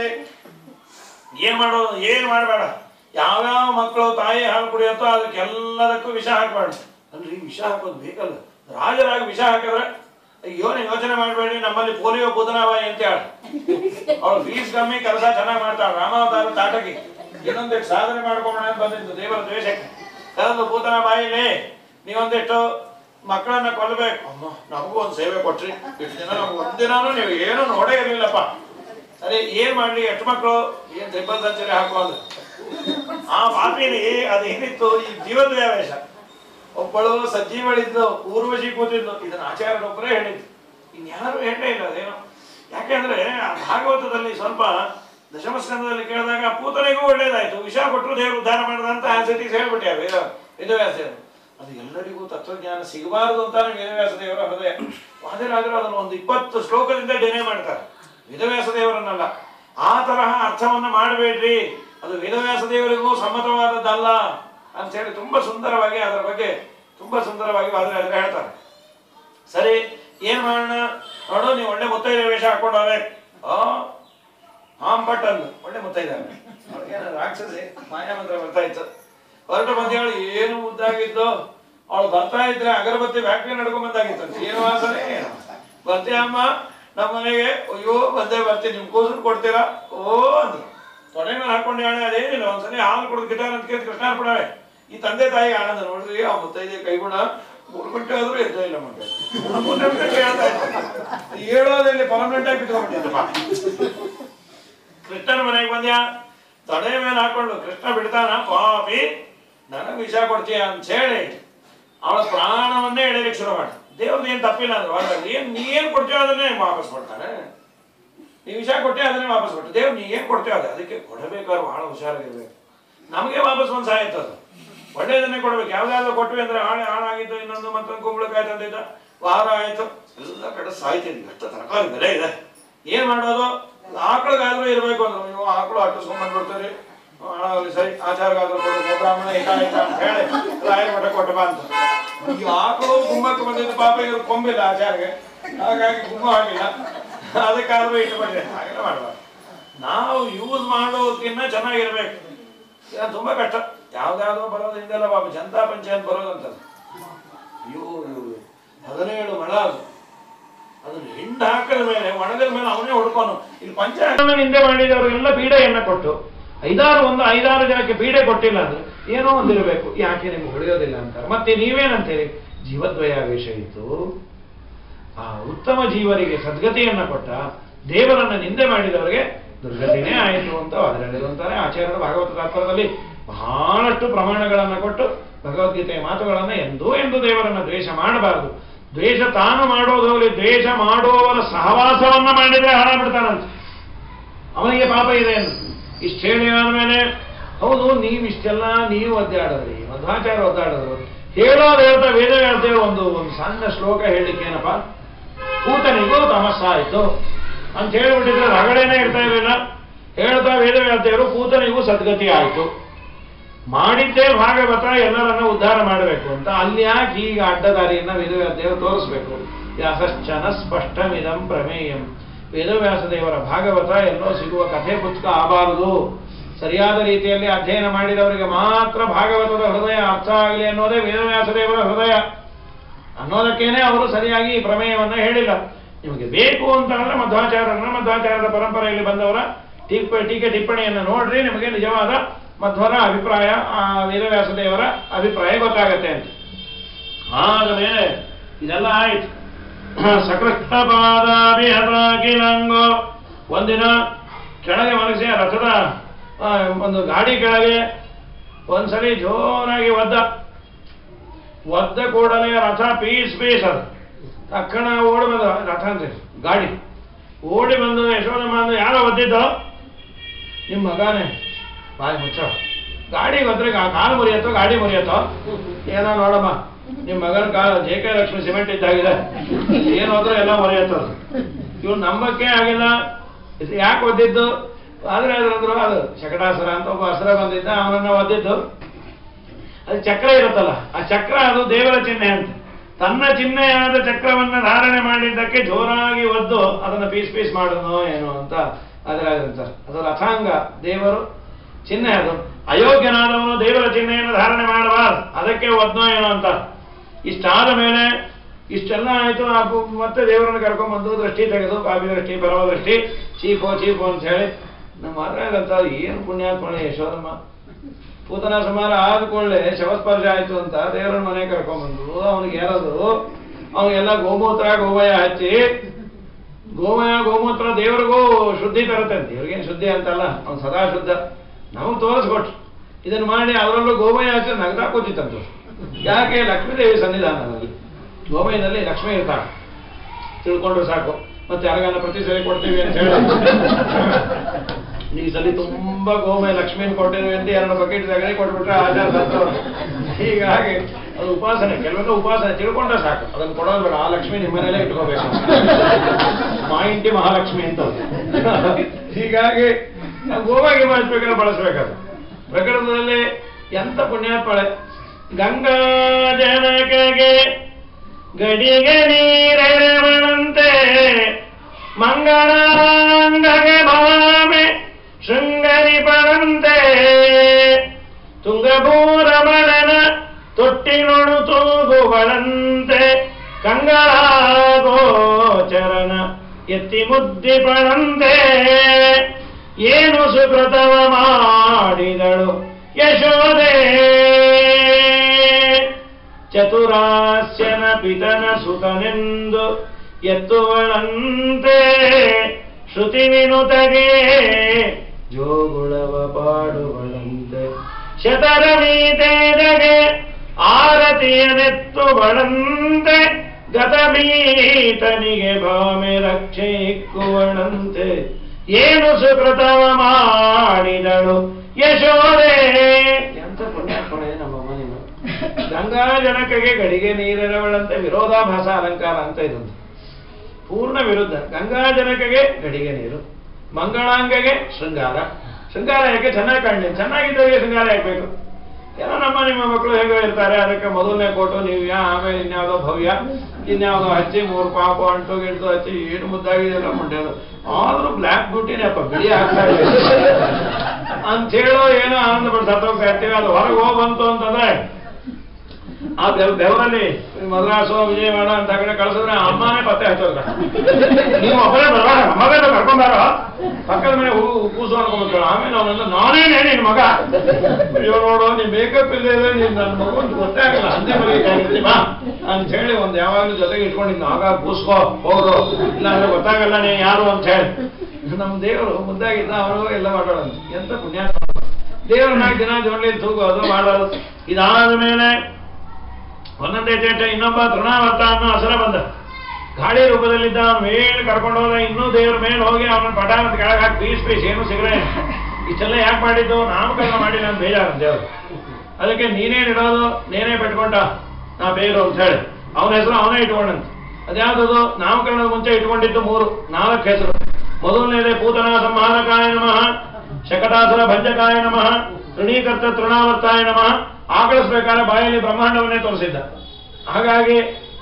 ಏನ್ ಮಾಡೋದು ಏನ್ ಮಾಡಬೇಡ ಯಾವ್ಯಾವ ಮಕ್ಕಳು ತಾಯಿ ಹಾಲು ಕುಡಿಯುತ್ತೋ ಅದಕ್ಕೆಲ್ಲದಕ್ಕೂ ವಿಷ ಹಾಕಬಾರ್ದು ಅಂದ್ರೆ ವಿಷ ಹಾಕೋದು ಬೇಕಲ್ಲ ರಾಜರಾಗಿ ವಿಷ ಹಾಕಿದ್ರೆ ಅಯ್ಯೋ ನೀವು ಯೋಚನೆ ಮಾಡಬೇಡಿ ನಮ್ಮಲ್ಲಿ ಪೋಲಿಯೋ ಬುಧನವಾಯಿ ಅಂತ ಹೇಳಿ ಅವಳು ಫೀಸ್ ಕಮ್ಮಿ ಕೆಲಸ ಚೆನ್ನಾಗಿ ಮಾಡ್ತಾಳೆ ರಾಮಾವತಾರ ತಾಟಕಿ ಇನ್ನೊಂದಿಟ್ಟು ಸಾಧನೆ ಮಾಡ್ಕೊಂಡ ಅಂತ ಬಂದಿದ್ದು ದೇವರ ದ್ವೇಷಕ್ಕೆ ಕರೆದು ಪೂತನ ಬಾಯಿಲಿ ನೀವೊಂದಿಟ್ಟು ಮಕ್ಕಳನ್ನ ಕೊಲ್ಲಬೇಕು ಅಮ್ಮ ನಮಗೂ ಒಂದು ಸೇವೆ ಕೊಟ್ರಿ ಇಷ್ಟು ದಿನ ನಮ್ಗೆ ಒಂದಿನಾನು ನೀವು ಏನು ನೋಡೇ ಇರಲಿಲ್ಲಪ್ಪ ಅದೇ ಏನ್ ಮಾಡ್ಲಿ ಎಷ್ಟು ಮಕ್ಕಳು ಏನ್ ಟ್ರಿಪಲ್ ಸೆಂಚುರಿ ಹಾಕೋದು ಆ ಪಾಪಿಲಿ ಅದು ಏನಿತ್ತು ಈ ಜೀವದ್ವ್ಯಾವೇಶ ಒಬ್ಬಳು ಸಜ್ಜೀವಳಿದ್ದು ಊರ್ವಶಿ ಕೂತಿದ್ಲು ಇದನ್ನ ಆಚಾರ್ಯರೊಬ್ಬರೇ ಹೇಳಿದ್ದು ಇನ್ಯಾರು ಹೇಳೇ ಇಲ್ಲ ಅದೇನು ಯಾಕೆಂದ್ರೆ ಆ ಭಾಗವತದಲ್ಲಿ ಸ್ವಲ್ಪ ದಶಮಸ್ಕಂದದಲ್ಲಿ ಕೇಳಿದಾಗ ಪೂತನಿಗೂ ಒಳ್ಳೇದಾಯ್ತು ವಿಷ ಕೊಟ್ಟರು ದೇವರು ಉದ್ಧಾರ ಮಾಡಿದಂತ ಆನ್ಸೈಟೀಸ್ ಹೇಳ್ಬಿಟ್ಟೆ ವೇದ ವೇದವ್ಯಾಸ ದೇವರು ಅದು ಎಲ್ಲರಿಗೂ ತತ್ವಜ್ಞಾನ ಸಿಗಬಾರದು ಅಂತಾನೆ ವೇದವ್ಯಾಸ ದೇವರ ಹೃದಯ ವಾದಿರಾಜರು ಅದನ್ನು ಒಂದು ಇಪ್ಪತ್ತು ಶ್ಲೋಕದಿಂದ ಡಿನೇ ಮಾಡ್ತಾರೆ ವೇದವ್ಯಾಸ ದೇವರನ್ನಲ್ಲ ಆ ತರಹ ಅರ್ಥವನ್ನ ಮಾಡಬೇಡ್ರಿ ಅದು ವೇದವ್ಯಾಸ ದೇವರಿಗೂ ಸಮ್ಮತವಾದದ್ದಲ್ಲ ಅಂತ ಹೇಳಿ ತುಂಬಾ ಸುಂದರವಾಗಿ ಅದರ ಬಗ್ಗೆ ತುಂಬಾ ಸುಂದರವಾಗಿ ವಾದಿರಾಜರು ಹೇಳ್ತಾರೆ ಸರಿ ಏನ್ ಮಾಡೋಣ ನೋಡು ನೀವು ಒಳ್ಳೆ ಮುತ್ತೈದೆ ವೇಷ ಹಾಕೊಂಡವ್ರೆ ಆ ಹಾಂ ಭಟ್ ಅಂದು ಒಳ್ಳೆ ಮುತ್ತೈದಾವೆ ಅವ್ಳಿಗೇನು ರಾಕ್ಷಸಿ ಮಾಯಾಮಂತ್ರ ಬರ್ತಾ ಇತ್ತು ಹೊರಟು ಬಂದೇಳು ಏನು ಮುದ್ದಾಗಿದ್ದು ಅವಳು ಬರ್ತಾ ಇದ್ರೆ ಅಗರಬತ್ತಿ ಫ್ಯಾಕ್ಟ್ರಿ ನಡ್ಕೊಂಡ್ ಬಂದಾಗಿತ್ತು ಏನು ವಾಸನೆ ಏನು ಬರ್ತೀಯ ಅಮ್ಮ ನಮ್ಮ ಮನೆಗೆ ಅಯ್ಯೋ ಬಂದೇ ಬರ್ತೀನಿ ನಿಮ್ ಕೂಸರು ಕೊಡ್ತೀರಾ ಓ ಅಂದ್ರು ತೊಡೆ ಮೇಲೆ ಹಾಕೊಂಡು ಹೇಳಿ ಅದೇನಿಲ್ಲ ಒಂದ್ಸಲಿ ಹಾಲು ಕುಡಿದು ಗಿಟಾರ್ ಅಂತ ಕೇಳಿ ಕೃಷ್ಣಾರ್ಪಣವೇ ಈ ತಂದೆ ತಾಯಿ ಆನಂದ ನೋಡ್ರಿ ಆ ಮುತ್ತೈದೆ ಕೈಗುಣ ಮೂರು ಗಂಟೆ ಆದ್ರೂ ಎದ್ದ ಇಲ್ಲ ಮಗ ಮೂರನೇ ಗಂಟೆ ಹೇಳ್ತಾ ಇದ್ದ. ಹೇಳೋದಲ್ಲಿ ಪರ್ಮನೆಂಟ್ ಆಗಿ ಬಿಟ್ಕೊಂಡ್ಬಿಟ್ಟಿದ್ದಪ್ಪ ಕೃಷ್ಣನ ಮನೆಗೆ ಬಂದ್ಯಾ ತಡೆ ಮೇಲೆ ಹಾಕೊಂಡು ಕೃಷ್ಣ ಬಿಡ್ತಾನ ಪಾಪಿ ನನಗೆ ವಿಷ ಕೊಡ್ತೀಯ ಅಂತ ಹೇಳಿ ಅವಳ ಪ್ರಾಣವನ್ನೇ ಎಳೆಯಲಿಕ್ಕೆ ಶುರು ಮಾಡಿ ದೇವ್ರದ್ದು ಏನ್ ತಪ್ಪಿಲ್ಲ ಅಂದ್ರೆ ಹೊರಗಡೆ ಏನ್ ನೀ ಏನ್ ಕೊಡ್ತೀಯೋ ಅದನ್ನೇ ವಾಪಸ್ ಕೊಡ್ತಾನೆ ನೀ ವಿಷ ಕೊಟ್ಟೆ ಅದನ್ನೇ ವಾಪಸ್ ಕೊಟ್ಟು ದೇವ್ರು ನೀ ಏನ್ ಕೊಡ್ತೀಯೋ ಅದೇ ಅದಕ್ಕೆ ಕೊಡಬೇಕಾದ್ರೆ ಬಹಳ ಹುಷಾರಾಗಿರ್ಬೇಕು ನಮಗೆ ವಾಪಸ್ ಒಂದು ಸಾಯ್ತು ಅದು ಒಳ್ಳೇದನ್ನೇ ಕೊಡ್ಬೇಕು ಯಾವ್ದಾದ್ರು ಕೊಟ್ವಿ ಅಂದ್ರೆ ಹಾಳೆ ಹಾಳಾಗಿದ್ದು ಇನ್ನೊಂದು ಮತ್ತೊಂದು ಕುಂಬಳಕಾಯಿ ತಂದಿದ್ದ ವಾರ ಆಯ್ತು ಎಲ್ಲ ಕಡೆ ಸಾಯ್ತಿದ್ವಿ ಎಷ್ಟು ತರಕಾರಿ ಬೆಲೆ ಇದೆ ಏನ್ ಮಾಡೋದು ಆಕಳಿಗಾದ್ರೂ ಇರ್ಬೇಕು ಅಂದ್ರೆ ನೀವು ಆಕಳು ಅಟ್ಟಿಸ್ಕೊಂಡ್ ಬಂದ್ಬಿಡ್ತೀರಿ ಹಾಳಾಗ್ಲಿ ಸರಿ ಆಚಾರಗಾದ್ರೂ ಕೊಡು ಗೋಬ್ರಾಹ್ಮಣ ಹಿತ ಹಿತ ಅಂತ ಹೇಳಿ ರಾಯರ ಮಠ ಕೊಟ್ಟು ಬಾ ಅಂತ ಈ ಆಕಳು ಕುಂಭಕ್ಕೆ ಬಂದಿದ್ದು ಪಾಪ ಇವ್ರು ಕೊಂಬಿಲ್ಲ ಆಚಾರ್ಗೆ ಹಾಗಾಗಿ ಕುಂಭ ಆಗಿಲ್ಲ ಅದಕ್ಕಾದ್ರೂ ಇಟ್ಟು ಬಂದ್ರೆ ಹಾಗೆಲ್ಲ ಮಾಡಬಾರ್ದು ನಾವು ಯೂಸ್ ಮಾಡೋದಕ್ಕಿಂತ ಚೆನ್ನಾಗಿರ್ಬೇಕು ಇದು ತುಂಬಾ ಕಷ್ಟ ಯಾವ್ದಾವ್ದೋ ಬರೋದು ಹಿಂದೆಲ್ಲ ಬಾಬು ಜನತಾ ಪಂಚಾಯತ್ ಬರೋದಂತದ್ದು ಅಯ್ಯೋ ಅಯ್ಯೋ, ಹದಿನೇಳು ಮಳ ಅದು ಅದನ್ನ ಹಿಂಡ ಹಾಕಿದ ಮೇಲೆ ಒಣಗಿದ ಮೇಲೆ ಅವನೇ ಹುಡ್ಕೋನು ಇಲ್ಲಿ ಪಂಚಾಯತ್ ಹಿಂದೆ ಮಾಡಿದವರಿಗೆಲ್ಲ ಬೀಡೆಯನ್ನ ಕೊಟ್ಟು ಐದಾರು ಒಂದು ಐದಾರು ಜನಕ್ಕೆ ಬೀಡೆ ಕೊಟ್ಟಿಲ್ಲ ಅಂದ್ರೆ ಏನೋ ಒಂದಿರಬೇಕು ಯಾಕೆ ನಿಮ್ಗೆ ಹೊಡೆಯೋದಿಲ್ಲ ಅಂತಾರೆ ಮತ್ತೆ ನೀವೇನಂತೀರಿ ಜೀವದ್ವಯಾವೇಶ ಇತ್ತು ಆ ಉತ್ತಮ ಜೀವರಿಗೆ ಸದ್ಗತಿಯನ್ನ ಕೊಟ್ಟ ದೇವರನ್ನ ನಿಂದೆ ಮಾಡಿದವರಿಗೆ ದುರ್ಗತಿನೇ ಆಯಿತು ಅಂತ ಅದರಲ್ಲಿರುವಂತಾರೆ ಆಚಾರ್ಯರು ಭಾಗವತ ತಾತ್ಪರ್ಯದಲ್ಲಿ ಬಹಳಷ್ಟು ಪ್ರಮಾಣಗಳನ್ನ ಕೊಟ್ಟು ಭಗವದ್ಗೀತೆಯ ಮಾತುಗಳನ್ನ ಎಂದೂ ಎಂದು ದೇವರನ್ನ ದ್ವೇಷ ಮಾಡಬಾರದು ದ್ವೇಷ ತಾನು ಮಾಡೋದು ಹೋಗಲಿ ದ್ವೇಷ ಮಾಡುವವರ ಸಹವಾಸವನ್ನ ಮಾಡಿದ್ರೆ ಹಾಳ ಬಿಡ್ತಾನಂತೆ ಅವನಿಗೆ ಪಾಪ ಇದೆ ಅಂತ ಇಷ್ಟು ಹೇಳಿ ಆದ್ಮೇಲೆ ಹೌದು ನೀವು ಇಷ್ಟೆಲ್ಲ ನೀವು ಒದ್ದಾಡದ್ರಿ ಮಧ್ವಾಚಾರ್ಯ ಒದ್ದಾಡದ್ರು ಹೇಳೋದು ಹೇಳ್ತಾ ವೇದವ್ಯಾಸದೇವರು ಒಂದು ಒಂದು ಸಣ್ಣ ಶ್ಲೋಕ ಹೇಳಲಿಕ್ಕೆ ಏನಪ್ಪ ಕೂತನಿಗೂ ತಮಸ್ಸಾಯಿತು ಅಂತ ಹೇಳ್ಬಿಟ್ಟಿದ್ರೆ ರಗಳೆನೇ ಇರ್ತಾ ಇರಲಿಲ್ಲ ಹೇಳ್ತಾ ವೇದವ್ಯಾಸದೇವರು ಕೂತನಿಗೂ ಸದ್ಗತಿ ಆಯಿತು ಮಾಡಿದ್ದೇ ಭಾಗವತ ಎಲ್ಲರನ್ನ ಉದ್ಧಾರ ಮಾಡಬೇಕು ಅಂತ ಅಲ್ಲಿ ಯಾಕೆ ಈಗ ಅಡ್ಡದಾರಿಯನ್ನ ವೇದವ್ಯಾಸದೇವರು ತೋರಿಸ್ಬೇಕು ವ್ಯಾಸಶ್ಚನ ಸ್ಪಷ್ಟಮಿದಂ ಪ್ರಮೇಯಂ ವೇದವ್ಯಾಸ ದೇವರ ಭಾಗವತ ಎಲ್ಲೋ ಸಿಗುವ ಕಥೆ ಪುಸ್ತಕ ಆಗಬಾರದು ಸರಿಯಾದ ರೀತಿಯಲ್ಲಿ ಅಧ್ಯಯನ ಮಾಡಿದವರಿಗೆ ಮಾತ್ರ ಭಾಗವತದ ಹೃದಯ ಅರ್ಥ ಆಗಲಿ ಅನ್ನೋದೇ ವೇದವ್ಯಾಸ ದೇವರ ಹೃದಯ ಅನ್ನೋದಕ್ಕೇನೆ ಅವರು ಸರಿಯಾಗಿ ಈ ಪ್ರಮೇಯವನ್ನು ಹೇಳಿಲ್ಲ ನಿಮಗೆ ಬೇಕು ಅಂತ ಅಂದ್ರೆ ಮಧ್ವಾಚಾರ್ಯರ ಮಧ್ವಾಚಾರ್ಯರ ಪರಂಪರೆಯಲ್ಲಿ ಬಂದವರ ಟಿಪ್ಪ ಟೀಕೆ ಟಿಪ್ಪಣಿಯನ್ನು ನೋಡ್ರಿ ನಿಮಗೆ ನಿಜವಾದ ಮಧ್ವರ ಅಭಿಪ್ರಾಯ ಆ ವೇದವ್ಯಾಸ ದೇವರ ಅಭಿಪ್ರಾಯ ಗೊತ್ತಾಗತ್ತೆ ಅಂತ ಆದಮೇಲೆ ಇದೆಲ್ಲ ಆಯ್ತು ಸಕೃಷ್ಟ ಪಾದಾಭಿಹತಾಕಿಲಂಗೋ ಒಂದಿನ ಕೆಳಗೆ ಮನಸ್ಸಿ ಆ ರಥದ ಆ, ಒಂದು ಗಾಡಿ ಕೆಳಗೆ ಒಂದ್ಸಲಿ ಜೋರಾಗಿ ಒದ್ದ ಒದ್ದ ಕೂಡಲೇ ರಥ ಪೀಸ್ ಪೀಸ್ ಅದು ತಕ್ಷಣ ಓಡಿ ಬಂದ ರಥ ಅಂತ ಗಾಡಿ ಓಡಿ ಬಂದು ಯಶೋದಮ್ಮ ಅಂದು ಯಾರೋ ಒದ್ದಿದ್ದೋ ನಿಮ್ಮ ಮಗನೇ ಬಾಯಿ ಮುಚ್ಚ ಗಾಡಿ ಒದ್ರೆ ಕಾ- ಕಾಲು ಮುರಿಯತ್ತೋ ಗಾಡಿ ಮುರಿಯತ್ತೋ ಏನೋ ನೋಡಮ್ಮ ನಿಮ್ಮ ಮಗನ ಕಾಲ ಜೆ ಕೆ ಲಕ್ಷ್ಮಿ ಸಿಮೆಂಟ್ ಇದ್ದಾಗಿದೆ ಏನು ಹೋದ್ರೆ ಎಲ್ಲ ಮುರಿಯತ್ತದು ಇವ್ನು ನಂಬಕ್ಕೆ ಆಗಿಲ್ಲ ಇದು ಯಾಕೆ ಒದ್ದಿದ್ದು ಆದ್ರೆ ಅದ್ರಂದ್ರು ಅದು ಶಕಟಾಸುರ ಅಂತ ಒಬ್ಬ ಹಸುರ ಬಂದಿದ್ದ ಅವನನ್ನ ಒದ್ದಿದ್ದು ಅದು ಚಕ್ರ ಇರುತ್ತಲ್ಲ ಆ ಚಕ್ರ ಅದು ದೇವರ ಚಿಹ್ನೆ ಅಂತ ತನ್ನ ಚಿಹ್ನೆಯಾದ ಚಕ್ರವನ್ನ ಧಾರಣೆ ಮಾಡಿದ್ದಕ್ಕೆ ಜೋರಾಗಿ ಒದ್ದು ಅದನ್ನ ಪೀಸ್ ಪೀಸ್ ಮಾಡೋದು ಏನು ಅಂತ ಅದರ ಅದು ರಥಾಂಗ ದೇವರು ಚಿಹ್ನೆ ಅದು ಅಯೋಗ್ಯನಾದವನು ದೇವರ ಚಿಹ್ನೆಯನ್ನು ಧಾರಣೆ ಮಾಡಬಾರ್ದು ಅದಕ್ಕೆ ಒದ್ನೋ ಏನೋ ಅಂತ ಇಷ್ಟಾದ ಮೇಲೆ ಇಷ್ಟೆಲ್ಲ ಆಯ್ತು ಆ ಪು- ಮತ್ತೆ ದೇವರನ್ನು ಕರ್ಕೊಂಡ್ಬಂದು ದೃಷ್ಟಿ ತೆಗೆದು ಕಾಪಿ ದೃಷ್ಟಿ ಬರುವ ದೃಷ್ಟಿ ಚೀಪೋ ಚೀಪೋ ಅಂತ ಹೇಳಿ ನಮ್ಮ ಮದ್ರಾಗಂತ ಏನು ಪುಣ್ಯಾತ್ಮಣೆ ಯಶೋದಮ್ಮ ಪೂತನ ಸಮಾರ ಆದ ಕೂಡಲೇ ಶವಸ್ಪರ್ಶ ಆಯ್ತು ಅಂತ ದೇವರನ್ನ ಮನೆ ಕರ್ಕೊಂಡ್ಬಂದು ಅವನಿಗೆ ಯಾರದು ಅವನಿಗೆಲ್ಲ ಗೋಮೂತ್ರ ಗೋಮಯ ಹಚ್ಚಿ ಗೋಮಯ ಗೋಮೂತ್ರ ದೇವರಿಗೂ ಶುದ್ಧಿ ತರುತ್ತೆ ದೇವ್ರಿಗೇನು ಶುದ್ಧಿ ಅಂತಲ್ಲ ಅವ್ನು ಸದಾ ಶುದ್ಧ ನಮಗೆ ತೋರಿಸ್ಕೊಟ್ರು ಇದನ್ನು ಮಾಡಿ ಅವರಲ್ಲೂ ಗೋಮಯ ಹಚ್ಚಿ ನಗದ ಕೂತಿತ್ತಂತು ಯಾಕೆ ಲಕ್ಷ್ಮೀದೇವಿ ಸನ್ನಿಧಾನದಲ್ಲಿ ಗೋಮಯದಲ್ಲಿ ಲಕ್ಷ್ಮಿ ಇರ್ತಾಳೆ ತಿಳ್ಕೊಂಡ್ರೆ ಸಾಕು ಮತ್ತೆ ಯಾರಿಗಾನ ಪ್ರತಿ ಸರಿ ಕೊಡ್ತೀವಿ ಅಂತ ಹೇಳಿ ಈ ಸಲ ತುಂಬಾ ಗೋಮಯ ಲಕ್ಷ್ಮಿನ ಕೊಟ್ಟಿದ್ವಿ ಅಂತ ಎರಡು ಬಕೆಟ್ ತಗಡಿ ಕೊಟ್ಬಿಟ್ರೆ ಆಚಾರ ಸಂತೋಷ ಹೀಗಾಗಿ ಅದು ಉಪಾಸನೆ ಕೆಲವೆಲ್ಲ ಉಪಾಸನೆ ತಿಳ್ಕೊಂಡ್ರೆ ಸಾಕು ಅದನ್ನು ಕೊಡೋದು ಬೇಡ ಆ ಲಕ್ಷ್ಮಿ ನಿಮ್ಮನೇಲೆ ಇಟ್ಕೋಬೇಕು ಮಾ ಇಂಟಿ ಮಹಾಲಕ್ಷ್ಮಿ ಅಂತ ಅದು. ಹೀಗಾಗಿ ನಾವು ಗೋವಾಗಿ ಬಳಸ್ಬೇಕಾದ್ರೆ ಬಳಸ್ಬೇಕದು ಪ್ರಕರಣದಲ್ಲಿ ಎಂತ ಪುಣ್ಯಾತ್ಮಳೆ ಗಂಗಾ ಜನಕಗೆ ಗಡಿಗೆ ನೀರೆರವಣಂತೆ ಮಂಗಳಾಂಗಗೆ ಭಾಮೆ ಶೃಂಗರಿಪಣಂತೆ ತುಂಗಭೂರಮಣನ ತೊಟ್ಟಿನೊಳು ತೂಗುವಳಂತೆ ಕಂಗಳಾಗೋಚರನ ಎತ್ತಿ ಮುದ್ದಿಪಣಂತೆ ಏನು ಸುಕೃತವ ಮಾಡಿದಳು ಯಶೋದೆ ಚತುರಾಸ್ಯನ ಪಿತನ ಸುತನೆಂದು ಎತ್ತುವಳಂತೆ ಶ್ರುತಿ ವಿನುತಗೆ ಜೋಗುಳವ ಪಾಡುವಳಂತೆ ಶತರವೀತೆಗೆ ಆರತಿಯನೆತ್ತುವಳಂತೆ ಗತಮೀತನಿಗೆ ಭಾಮೆ ರಕ್ಷೆ ಇಕ್ಕುವಳಂತೆ ಏನು ಸುಕೃತವ ಮಾಡಿದಳು ಯಶೋದೆ ಎಂತ ಪುಣ್ಯಾತ್ಮಳೆ ನಮ್ಮಮ್ಮ ನೀನು ಗಂಗಾ ಜನಕಗೆ ಗಡಿಗೆ ನೀರೆರವಳಂತೆ ವಿರೋಧಾಭಾಸ ಅಲಂಕಾರ ಅಂತ ಇದೊಂದು ಪೂರ್ಣ ವಿರುದ್ಧ ಗಂಗಾ ಜನಕಗೆ ಗಡಿಗೆ ನೀರು ಮಂಗಳಾಂಗಗೆ ಶೃಂಗಾರ ಶೃಂಗಾರ ಯಾಕೆ ಚೆನ್ನಾಗಿ ಕಾಣಲಿ ಚೆನ್ನಾಗಿದ್ದವರಿಗೆ ಶೃಂಗಾರ ಯಾಕಬೇಕು ಏನೋ ನಮ್ಮ ನಿಮ್ಮ ಮಕ್ಕಳು ಹೇಗೋ ಇರ್ತಾರೆ ಅದಕ್ಕೆ ಮೊದಲನೇ ಕೋಟು ನೀವ್ಯ ಆಮೇಲೆ ಇನ್ಯಾವುದೋ ಭವ್ಯ ಇನ್ಯಾವುದೋ ಹಚ್ಚಿ ಮೂರು ಪಾಪು ಅಂಟು ಗಿಂಟು ಹಚ್ಚಿ ಏನು ಮುದ್ದಾಗಿದೆಯಲ್ಲ ಮುಂಡೆದು ಆದ್ರೂ ಬ್ಲ್ಯಾಕ್ ಬ್ಯೂಟಿನೇ ಅಪ್ಪ ಬಿಳಿ ಆಗ್ತಾ ಇದೆ ಅಂತ ಹೇಳೋ ಏನೋ ಆನಂದ ಪಟ್ಟು ಸತ್ತೋಗ್ತಾ ಇರ್ತೀವಿ ಅದು ಹೊರಗೆ ಹೋಗ್ ಬಂತು ಅಂತಂದ್ರೆ ಆ ಬೆವ್ ಬೆವರಲ್ಲಿ ಮದ್ರಾಸು ವಿಜಯವಾಡ ಅಂತ ಕಡೆ ಕಳ್ಸಿದ್ರೆ ಅಮ್ಮನೇ ಪತ್ತೆ ಹಚ್ಚೋದ್ರ ನೀವು ಒಬ್ಬರೇ ಬರಬೇಡ ಮಗನ ಕರ್ಕೊಂಡಾರ ಪಕ್ಕದ ಮನೆ ಹೂ- ಕೂಸು ಅನ್ಕೊಂಡ್ಬಿಟ್ರು ಆಮೇಲೆ ಅವನಂದ ನಾನೇನೇ ನಿನ್ ಮಗ ಅಯ್ಯೋ ನೋಡು ನೀನ್ ಮೇಕಪ್ ಇಲ್ಲದೆ ನೀನ್ ನನ್ನ ಮಗು ಅಂತ ಗೊತ್ತೇ ಆಗಲ್ಲ ಅಂದೇ ಮನೆಗೆ ಬಾ ಅಂತ ಹೇಳಿ ಒಂದ್ ಯಾವಾಗ್ಲೂ ಜೊತೆಗೆ ಇಟ್ಕೊಂಡಿದ್ದು ಆಗ ಕೂಸ್ಕೋ ಹೋಗ್ರು ಇಲ್ಲ ಅಂದ್ರೆ ಗೊತ್ತಾಗಲ್ಲ ನೀ ಯಾರು ಅಂತ ಹೇಳಿ ನಮ್ಮ ದೇವರು ಮುದ್ದಾಗಿದ್ದ ಅವರು ಎಲ್ಲ ಮಾಡೋಣ ಎಂತ ಪುಣ್ಯ ದೇವ್ರ ನಾಲ್ಕು ದಿನ ಜೋಡ್ಲಿ ತೂಗೋದು ಮಾಡೋದು ಇದಾದ ಮೇಲೆ ಒಂದೊಂದೇ ಚೇಟ ಇನ್ನೊಬ್ಬ ತೃಣಾವರ್ತ ಅನ್ನೋ ಹಸರ ಬಂದ ಗಾಳಿ ರೂಪದಲ್ಲಿದ್ದ ಅವನು ಮೇಲೆ ಕರ್ಕೊಂಡು ಹೋದ ಇನ್ನೂ ದೇವ್ರ ಮೇಲೆ ಹೋಗಿ ಅವನ ಪಟ ಅಂತ ಕೆಳಗೆ ಹಾಕಿ ಪೀಸ್ ಪೀಸ್ ಏನು ಸಿಗಲೇ ಇಲ್ಲ. ಇಷ್ಟೆಲ್ಲ ಯಾಕೆ ಮಾಡಿದ್ದು ನಾಮಕರಣ ಮಾಡಿಲ್ಲ ಅಂತ ಬೇಜಾರು ದೇವ್ರು ಅದಕ್ಕೆ ನೀನೇನ್ ಇಡೋದು ನೀನೇ ಬಿಟ್ಕೊಂಡ ನಾ ಬೇರು ಅಂತ ಹೇಳಿ ಅವನ ಹೆಸರು ಅವನೇ ಇಟ್ಕೊಂಡಂತ ಅದ್ಯಾವ್ದದು ನಾಮಕರಣದ ಮುಂಚೆ ಇಟ್ಕೊಂಡಿದ್ದು ಮೂರು ನಾಲ್ಕು ಹೆಸರು ಮೊದಲನೇದೇ ಪೂತನ ಸಂಹಾರಕಾಯ ನಮಃ ಶಕಟಾಸುರ ಭಂಜಕಾಯ ನಮಃ ತೃಣೀಕರ್ತ ತೃಣಾವರ್ತಾಯ ನಮಃ ಆಕಳಿಸ್ಬೇಕಾದ್ರೆ ಬಾಯಲ್ಲಿ ಬ್ರಹ್ಮಾಂಡವನ್ನೇ ತೋರಿಸಿದ್ದ ಹಾಗಾಗಿ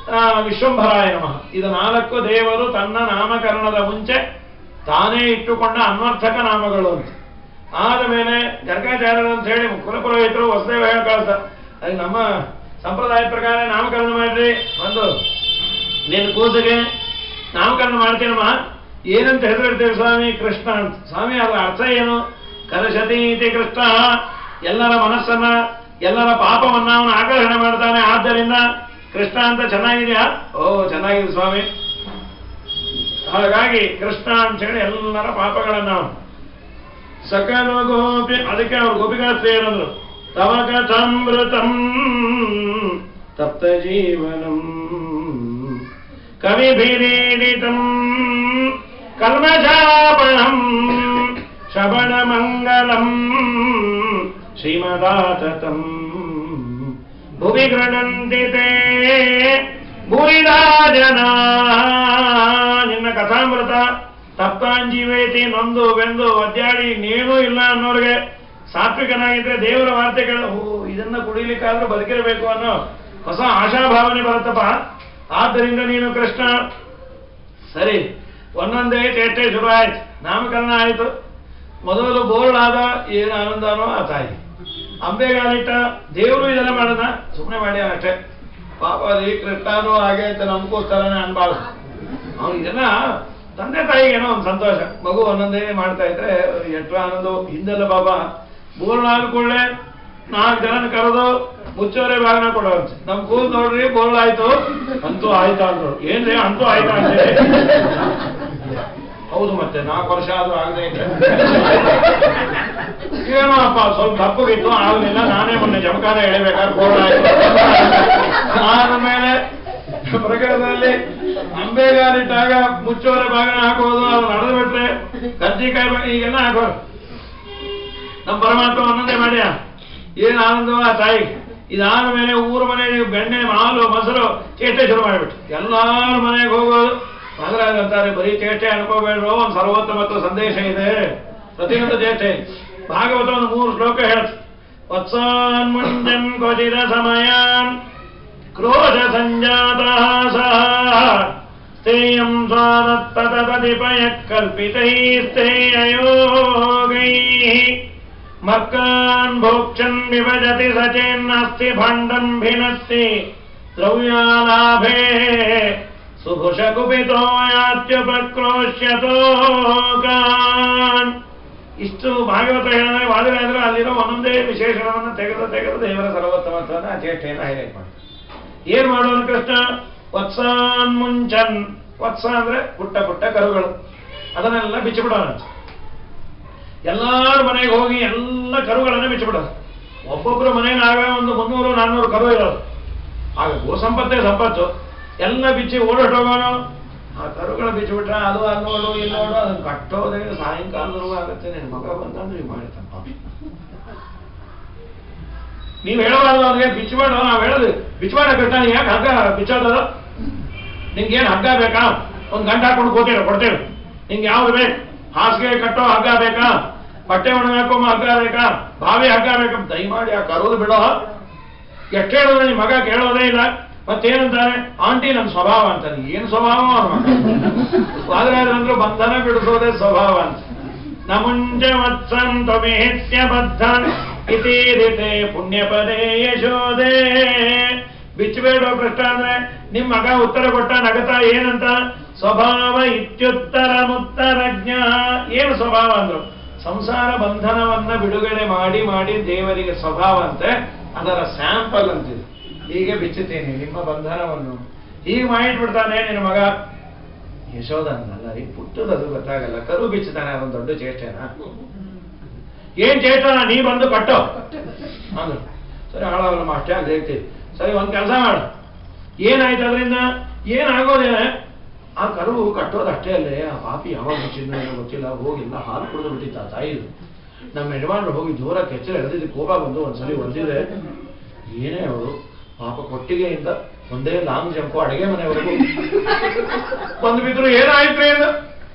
ಆ, ವಿಶ್ವಂಭರಾಯ ನಮಃ ಇದು ನಾಲ್ಕು ದೇವರು ತನ್ನ ನಾಮಕರಣದ ಮುಂಚೆ ತಾನೇ ಇಟ್ಟುಕೊಂಡ ಅನ್ವರ್ಥಕ ನಾಮಗಳು ಅಂತ ಆದ ಮೇಲೆ ಗರ್ಗಾಚಾರ್ಯರು ಅಂತ ಹೇಳಿ ಕುಲಪುರೋಹಿತರು ಹೊಸದೇವ ಹೇಳಿ ಕಳಿಸ್ತಾರೆ ಅದಕ್ಕೆ ನಮ್ಮ ಸಂಪ್ರದಾಯದ ಪ್ರಕಾರ ನಾಮಕರಣ ಮಾಡ್ರಿ ಒಂದು ನಿನ್ನ ಕೂಸಿಗೆ ನಾಮಕರಣ ಮಾಡ್ತೀನಮ್ಮ ಏನಂತ ಹೆಸರಿಡ್ತೀವಿ ಸ್ವಾಮಿ ಕೃಷ್ಣ ಅಂತ ಸ್ವಾಮಿ ಅದರ ಅರ್ಥ ಏನು ಕಲಶತಿ ಇತಿ ಕೃಷ್ಣ ಎಲ್ಲರ ಮನಸ್ಸನ್ನ ಎಲ್ಲರ ಪಾಪವನ್ನ ಅವನು ಆಕರ್ಷಣೆ ಮಾಡ್ತಾನೆ ಆದ್ದರಿಂದ ಕೃಷ್ಣ ಅಂತ ಚೆನ್ನಾಗಿದೆಯಾ ಓ ಚೆನ್ನಾಗಿದೆ ಸ್ವಾಮಿ ಹಾಗಾಗಿ ಕೃಷ್ಣ ಅಂತ ಹೇಳಿ ಎಲ್ಲರ ಪಾಪಗಳನ್ನ ಅವನು ಸಕಲ ಗೋಪಿ ಅದಕ್ಕೆ ಅವ್ರು ಗೋಪಿಕಾಸ್ತ್ರೀ ಏನಂದ್ರು ತವ ಕಥಾಮೃತಂ ತಪ್ತ ಜೀವನಂ ಕವಿಭಿರೀಡಿತಂ ಕಲ್ಮಶಾಪಣಂ ಶ್ರವಣ ಮಂಗಲಂ ಶ್ರೀಮದಾತತಂ ಭುವಿ ಗೃಣಂತಿ ತೇ ಭೂರಿದಾ ಜನ ನಿನ್ನ ಕಥಾಮೃತ ತಪ್ತಾಂಜೀವೇತಿ ನೊಂದು ಬೆಂದು ಒದ್ದಾಡಿ ಇನ್ನೇನೂ ಇಲ್ಲ ಅನ್ನೋರಿಗೆ ಸಾತ್ವಿಕನಾಗಿದ್ರೆ ದೇವರ ವಾರ್ತೆಗಳು ಓ ಇದನ್ನ ಕುಡಿಲಿಕ್ಕಾದ್ರೂ ಬದುಕಿರಬೇಕು ಅನ್ನೋ ಹೊಸ ಆಶಾಭಾವನೆ ಬರುತ್ತಪ್ಪ ಆದ್ದರಿಂದ ನೀನು ಕೃಷ್ಣ ಸರಿ ಒಂದೊಂದೇ ಚೇಷ್ಟೆ ಶುರು ಆಯ್ತು ನಾಮಕರಣ ಆಯಿತು ಮೊದಲು ಬೋರ್ಡಾದ ಏನು ಆನಂದನೋ ಆ ತಾಯಿ ಅಂಬೆಗಾಲಿಟ್ಟ ದೇವರು ಇದೆಲ್ಲ ಮಾಡೋಣ ಸುಮ್ಮನೆ ಮಾಡಿ ಅಷ್ಟೇ ಪಾಪ ರೀ ಕೃಷ್ಣನೂ ಹಾಗೆ ಅಂತ ನಮ್ಗೋಸ್ಕರನೇ ಅನ್ಬಾರ್ದು ಅವ್ನು ಇದನ್ನ ತಂದೆ ತಾಯಿಗೆ ಏನೋ ಒಂದು ಸಂತೋಷ ಮಗು ಒಂದೊಂದೇ ಮಾಡ್ತಾ ಇದ್ರೆ ಎಷ್ಟು ಆನಂದ ಹಿಂದೆಲ್ಲ ಬಾಬಾ ಬೋರ್ಡ್ ಆದ ಕೂಡಲೇ ನಾಲ್ಕು ಜನ ಕರೆದು ಮುಚ್ಚೋರೆ ಬಾಗಿನ ಕೊಡೋರು ನಮ್ ಕೂಲ್ ನೋಡ್ರಿ ಬೋರ್ಡ್ ಆಯ್ತು ಅಂತೂ ಆಯ್ತಾ ಅಂದ್ರು ಏನ್ರಿ ಅಂತೂ ಆಯ್ತಾ ಅಂತ ಹೌದು ಮತ್ತೆ ನಾಲ್ಕು ವರ್ಷ ಆದ್ರೂ ಆಗದೆ ಇದ್ರೆ ಏನೋ ಅಪ್ಪ ಸ್ವಲ್ಪ ತಪ್ಪುಗಿತ್ತು ಆಗಲಿಲ್ಲ ನಾನೇ ಮೊನ್ನೆ ಜಮಖಾನ ಎಳಿಬೇಕಾದ್ರೆ ಬೋರ್ಡ್ ಆಯ್ತು ಆದ್ಮೇಲೆ ಪ್ರಕರಣದಲ್ಲಿ ಅಂಬೆಗಾಲಿಟ್ಟಾಗ ಮುಚ್ಚೋರೆ ಬಾಗಿನ ಹಾಕೋದು ಅದು ನಡೆದು ಬಿಟ್ರೆ ಕರ್ಜಿಕಾಯಿ ಬಾ- ಈಗೆಲ್ಲ ಹಾಕೋರು ನಮ್ಮ ಪರಮಾತ್ಮ ಒಂದೊಂದೇ ಮಾಡ್ಯ ಏನ್ ಆನಂದವ ಆ ತಾಯಿ ಇದಾದ ಮೇಲೆ ಊರ ಮನೆಗೆ ಬೆಣ್ಣೆ ಹಾಲು ಮೊಸರು ಚೇಷ್ಟೆ ಶುರು ಮಾಡಿಬಿಟ್ಟು ಎಲ್ಲಾರ ಮನೆಗೆ ಹೋಗೋದು ಮಹಾರಾಜ್ ಅಂತಾರೆ ಬರೀ ಚೇಷ್ಟೆ ಅನ್ಕೋಬೇಡ್ರು ಒಂದು ಸರ್ವೋತ್ತಮತ್ವ ಸಂದೇಶ ಇದೆ ಪ್ರತಿಯೊಂದು ಚೇಷ್ಟೆ ಭಾಗವತ ಒಂದು ಮೂರು ಶ್ಲೋಕ ಹೇಳ್ತು ವತ್ಸಾನ್ ಮುಂಜನ್ ಕ್ವಚಿದ ಸಮಯಾನ್ ಕ್ರೋಧ ಸಂಜಾತ ಸಹ ಸ್ಥೇಯಂ ಸ್ವಾದತ್ತಪದಿಪಯ ಕಲ್ಪಿತೈಸ್ತೇಯೋಗೈ ಮರ್ಕಾನ್ ಭೋಕ್ಷನ್ ವಿಭಜತಿ ಸಚೇನ್ನಸ್ತಿ ಭಾಂಡಂ ಭಿನಸ್ತಿ ದ್ರವ್ಯಾಲಾಭೇ ಸುಭುಷ ಕುಪಿತೋ ಯಾತ್ಯುಪಕ್ರೋಶ್ಯತೋ ಕಾನ್ ಇಷ್ಟು ಭಾಗವತ ಹೇಳಿದ್ರೆ ವಾದರಾದ್ರೆ ಅಲ್ಲಿರೋ ಒಂದೊಂದೇ ವಿಶೇಷಣವನ್ನು ತೆಗೆದು ತೆಗೆದು ದೇವರ ಸರ್ವೋತ್ತಮತ್ವನ ಆ ಚೇಷ್ಟೆಯನ್ನು ಹೈಲೈಟ್ ಮಾಡಿ ಏನ್ ಮಾಡೋನು ಕೃಷ್ಣ ವತ್ಸಾನ್ ಮುಂಚನ್ ವತ್ಸ ಅಂದ್ರೆ ಪುಟ್ಟ ಪುಟ್ಟ ಕರುಗಳು ಅದನ್ನೆಲ್ಲ ಬಿಚ್ಚಿಬಿಡೋಣ ಎಲ್ಲಾರ ಮನೆಗೆ ಹೋಗಿ ಎಲ್ಲ ಕರುಗಳನ್ನ ಬಿಚ್ಚಿಬಿಡೋದು ಒಬ್ಬೊಬ್ಬರ ಮನೆಯಾಗ ಒಂದು ಮುನ್ನೂರು ನಾನ್ನೂರು ಕರು ಇರೋದು ಆಗ ಗೋ ಸಂಪತ್ತೇ ಸಂಪತ್ತು ಎಲ್ಲ ಬಿಚ್ಚಿ ಓಡೋಟೋಗೋನು ಆ ಕರುಗಳ ಬಿಚ್ಚಿಬಿಟ್ರೆ ಅದು ಅಲ್ಲೋಡು ಇಲ್ಲೋಡು ಅದನ್ನ ಕಟ್ಟೋದೇ ಸಾಯಂಕಾಲದವರೆಗೂ ಆಗುತ್ತೆ ನಿನ್ನ ಮಗ ಬಂದಂದ್ರೆ ನೀವು ಮಾಡಿರ್ತಾನ ನೀವು ಹೇಳಬಾರ್ದು ಅವ್ರಿಗೆ ಬಿಚ್ಚಬೇಡ ನಾವು ಹೇಳೋದು ಬಿಚ್ಚಬೇಡ ಕೃಷ್ಣ ನೀ ಯಾಕೆ ಹಗ್ಗ ಬಿಚ್ಚೋದದು ನಿಂಗೆ ಏನು ಹಗ್ಗ ಬೇಕಾ ಒಂದು ಗಂಟೆ ಹಾಕೊಂಡು ಕೂತೀರ ಕೊಡ್ತೇವೆ ನಿಂಗೆ ಯಾವ್ದು ಬೇಕು ಹಾಸಿಗೆ ಕಟ್ಟೋ ಹಗ್ಗ ಬೇಕಾ ಬಟ್ಟೆ ಒಣಗಾಕೋ ಹಗ್ಗ ಬೇಕಾ ಬಾವಿ ಹಗ್ಗ ಬೇಕಾ ದಯಮಾಡಿ ಆ ಕರೋದು ಬಿಡೋ ಎಷ್ಟು ಹೇಳಿದ್ರೆ ನಿಮ್ಮ ಮಗ ಕೇಳೋದೇ ಇಲ್ಲ ಮತ್ತೇನಂತಾರೆ ಆಂಟಿ ನನ್ನ ಸ್ವಭಾವ ಅಂತಾನೆ ಏನು ಸ್ವಭಾವ ಅವ್ರ ಮಗ ಅಂದ್ರೂ ಬಂಧನ ಬಿಡಿಸೋದೇ ಸ್ವಭಾವ ಅಂತ ನಮುಂಜ ವತ್ಸಂ ತ್ವಮೇತ್ಯ ಬದ್ಧನ್ ಇತೀರಿತೆ ಪುಣ್ಯಪದೇ ಯಶೋದೆ ಬಿಚ್ಚಬೇಡ ಕೃಷ್ಣ ಅಂದ್ರೆ ನಿಮ್ ಮಗ ಉತ್ತರ ಕೊಟ್ಟ ನಗತ ಏನಂತ ಸ್ವಭಾವ ಇತ್ಯುತ್ತರ ಮುತ್ತರಜ್ಞ ಏನು ಸ್ವಭಾವ ಅಂದ್ರು ಸಂಸಾರ ಬಂಧನವನ್ನ ಬಿಡುಗಡೆ ಮಾಡಿ ಮಾಡಿ ದೇವರಿಗೆ ಸ್ವಭಾವ ಅಂತೆ ಅದರ ಸ್ಯಾಂಪಲ್ ಅಂತಿದೆ ಹೀಗೆ ಬಿಚ್ಚುತ್ತೇನೆ ನಿಮ್ಮ ಬಂಧನವನ್ನು ಹೀಗೆ ಮಾಡಿಟ್ಬಿಡ್ತಾನೆ ನಿನ್ನ ಮಗ ಯಶೋಧ ಅಂದಲ್ಲ ಈ ಪುಟ್ಟದದು ಗೊತ್ತಾಗಲ್ಲ ಕರು ಬಿಚ್ಚುತ್ತಾನೆ ಅದೊಂದು ದೊಡ್ಡ ಚೇಷ್ಟೆನ ಏನ್ ಚೇಷ್ಟನ ನೀ ಬಂದು ಕಟ್ಟೋ ಅಂದ್ರು ಸರಿ ಹಾಳಾಗಲ್ಲ ಅಷ್ಟೇ ಅಂತ ಹೇಳ್ತೀವಿ ಸರಿ ಒಂದ್ ಕೆಲಸ ಮಾಡು ಏನಾಯ್ತು ಅದರಿಂದ ಏನಾಗೋದೇನೆ ಆ ಕರು ಕಟ್ಟೋದು ಅಷ್ಟೇ ಅಲ್ಲೇ ಆ ಪಾಪಿ ಯಾವಾಗ ಬಿಚ್ಚಿದ್ನೋ ಏನೋ ಗೊತ್ತಿಲ್ಲ ಹೋಗಿಲ್ಲ ಹಾಲು ಕುಡಿದು ಬಿಟ್ಟಿದ್ದ ಆ ತಾಯಿದು ನಮ್ಮ ಯಜಮಾನರು ಹೋಗಿ ಜೋರ ಕೆಚ್ಚಲು ಎಳೆದಿದ್ದು ಕೋಪ ಬಂದು ಒಂದ್ಸಲಿ ಹೊಡೆದಿದೆ ಏನೇ ಅವರು ಪಾಪ ಕೊಟ್ಟಿಗೆಯಿಂದ ಒಂದೇ ಲಾಂಗ್ ಜಂಪು ಅಡಿಗೆ ಮನೆವರೆಗೂ ಬಂದು ಬಿದ್ರು ಏನಾಯ್ತು ಏನು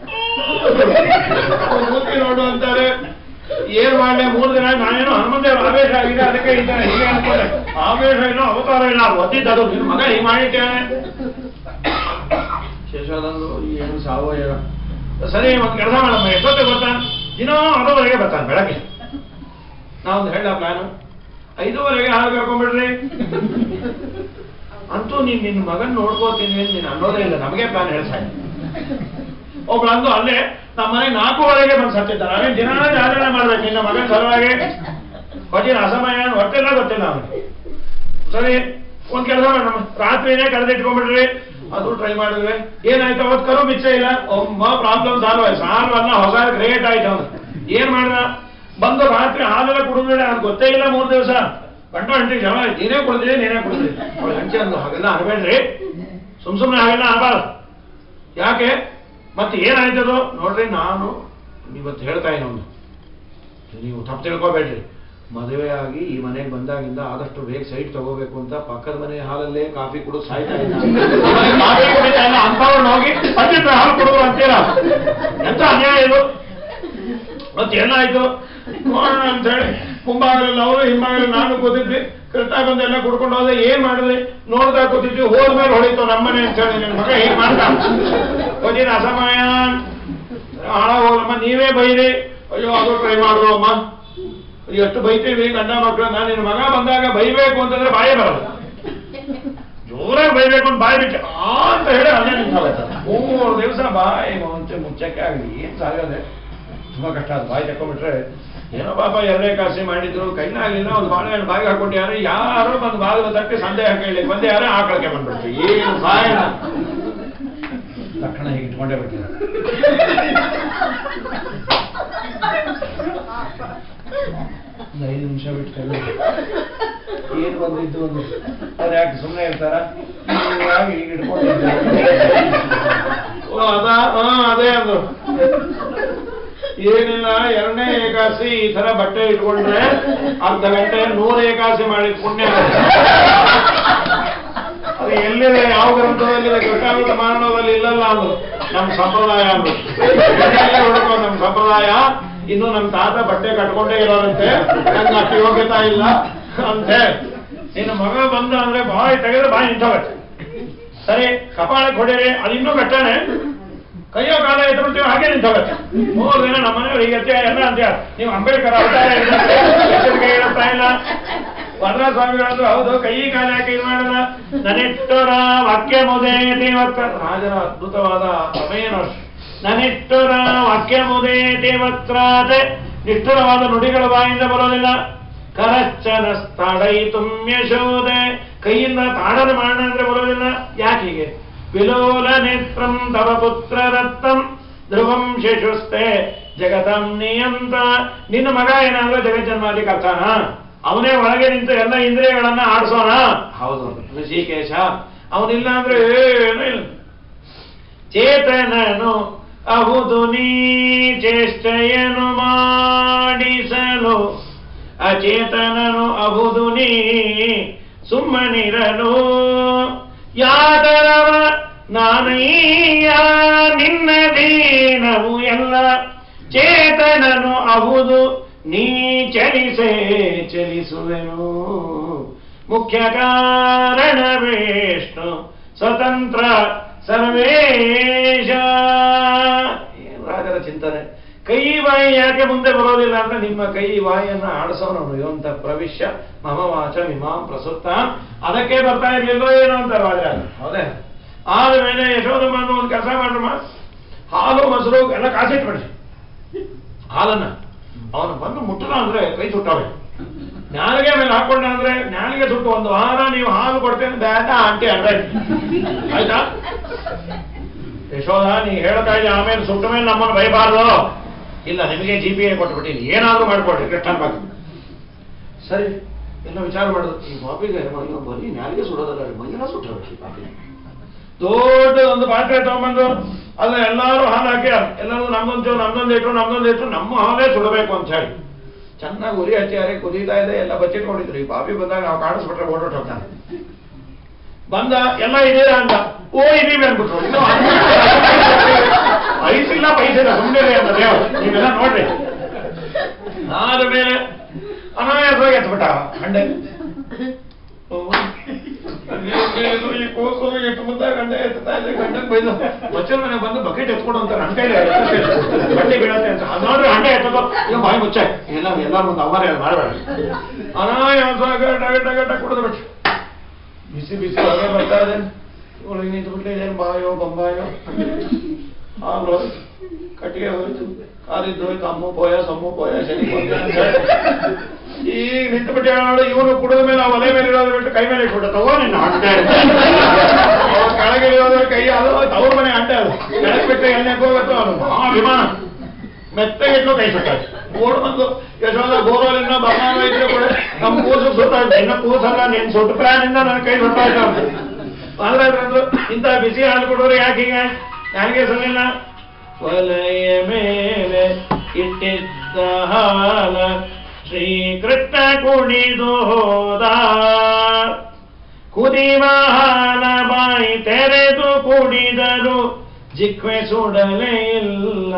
ಮೂರ್ತಿ ನೋಡು ಅಂತಾರೆ ಏನ್ ಮಾಡ್ಲೆ ಮೂರು ದಿನ ನಾನೇನೋ ಹನುಮಂತೇವ್ರ ಆವೇಶ ಆಗಿದೆ ಅದಕ್ಕೆ ಇದ್ದಾರೆ ಹೀಗೆ ಅನ್ಕೊಂಡೆ ಆವೇಶ ಏನೋ ಅವತಾರ ಇಲ್ಲ ಅದು ಒದ್ದಿದ್ದು ಅದು ನಿನ್ ಮಗ ಹೀಗೆ ಮಾಡಿಟ್ಟೇನೆ ಯಶೋದಂದು ಏನು ಸಾವೋ ಏನೋ ಸರಿ ಒಂದು ಕೆಲಸ ಮಾಡಮ್ಮ ಎಷ್ಟೊತ್ತಿಗೆ ಬರ್ತಾನೆ ದಿನೋ ಅದುವರೆಗೆ ಬರ್ತಾನೆ ಬೆಳಗ್ಗೆ ನಾವೊಂದು ಹೇಳ ಪ್ಲಾನು ಐದೂವರೆಗೆ ಹಾಲು ಕರ್ಕೊಂಡ್ಬಿಡ್ರಿ ಅಂತೂ ನೀನ್ ನಿನ್ನ ಮಗನ್ ನೋಡ್ಕೋತೀನಿ ಅಂತ ನೀನು ಅನ್ನೋದೇ ಇಲ್ಲ ನಮಗೆ ಪ್ಲಾನ್ ಹೇಳ್ತಾ ಒಬ್ಳು ಅಂದು ಅಲ್ಲೇ ನಮ್ಮ ಮನೆ ನಾಲ್ಕೂವರೆಗೆ ಬಂದು ಸತ್ತಿದ್ದ ನಾವೇನ್ ದಿನ ಜಾಗರಣೆ ಮಾಡ್ಬೇಕು ನಿನ್ನ ಮಗನ ಸಲುವಾಗಿ ಕೊಟ್ಟಿನ ಅಸಮಯ ಹೊಟ್ಟೆಲ್ಲ ಗೊತ್ತಿಲ್ಲ ಅವನಿಗೆ ಸರಿ ಒಂದ್ ಕೆಲಸ ಮಾಡೋಣ ರಾತ್ರಿನೇ ಕರೆದಿಟ್ಕೊಂಡ್ಬಿಡ್ರಿ ಅದು ಟ್ರೈ ಮಾಡಿದ್ವಿ ಏನಾಯ್ತು ಅವತ್ತು ಕರು ಮಿಚ್ಚ ಇಲ್ಲ ಒಮ್ಮ ಪ್ರಾಬ್ಲಮ್ ಸಾಲ್ವ್ ಆಯ್ತು ಸಾಲ್ವ್ ಅಲ್ಲ ಹೊಸ ಗ್ರೇಟ್ ಆಯ್ತು ಅವನು ಏನ್ ಮಾಡ್ದ ಬಂದು ರಾತ್ರಿ ಹಾಲೆಲ್ಲ ಕುಡಿದ್ಮೇಲೆ ಅವ್ನು ಗೊತ್ತೇ ಇಲ್ಲ ಮೂರ್ ದಿವಸ ಗಂಟು ಗಂಟೆಗೆ ಜನ ಆಯ್ತು ನೀನೇ ಕುಡಿದ್ರಿ ನೀನೇ ಕುಡಿದ್ರಿ ಅವಳು ಹಂಚೆ ಅಂದು ಹಾಗೆಲ್ಲ ಅನ್ಬೇಡ್ರಿ ಸುಮ್ ಸುಮ್ನೆ ಹಾಗೆಲ್ಲ ಅನ್ಬಾರ್ದು ಯಾಕೆ ಮತ್ತೆ ಏನಾಯ್ತದು ನೋಡ್ರಿ ನಾನು ಇವತ್ತು ಹೇಳ್ತಾ ಇದ್ದೀನಿ ನೀವು ತಪ್ಪು ತಿಳ್ಕೊಬೇಡ್ರಿ ಮದುವೆ ಆಗಿ ಈ ಮನೆಗೆ ಬಂದಾಗಿಂದ ಆದಷ್ಟು ಬೇಗ ಸೈಟ್ ತಗೋಬೇಕು ಅಂತ ಪಕ್ಕದ ಮನೆ ಹಾಲಲ್ಲೇ ಕಾಫಿ ಕುಡಿದು ಸಾಯ್ತಾ ಇದ್ದ ಕಾಫಿ ಕುಡಿತಾ ಇಲ್ಲ ಅಂಥವ್ರನ್ನ ಹೋಗಿ ಪಂಡಿತರ ಹಾಲು ಕುಡಿದ್ರು ಅಂತೀರ ಎಂತ ಅನ್ಯಾಯ ಇದು ಮತ್ತೆ ಏನಾಯ್ತು ನೋಡೋಣ ಅಂತ ಹೇಳಿ ಮುಂಭಾಗದಲ್ಲಿ ಅವರು ಹಿಂಭಾಗದಲ್ಲಿ ನಾನು ಕೂತಿದ್ವಿ ಕರೆಕ್ಟಾಗಿ ಬಂದೆಲ್ಲ ಕುಡ್ಕೊಂಡು ಹೋದೆ ಏನ್ ಮಾಡಿದ್ವಿ ನೋಡ್ತಾ ಕೂತಿದ್ವಿ ಹೋದ್ಮೇಲೆ ಹೊಡಿತು ನಮ್ಮನೆ ಅಂತ ಹೇಳಿ ನನ್ನ ಮಗ ಹೀಗೆ ಮಾಡ್ತಾ ಹೋದಿನ ಅಸಮಯ ಹಾಳ ಹೋಗಮ್ಮ ನೀವೇ ಬೈರಿ ಅಯ್ಯೋ ಅದು ಟ್ರೈ ಮಾಡುವ ಅಮ್ಮ ಎಷ್ಟು ಬೈತೀವಿ ಗಂಡ ಮಕ್ಕಳು ನಾನು ನಿನ್ನ ಮಗ ಬಂದಾಗ ಬೈಬೇಕು ಅಂತಂದ್ರೆ ಬಾಯೇ ಬರಲ್ಲ ಜೋರಾಗಿ ಬೈಬೇಕು ಅಂತ ಬಾಯಿ ಬಿಟ್ಟು ಆ ಅಂತ ಹೇಳಿ ಅಲ್ಲೇ ನಿಂತಾಗತ್ತೆ ಮೂರು ದಿವಸ ಬಾಯಿ ಮುಂಚೆ ಮುಚ್ಚಕ್ಕೆ ಆಗಲಿ ಏನ್ ಸಾಗದೆ ತುಂಬಾ ಕಷ್ಟ ಅದು ಬಾಯಿ ತಕೊಂಡ್ಬಿಟ್ರೆ ಏನೋ ಪಾಪ ಎರಡೇ ಕಾಸಿ ಮಾಡಿದ್ರು ಕೈಲಾಗಲಿಲ್ಲ ಒಂದು ಬಾಳೆಹಣ್ಣು ಬಾಯಿಗೆ ಹಾಕೊಂಡಿದ್ದಾರೆ ಯಾರೋ ಬಂದು ಬಾಗಿಲು ತಟ್ಟಿ ಸಂದೇಹ ಕೇಳಿ ಬಂದೆ ಯಾರೇ ಆಕಳಕ್ಕೆ ಬಂದ್ಬಿಡ್ತು ಏನು ಸಾಯ ತಕ್ಷಣ ಹೀಗೆ ಇಟ್ಕೊಂಡೇ ಬಿಟ್ಟಿದ್ದಾರೆ ಒಂದು ಐದು ನಿಮಿಷ ಬಿಟ್ಟು ಕೈ ಏನು ಬಂದಿದ್ದು ಒಂದು ಅವ್ರು ಯಾಕೆ ಸುಮ್ಮನೆ ಇರ್ತಾರ ಹೀಗಾಗಿ ಹೀಗೆ ಇಟ್ಕೊಂಡಿದ್ದಾರೆ ಓ ಅದಾ ಹಾ ಅದೇ ಅದು ಏನಿಲ್ಲ ಎರಡನೇ ಏಕಾಸಿ ಈ ತರ ಬಟ್ಟೆ ಇಟ್ಕೊಂಡ್ರೆ ಅರ್ಧ ಗಂಟೆ ನೂರು ಏಕಾಸಿ ಮಾಡಿ ಪುಣ್ಯ ಬರುತ್ತೆ. ಅದು ಎಲ್ಲಿದೆ ಯಾವ ಗ್ರಂಥದಲ್ಲಿದೆ ಕೃಷ್ಣಾಮೃತ ಮಾರಣದಲ್ಲಿ ಇಲ್ಲಲ್ಲ ಅಂದ್ರು ನಮ್ಮ ಸಂಪ್ರದಾಯ ಅಂದ್ರು ಎಲ್ಲೇ ಹುಡುಕೋ ನಮ್ಮ ಸಂಪ್ರದಾಯ ಇನ್ನು ನಮ್ಮ ತಾತ ಬಟ್ಟೆ ಕಟ್ಕೊಂಡೇ ಇರೋರಂತೆ ನಂಗೆ ಅಷ್ಟು ಯೋಗ್ಯತಾ ಇಲ್ಲ ಅಂತೆ ನಿನ್ನ ಮಗ ಬಂದ ಅಂದ್ರೆ ಬಾಯಿ ತೆಗೆದ್ರೆ ಬಾಯಿ ನಿಂತವತ್ತೆ ಸರಿ ಕಪಾಳಕ್ಕೆ ಹೊಡೆರಿ ಅದು ಇನ್ನೂ ಬೆಟ್ಟನೆ ಕೈಯೋ ಕಾಲ ಎತ್ಬಿಡ್ತೀವಿ ಹಾಗೆ ನಿಂತೋಗತ್ತೆ ಮೂರು ದಿನ ನಮ್ಮ ಮನೆಯವ್ರು ಹೀಗತ್ತೆ ಎಲ್ಲ ಅಂತ ನೀವು ಅಂಬೇಡ್ಕರ್ ಅವತಾರ ಇದ್ದಂತೆ ಎಚ್ಚರಿಕೆ ಇರುತ್ತಾ ಇಲ್ಲ ವರದಾ ಸ್ವಾಮಿಗಳಂದ್ರು ಹೌದು ಕೈ ಕಾಲ ಯಾಕೆ ಇದು ಮಾಡಲ್ಲ ನನಿಷ್ಠುರ ವಾಕ್ಯ ಮುದೇ ದೇವತ್ತ ರಾಜರ ಅದ್ಭುತವಾದ ಪ್ರಮೇಯ ನೋಡಿ ನನಿಷ್ಠುರ ವಾಕ್ಯ ಮುದೇ ದೇವತ್ರಾದೆ ನಿಷ್ಠುರವಾದ ನುಡಿಗಳ ಬಾಯಿಂದ ಬರೋದಿಲ್ಲ ಕರಚ್ಚನ ಸ್ಥಳೈತು ಯಶೋದೆ ಕೈಯಿಂದ ತಾಡನ ಮಾಡೋಣ ಅಂದ್ರೆ ಬರೋದಿಲ್ಲ ಯಾಕೆ ಹೀಗೆ ವಿಲೋಲ ನೇತ್ರಂ ತವ ಪುತ್ರ ರತ್ನಂ ಧ್ರುವಂ ಶಿಶುಸ್ತೆ ಜಗತಂ ನಿಯಂತ ನಿನ್ನ ಮಗ ಏನಾದ್ರೂ ಜಗಜ್ಜನ್ಮಾದಿ ಕರ್ತಾನ ಅವನೇ ಒಳಗೆ ನಿಂತು ಎಲ್ಲ ಇಂದ್ರಿಯಗಳನ್ನ ಆಡಿಸೋಣ ಹೌದು ಋಷಿಕೇಶ ಅವನಿಲ್ಲ ಅಂದ್ರೆ ಏನೂ ಇಲ್ಲ ಚೇತನನು ಅಹುದು ನೀ ಚೇಷ್ಟೆಯನ್ನು ಮಾಡಿಸಲು ಅಚೇತನನು ಅಹುದು ನೀ ಸುಮ್ಮನಿರಲು ಯಾದರವ ನಾನಯ್ಯ ನಿನ್ನ ದೀನವು ಎಲ್ಲ ಚೇತನನು ಅಹುದು ನೀ ಚಲಿಸೇ ಚಲಿಸುವೆನು ಮುಖ್ಯ ಕಾರಣ ವಿಷ್ಣು ಸ್ವತಂತ್ರ ಸರ್ವೇಶ ಏನು ರಾಜರ ಚಿಂತನೆ ಕೈ ಬಾಯಿ ಯಾಕೆ ಮುಂದೆ ಬರೋದಿಲ್ಲ ಅಂದ್ರೆ ನಿಮ್ಮ ಕೈ ಬಾಯಿಯನ್ನ ಆಡಿಸೋನು ಯೋಂತ ಪ್ರವಿಶ್ಯ ಮಮ ವಾಚ ಇಮಾಂ ಪ್ರಸುತ್ತ ಅದಕ್ಕೆ ಬರ್ತಾ ಇರ್ಲಿಲ್ಲೋ ಏನೋ ಅಂತ ರಾಜ ಹೌದೇ ಆದ ಮೇಲೆ ಯಶೋದಮ್ಮನ್ನು ಒಂದು ಕೆಲಸ ಮಾಡ್ರಮ್ಮ ಹಾಲು ಮೊಸರು ಎಲ್ಲ ಕಾಸಿಟ್ಬಿಡ್ರಿ ಹಾಲನ್ನ ಅವನು ಬಂದು ಮುಟ್ಟಲ ಅಂದ್ರೆ ಕೈ ಸುಟ್ಟವೆ ನಾಲಿಗೆ ಮೇಲೆ ಹಾಕೊಂಡ ಅಂದ್ರೆ ನಾಲಿಗೆ ಸುಟ್ಟು ಒಂದು ವಾರ ನೀವು ಹಾಲು ಕೊಡ್ತೇನೆ ಬೇಡ ಆಂಟಿ ಅನ್ಬೇಡಿ ಆಯ್ತಾ ಯಶೋಧ ನೀ ಹೇಳ್ತಾ ಇದ್ದೆ ಆಮೇಲೆ ಸುಟ್ಟ ಮೇಲೆ ನಮ್ಮನ್ನು ಬೈಬಾರ್ದು ಇಲ್ಲ ನಿಮಗೆ ಜಿ ಪಿ ಎ ಕೊಟ್ಬಿಟ್ಟಿನಿ ಏನಾದ್ರೂ ಮಾಡ್ಕೊಡ್ರಿ ಕೃಷ್ಣನ್ ಬಗ್ಗೆ ಸರಿ ಎಲ್ಲ ವಿಚಾರ ಮಾಡಿದ್ರು ಈ ಬಾಬಿಗೆ ಮೈಯ ಬರೀ ನಾಲಿಗೆ ಸುಡೋದಲ್ಲ ಮೈಯೆಲ್ಲ ಸುಟ್ಟಬೇಕು ಈ ಬಾಬಿ ದೊಡ್ಡ ಒಂದು ಪಾತ್ರೆ ತಗೊಂಬಂದು ಅಲ್ಲ ಎಲ್ಲಾರು ಹಾಲು ಹಾಕಿ ಎಲ್ಲರೂ ನಮ್ದೊಂದು ನಮ್ದೊಂದು ಇಟ್ರು ನಮ್ದೊಂದು ಇಟ್ರು ನಮ್ಮ ಹಾಲೇ ಸುಡಬೇಕು ಅಂತ ಹೇಳಿ ಚೆನ್ನಾಗಿ ಉರಿ ಹಚ್ಚಿಯಾರೆ ಕುದೀತಾ ಇದೆ ಎಲ್ಲ ಬಚ್ಚಿಟ್ಕೊಂಡಿದ್ರು ಈ ಬಾಬಿ ಬಂದಾಗ ನಾವು ಕಾಣಿಸ್ಬಿಟ್ರೆ ಓಡೋಟ್ ಹೋಗ್ತಾನೆ ಬಂದ ಎಲ್ಲ ಇದೀರ ಅಂತ ಓ ಇದೀವಿ ಅನ್ಬಿಟ್ರು ಇನ್ನು ಐಸಿಲ್ಲ ಪೈಸಿಲ್ಲ ಸುಮ್ಮನೆ ಅಂತ ದೇವರು ನೀವೆಲ್ಲ ನೋಡ್ರಿ ಆದ ಮೇಲೆ ಅನಾಯಾಸವಾಗಿ ಎತ್ಬಿಟ್ಟ ಹಂಡೆ ಓ, ಈ ಕೂಸು ಎಷ್ಟು ಮುದ್ದ ಗಂಡ ಎತ್ತಾ ಇದೆ ಗಂಡ ಬೈದು ಬಚ್ಚಲ ಮನೆ ಬಂದು ಬಕೆಟ್ ಎತ್ಕೊಡು ಅಂತ ನನ್ನ ಕೈಲಿ ಬಟ್ಟೆ ಬೀಳತ್ತೆ ಅಂತ ಅದ್ ನೋಡ್ರಿ ಹಂಡೆ ಎತ್ತದು ಈಗ ಬಾಯಿ ಮುಚ್ಚ ಎಲ್ಲ ಎಲ್ಲರ ಮುಂದೆ ಅವರೇ ಮಾಡಬೇಡ ಅನಾಯಾಸ ಗಟ ಗಟ ಗಟ ಕುಡಿದು ಬಿಟ್ಟು ಬಿಸಿ ಬಿಸಿ ಹೊಗೆ ಬರ್ತಾ ಇದೆ ಒಳಗೆ ನಿಂತು ಬಿಟ್ಟೆ ಇದೇನು ಬಾಯೋ ಬೊಂಬಾಯೋ ಆಮೇಲೆ ಕಟ್ಟಿಗೆ ಹೋಯ್ತು ಕಾಲಿದ್ದು ಹೋಯ್ತು ಅಮ್ಮ ಪೋಯ ಸಮ್ಮು ಪೋಯ ಶನಿ ಪೋಯ ಅಂತ ಹೇಳಿ. ಈಗ ನಿಂತು ಬಿಟ್ಟು ನೋಡು ಇವನು ಕುಡಿದ ಮೇಲೆ ಆ ಒಲೆ ಮೇಲೆ ಇರೋದು ಬಿಟ್ಟು ಕೈ ಮೇಲೆ ಇಟ್ಬಿಟ್ಟ ತಗೋ ನಿನ್ನ ಅಂಟೆ ಅವ ಕೆಳಗೆ ಇರೋದ್ರ ಕೈ ಅದು ತವ್ರ ಮನೆ ಅಂಟೆ ಅದು ಕೆಳಗೆ ಬಿಟ್ಟು ಎಣ್ಣೆ ಹೋಗುತ್ತೋ ಅವನು ಮಹಾ ವಿಮಾನ ಮೆತ್ತಗೆ ಇಟ್ಟು ಕೈ ಸುಟ್ಟ ಓಡ್ ಬಂದು ಯಶೋಧ ಗೋರೋಲಿಂದ ಬಹಮಾನ ಇದ್ರೆ ಕೂಡ ನಮ್ಮ ಕೂಸು ಸುಟ್ಟಾಯ್ತು ಇನ್ನ ಕೂಸಲ್ಲ ನಿನ್ ಸುಟ್ಟು ಪ್ರಾಣಿಂದ ನನ್ನ ಕೈ ಸುಟ್ಟಾಯ್ತು ಅಂತ ಆದ್ರೆ ಅದ್ರಂದ್ರು ಇಂಥ ಬಿಸಿ ಹಾಲು ಕೊಡೋರು ಯಾಕೀಗ ಯಾರಿಗೆ ಸಲ್ಲಿಲ್ಲ ಒಲೆಯ ಮೇಲೆ ಇಟ್ಟಿದ್ದ ಹಾಲ ಶ್ರೀಕೃಷ್ಣ ಕುಣಿದು ಹೋದ ಕುದಿವ ಹಾಲ ಬಾಯಿ ತೆರೆದು ಕುಡಿದರು ಜಿಕ್ವೆ ಸುಡಲೇ ಇಲ್ಲ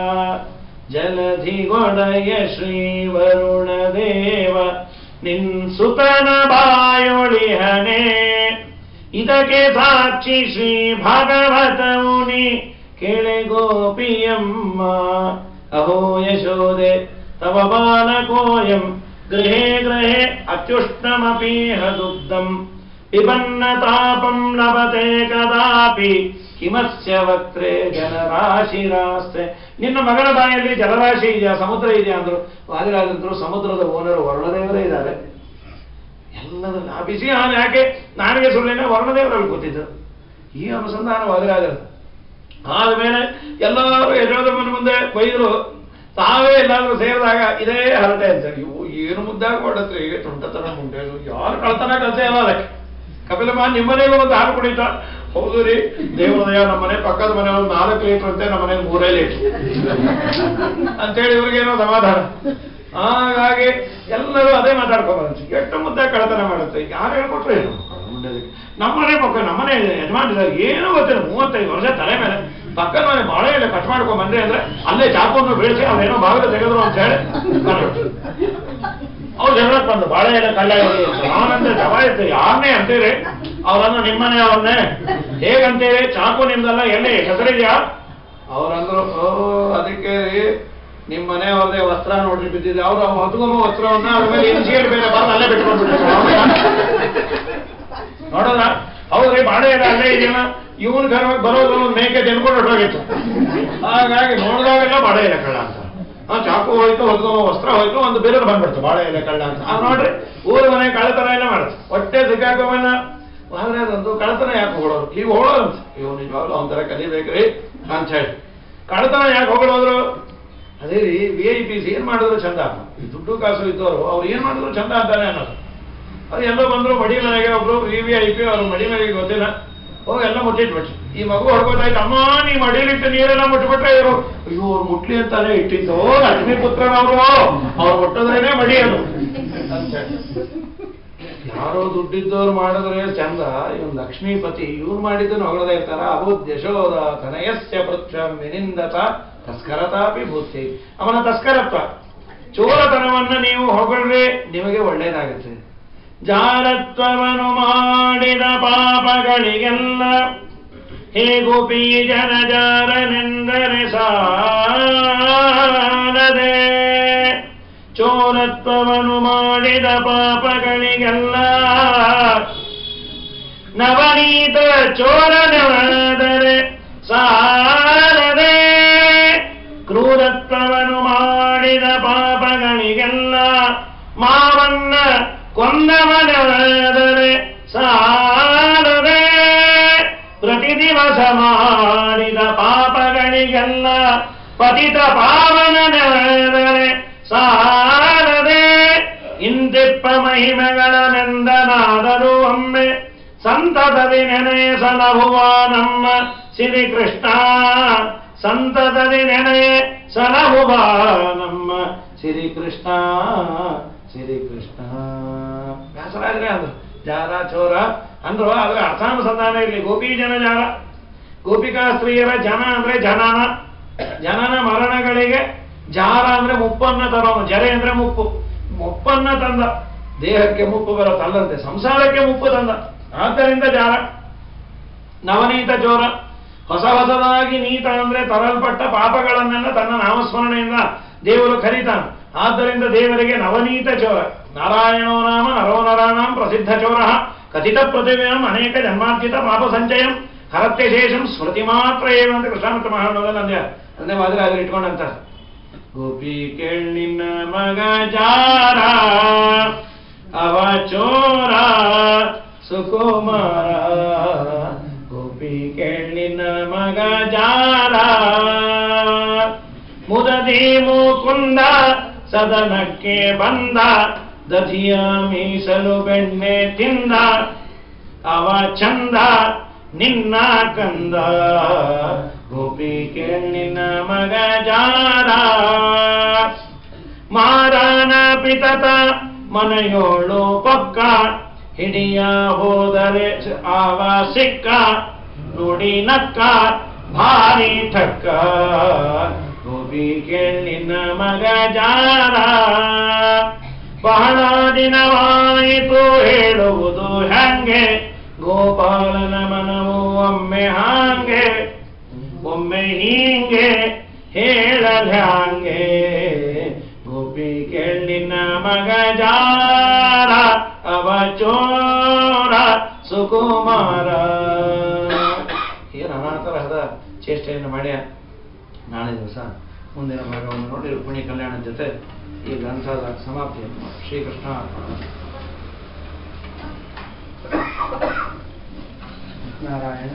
ಜಲಧಿಗೊಡೆಯ ಶ್ರೀ ವರುಣ ದೇವ ನಿನ್ ಸುತನ ಬಾಯೊಳಿಹನೆ ಇದಕ್ಕೆ ಸಾಕ್ಷಿ ಶ್ರೀ ಭಾಗವತ ಮುನಿ ಕೇಳೆ ಗೋಪಿಯಮ್ಮ ಅಹೋ ಯಶೋದೆ ತವ ಬಾಲಕೋಯಂ ಗೃಹೇ ಗೃಹೇ ಅತ್ಯುಷ್ಣಮಪೀಹ ದುಗ್ಧಂ ಪಿಬನ್ನ ತಾಪಂ ಲಭತೆ ಕದಾಪಿ ಕಿಮಸ್ಯ ವಕ್ರೆ ಜಲರಾಶಿರಾಸ್ತೆ ನಿನ್ನ ಮಗನ ಬಾಯಲ್ಲಿ ಜಲರಾಶಿ ಇದೆಯಾ ಸಮುದ್ರ ಇದೆಯಾ ಅಂದ್ರು ವಾದಿರಾಜಂದ್ರು ಸಮುದ್ರದ ಓನರು ವರುಣದೇವರೇ ಇದ್ದಾರೆ ಎಲ್ಲದನ್ನ ಆ ಬಿಸಿ ಹಾಲು ಯಾಕೆ ನನಗೆ ಸುಳ್ಳಿನ ವರ್ಣದೇವರಲ್ಲಿ ಕೂತಿದ್ದು ಈ ಅನುಸಂಧಾನ ವಾದಿರಾಜರು ಆದ್ಮೇಲೆ ಎಲ್ಲರೂ ಯಶೋಧಮ್ಮನ ಮುಂದೆ ಬೈದರು ತಾವೇ ಎಲ್ಲಾದ್ರೂ ಸೇರಿದಾಗ ಇದೇ ಹರಟೆ ಅಂತ ಇವು ಏನು ಮುದ್ದಾಗ ಮಾಡತ್ರಿ ಈಗ ತುಂಟತನ ಮುಂಡೆ ಯಾರು ಕಳ್ತನ ಕೆಲಸ ಇಲ್ಲ ಅದಕ್ಕೆ ಕಪಿಲಮ್ಮ ನಿಮ್ಮನೆಗೂ ಒಂದು ಹಾಲು ಕುಡಿತ ಹೌದು ರೀ ದೇವರದಯ ನಮ್ಮ ಮನೆ ಪಕ್ಕದ ಮನೆ ಒಂದು ನಾಲ್ಕು ಲೀಟರ್ ಅಂತೆ ನಮ್ಮ ಮನೆ ಮೂರೇ ಲೀಟರ್ ಅಂತೇಳಿ ಇವ್ರಿಗೇನೋ ಸಮಾಧಾನ ಹಾಗಾಗಿ ಎಲ್ಲರೂ ಅದೇ ಮಾತಾಡ್ಕೊಂಬಂತ ಎಷ್ಟು ಮುದ್ದೆ ಕಳತನ ಮಾಡುತ್ತೆ ಯಾರು ಹೇಳ್ಕೊಟ್ರು ಏನು ನಮ್ಮನೆ ಪಕ್ಕ ನಮ್ಮನೆ ಯಜಮಾನಿದಾಗ ಏನೂ ಗೊತ್ತಿಲ್ಲ ಮೂವತ್ತೈದು ವರ್ಷ ತಲೆ ಮೇಲೆ ಪಕ್ಕದ ಮನೆ ಬಾಳೆ ಎಲ್ಲ ಕಟ್ ಮಾಡ್ಕೊಂಡ್ ಬಂದ್ರೆ ಅಂದ್ರೆ ಅಲ್ಲೇ ಚಾಕುವನ್ನು ಬೀಳಿಸಿ ಅವ್ರೇನೋ ಬಾಗಿಲು ತೆಗೆದ್ರು ಅಂತ ಹೇಳಿ ಬಂದ್ಬಿಟ್ರು. ಅವ್ರು ಜಗಳಕ್ಕೆ ಬಂದು ಬಾಳೆ ಎಲ್ಲ ಕಳ್ಳ ಇದೆ ಅಂತ. ನಾನಂದ್ರೆ ಜವಾಯಿತು ಯಾರನ್ನೇ ಅಂತೀರಿ ಅವ್ರನ್ನು ನಿಮ್ಮನೆ ಅವ್ರನ್ನೇ ಹೇಗಂತೀರಿ ಚಾಕು ನಿಮ್ದಲ್ಲ ಎಲ್ಲಿ ಹೆಸರಿದ್ಯಾ ಅವ್ರಂದ್ರು ಓ ಅದಕ್ಕೆ ರೀ ನಿಮ್ ಮನೆಯವ್ರದೇ ವಸ್ತ್ರ ನೋಡ್ರಿ ಬಿದ್ದಿದೆ ಅವ್ರು ಹೊತ್ಕೊಂಬ ವಸ್ತ್ರವನ್ನ ಅದ್ರ ಮೇಲೆ ಇನ್ಸಿಯೇಟ್ ಬೇರೆ ಬಂದು ಅಲ್ಲೇ ಬಿಟ್ಕೊಂಡ್ಬಿಟ್ಟಿದ್ರು ನೋಡೋದ ಹೌದ್ರಿ ಬಾಳೆ ಎಲ್ಲ ಅಲ್ಲೇ ಇದೆಯಲ್ಲ ಇವನ್ ಕರ್ವಾಗಿ ಬರೋದು ಒಂದು ಮೇಕೆ ತಿನ್ಕೊಂಡು ಹೊರಟೋಗಿತ್ತು ಹಾಗಾಗಿ ನೋಡಿದಾಗೆಲ್ಲ ಬಾಳೆ ಎಲೆ ಕಳ್ಳ ಅಂತ ಆ ಚಾಕು ಹೋಯ್ತು ಹೊತ್ಕೊಂಬ ವಸ್ತ್ರ ಹೋಯ್ತು ಒಂದು ಬೇರೆ ಬಂದ್ಬಿಡ್ತು ಬಾಳೆ ಎಲೆ ಕಳ್ಳ ಅಂತ ಅದು ನೋಡ್ರಿ ಊರ ಮನೆ ಕಳ್ಳತನ ಎಲ್ಲ ಮಾಡುತ್ತೆ ಹೊಟ್ಟೆ ಸಿಕ್ಕಾಕೋವನ್ನ ಆದ್ರೆ ಅದೊಂದು ಕಳ್ಳತನ ಯಾಕೆ ಹೊಗಳೋರು ಈಗ ಹೊಗಳೋರು ಅಂತ ಇವ್ ನಿಜವಾಗ್ಲೂ ಅವನ ತರ ಕಲಿಬೇಕ್ರಿ ಅಂತ ಹೇಳಿ ಕಳ್ಳತನ ಯಾಕೆ ಹೊಗಳೋದ್ರು ಅದೇ ರೀ ವಿ ಐ ಪಿಸ್ ಏನ್ ಮಾಡಿದ್ರು ಚಂದ ಈ ದುಡ್ಡು ಕಾಸು ಇದ್ದವರು ಅವ್ರು ಏನ್ ಮಾಡಿದ್ರು ಚಂದ ಅಂತಾನೆ ಅನ್ನೋದು ಅದು ಎಲ್ಲೋ ಬಂದ್ರು ಮಡಿ ಮನೆಗೆ ಒಬ್ರು ವಿ ವಿ ಐ ಪಿ ಅವ್ರ ಮಡಿ ಮನೆಗೆ ಗೊತ್ತಿಲ್ಲ ಹೋಗಿ ಎಲ್ಲ ಮುಟ್ಟಿಟ್ಬಿಟ್ರು ಈ ಮಗು ಹೊಡ್ಕೋತಾಯ್ತು ಅಮ್ಮ ನೀ ಮಡಿಲಿಟ್ಟು ನೀರೆಲ್ಲ ಮುಟ್ಬಿಟ್ರೆ ಇವರು ಅಯ್ಯೋ ಅವ್ರು ಮುಟ್ಲಿ ಅಂತಾನೆ ಇಟ್ಟಿದ್ದು ಲಕ್ಷ್ಮೀ ಪುತ್ರನವರು ಅವ್ರು ಮುಟ್ಟಿದ್ರೇನೆ ಮಡಿ ಅದು ಅಂತೇಳಿ. ಯಾರೋ ದುಡ್ಡಿದ್ದವ್ರು ಮಾಡಿದ್ರೆ ಚಂದ ಇವನ್ ಲಕ್ಷ್ಮೀಪತಿ ಇವ್ರು ಮಾಡಿದ್ದನ್ನು ಹೊಗಳದೇ ಇರ್ತಾರ ಅಬುದ್ ಯಶೋದ ತನಯಸ್ಯ ಪೃಕ್ಷ ವಿನಿಂದತ ತಸ್ಕರತಾಪಿ ಭೂತಿ ಅವನ ತಸ್ಕರತ್ವ ಚೋರತನವನ್ನ ನೀವು ಹೊಗಳ್ರೆ ನಿಮಗೆ ಒಳ್ಳೇದಾಗುತ್ತೆ ಜಾರತ್ವವನ್ನು ಮಾಡಿದ ಪಾಪಗಳಿಗೆಲ್ಲ ಹೇಗುಪಿ ಜನ ಜಾರನೆಂದರೆ ಸಾಲದೆ ಚೋರತ್ವವನ್ನು ಮಾಡಿದ ಪಾಪಗಳಿಗೆಲ್ಲ ನವನೀತ ಚೋರನವಾದರೆ ಸಾಲದೆ ಕ್ರೂರತ್ವವನ್ನು ಮಾಡಿದ ಪಾಪಗಳಿಗೆಲ್ಲ ಮಾವನ್ನ ಕೊಂದವನಾದರೆ ಸಾಲದೆ ಪ್ರತಿ ದಿವಸ ಮಾಡಿದ ಪಾಪಗಳಿಗೆಲ್ಲ ಪತಿತ ಪಾವನನಾದರೆ ಸಾಲದೆ ಇಂತಿಪ್ಪ ಮಹಿಮೆಗಳನೆಂದನಾದರೂ ಒಮ್ಮೆ ಸಂತತದಿ ನೆನೆಸಲಹುವ ನಮ್ಮ ಶ್ರೀಕೃಷ್ಣ ಸಂತತದಿ ನೆನೆಯೇ ಸಲಹುವ ನಮ್ಮ ಶ್ರೀಕೃಷ್ಣ ಶ್ರೀಕೃಷ್ಣ ವ್ಯಾಸರಾಜರೇ ಅಂದ್ರು ಜಾರ ಚೋರ ಅಂದ್ರು ಆದ್ರೆ ಅರ್ಥಾನುಸಂಧಾನ ಇರಲಿ ಗೋಪಿ ಜನ ಜಾರ ಗೋಪಿಕಾ ಸ್ತ್ರೀಯರ ಜನ ಅಂದ್ರೆ ಜನನ ಜನನ ಮರಣಗಳಿಗೆ ಜಾರ ಅಂದ್ರೆ ಮುಪ್ಪನ್ನ ತರೋನು ಜರೆ ಅಂದ್ರೆ ಮುಪ್ಪು ಮುಪ್ಪನ್ನ ತಂದ ದೇಹಕ್ಕೆ ಮುಪ್ಪು ಬರುತ್ತಲ್ಲಂತೆ ಸಂಸಾರಕ್ಕೆ ಮುಪ್ಪು ತಂದ ಆದ್ದರಿಂದ ಜಾರ ನವನೀತ ಚೋರ ಹೊಸ ಹೊಸದಾಗಿ ನೀತ ಅಂದ್ರೆ ತರಲ್ಪಟ್ಟ ಪಾಪಗಳನ್ನೆಲ್ಲ ತನ್ನ ನಾಮಸ್ಮರಣೆಯಿಂದ ದೇವರು ಕರೀತಾನೆ ಆದ್ದರಿಂದ ದೇವರಿಗೆ ನವನೀತ ಚೋರ ನಾರಾಯಣೋ ನಾಮ ನರೋ ನರಾಣಾಂ ಪ್ರಸಿದ್ಧ ಚೋರ ಕಥಿತ ಪ್ರತಿಮೆಯಂ ಅನೇಕ ಜನ್ಮಾರ್ಜಿತ ಪಾಪ ಸಂಚಯಂ ಹರತ್ಯ ಶೇಷಂ ಸ್ಮೃತಿ ಮಾತ್ರ ಏನು ಅಂತ ಕೃಷ್ಣಾಮೃತ ಮಹಾಣದಲ್ಲಿ ಅಂದೆ ಅಂದೆ ಮಾದರಿ ಇಟ್ಕೊಂಡಂತ ಗೋಪಿ ಕೇಳಿನ ಮಗ ಜಾರ ಅವ ಚೋರ ಸುಕುಮಾರ ಗೋಪಿ ಕೇಳಿನ ಮಗ ಜಾರ ಮುದದಿ ಮುಕುಂದ ಸದನಕ್ಕೆ ಬಂದ ದಧಿಯ ಮೀಸಲು ಬೆಣ್ಣೆ ತಿಂದ ಅವ ಚಂದ ನಿನ್ನ ಕಂದ ಗೋಪಿ ಕೇಳಿನ ಮಗ ಜಾರ ಮಾರನ ಪಿತತ ಮನೆಯೋಳು ಪಕ್ಕ ಹಿಡಿಯ ಹೋದರೆ ಆವ ಸಿಕ್ಕ ನುಡಿ ನಕ್ಕ ಭಾರಿ ಠಕ್ಕ ಗೋಪಿ ಕೇಳಿನ ಮಗ ಜಾರ ಬಹಳ ದಿನವಾಯಿತು ಹೇಳುವುದು ಹಂಗೆ ಗೋಪಾಲನ ಮನವು ಒಮ್ಮೆ ಹಾಂಗೆ ಒಮ್ಮೆ ಹೀಂಗೆ ಹೇಳಲ್ಯಾಂಗೆ ಗೋಪಿ ಕೇಳಿನ ಮಗ ಜಾರ ಅವ ಚೋರ ಸುಕುಮಾರ ಏನು ಅನಾಥರಹದ ಚೇಷ್ಟೆಯನ್ನು ಮಾಡ್ಯ ನಾಳೆ ದಿವಸ ಮುಂದಿನ ಭಾಗವನ್ನು ನೋಡಿ ರುಕ್ಮಿಣಿ ಕಲ್ಯಾಣದ ಜೊತೆ ಈ ಗ್ರಂಥದ ಸಮಾಪ್ತಿಯನ್ನು ಮಾಡಿ. ಶ್ರೀಕೃಷ್ಣ ಅರ್ಪಣಮಸ್ತು. ನಾರಾಯಣ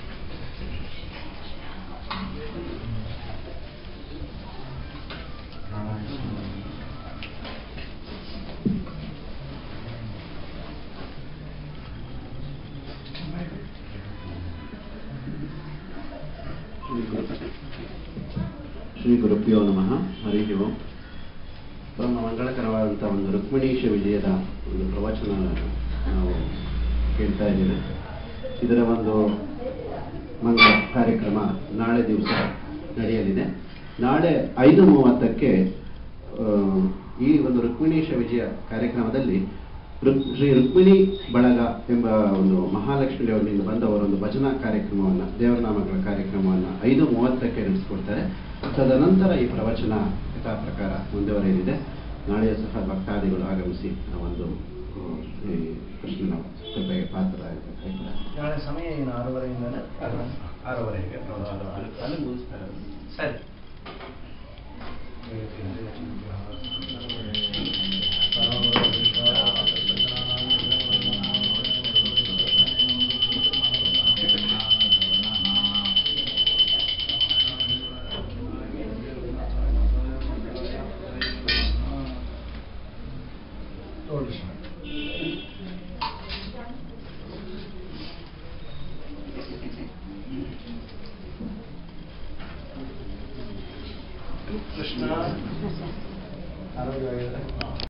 ಶ್ರೀ ಗುರುಭ್ಯೋ ನಮಃ ಹರಿ ಓಂ ಪರಮ ಮಂಗಳಕರವಾದಂಥ ಒಂದು ರುಕ್ಮಿಣೀಶ ವಿಜಯದ ಒಂದು ಪ್ರವಚನ ನಾವು ಕೇಳ್ತಾ ಇದ್ದೇವೆ ಇದರ ಒಂದು ಮಂಗಳ ಕಾರ್ಯಕ್ರಮ ನಾಳೆ ದಿವಸ ನಡೆಯಲಿದೆ ನಾಳೆ ಐದು ಮೂವತ್ತಕ್ಕೆ ಆ, ಈ ಒಂದು ರುಕ್ಮಿಣೀಶ ವಿಜಯ ಕಾರ್ಯಕ್ರಮದಲ್ಲಿ ರುಕ್- ಶ್ರೀ ರುಕ್ಮಿಣಿ ಬಳಗ ಎಂಬ ಒಂದು ಮಹಾಲಕ್ಷ್ಮಿ ಲೇಔಟ್ನಿಂದ ಬಂದವರ ಒಂದು ಭಜನಾ ಕಾರ್ಯಕ್ರಮವನ್ನು ದೇವರನಾಮಗಳ ಕಾರ್ಯಕ್ರಮವನ್ನು ಐದು ಮೂವತ್ತಕ್ಕೆ ನಡೆಸಿಕೊಡ್ತಾರೆ ತದನಂತರ ಈ ಪ್ರವಚನ ಯಥಾ ಪ್ರಕಾರ ಮುಂದುವರೆಯಲಿದೆ ನಾಳೆಯೂ ಸಹ ಭಕ್ತಾದಿಗಳು ಆಗಮಿಸಿ ಆ ಒಂದು ಆ, ಈ ಕೃಷ್ಣನ ಕೃಪೆಗೆ ಪಾತ್ರರಾಗಬೇಕಾಗಿ ನಾಳೆ ಸಮಯ ಏನು ಆರೂವರೆಯಿಂದಲೇ ಆರೂವರೆಗೆ ಅಲ್ಲಿ ಮುಗಿಸ್ತಾರೆ ಸರಿ ಕೃಷ್ಣ ಆರೋಗ್ಯವಾಗಿದ್ದಾರೆ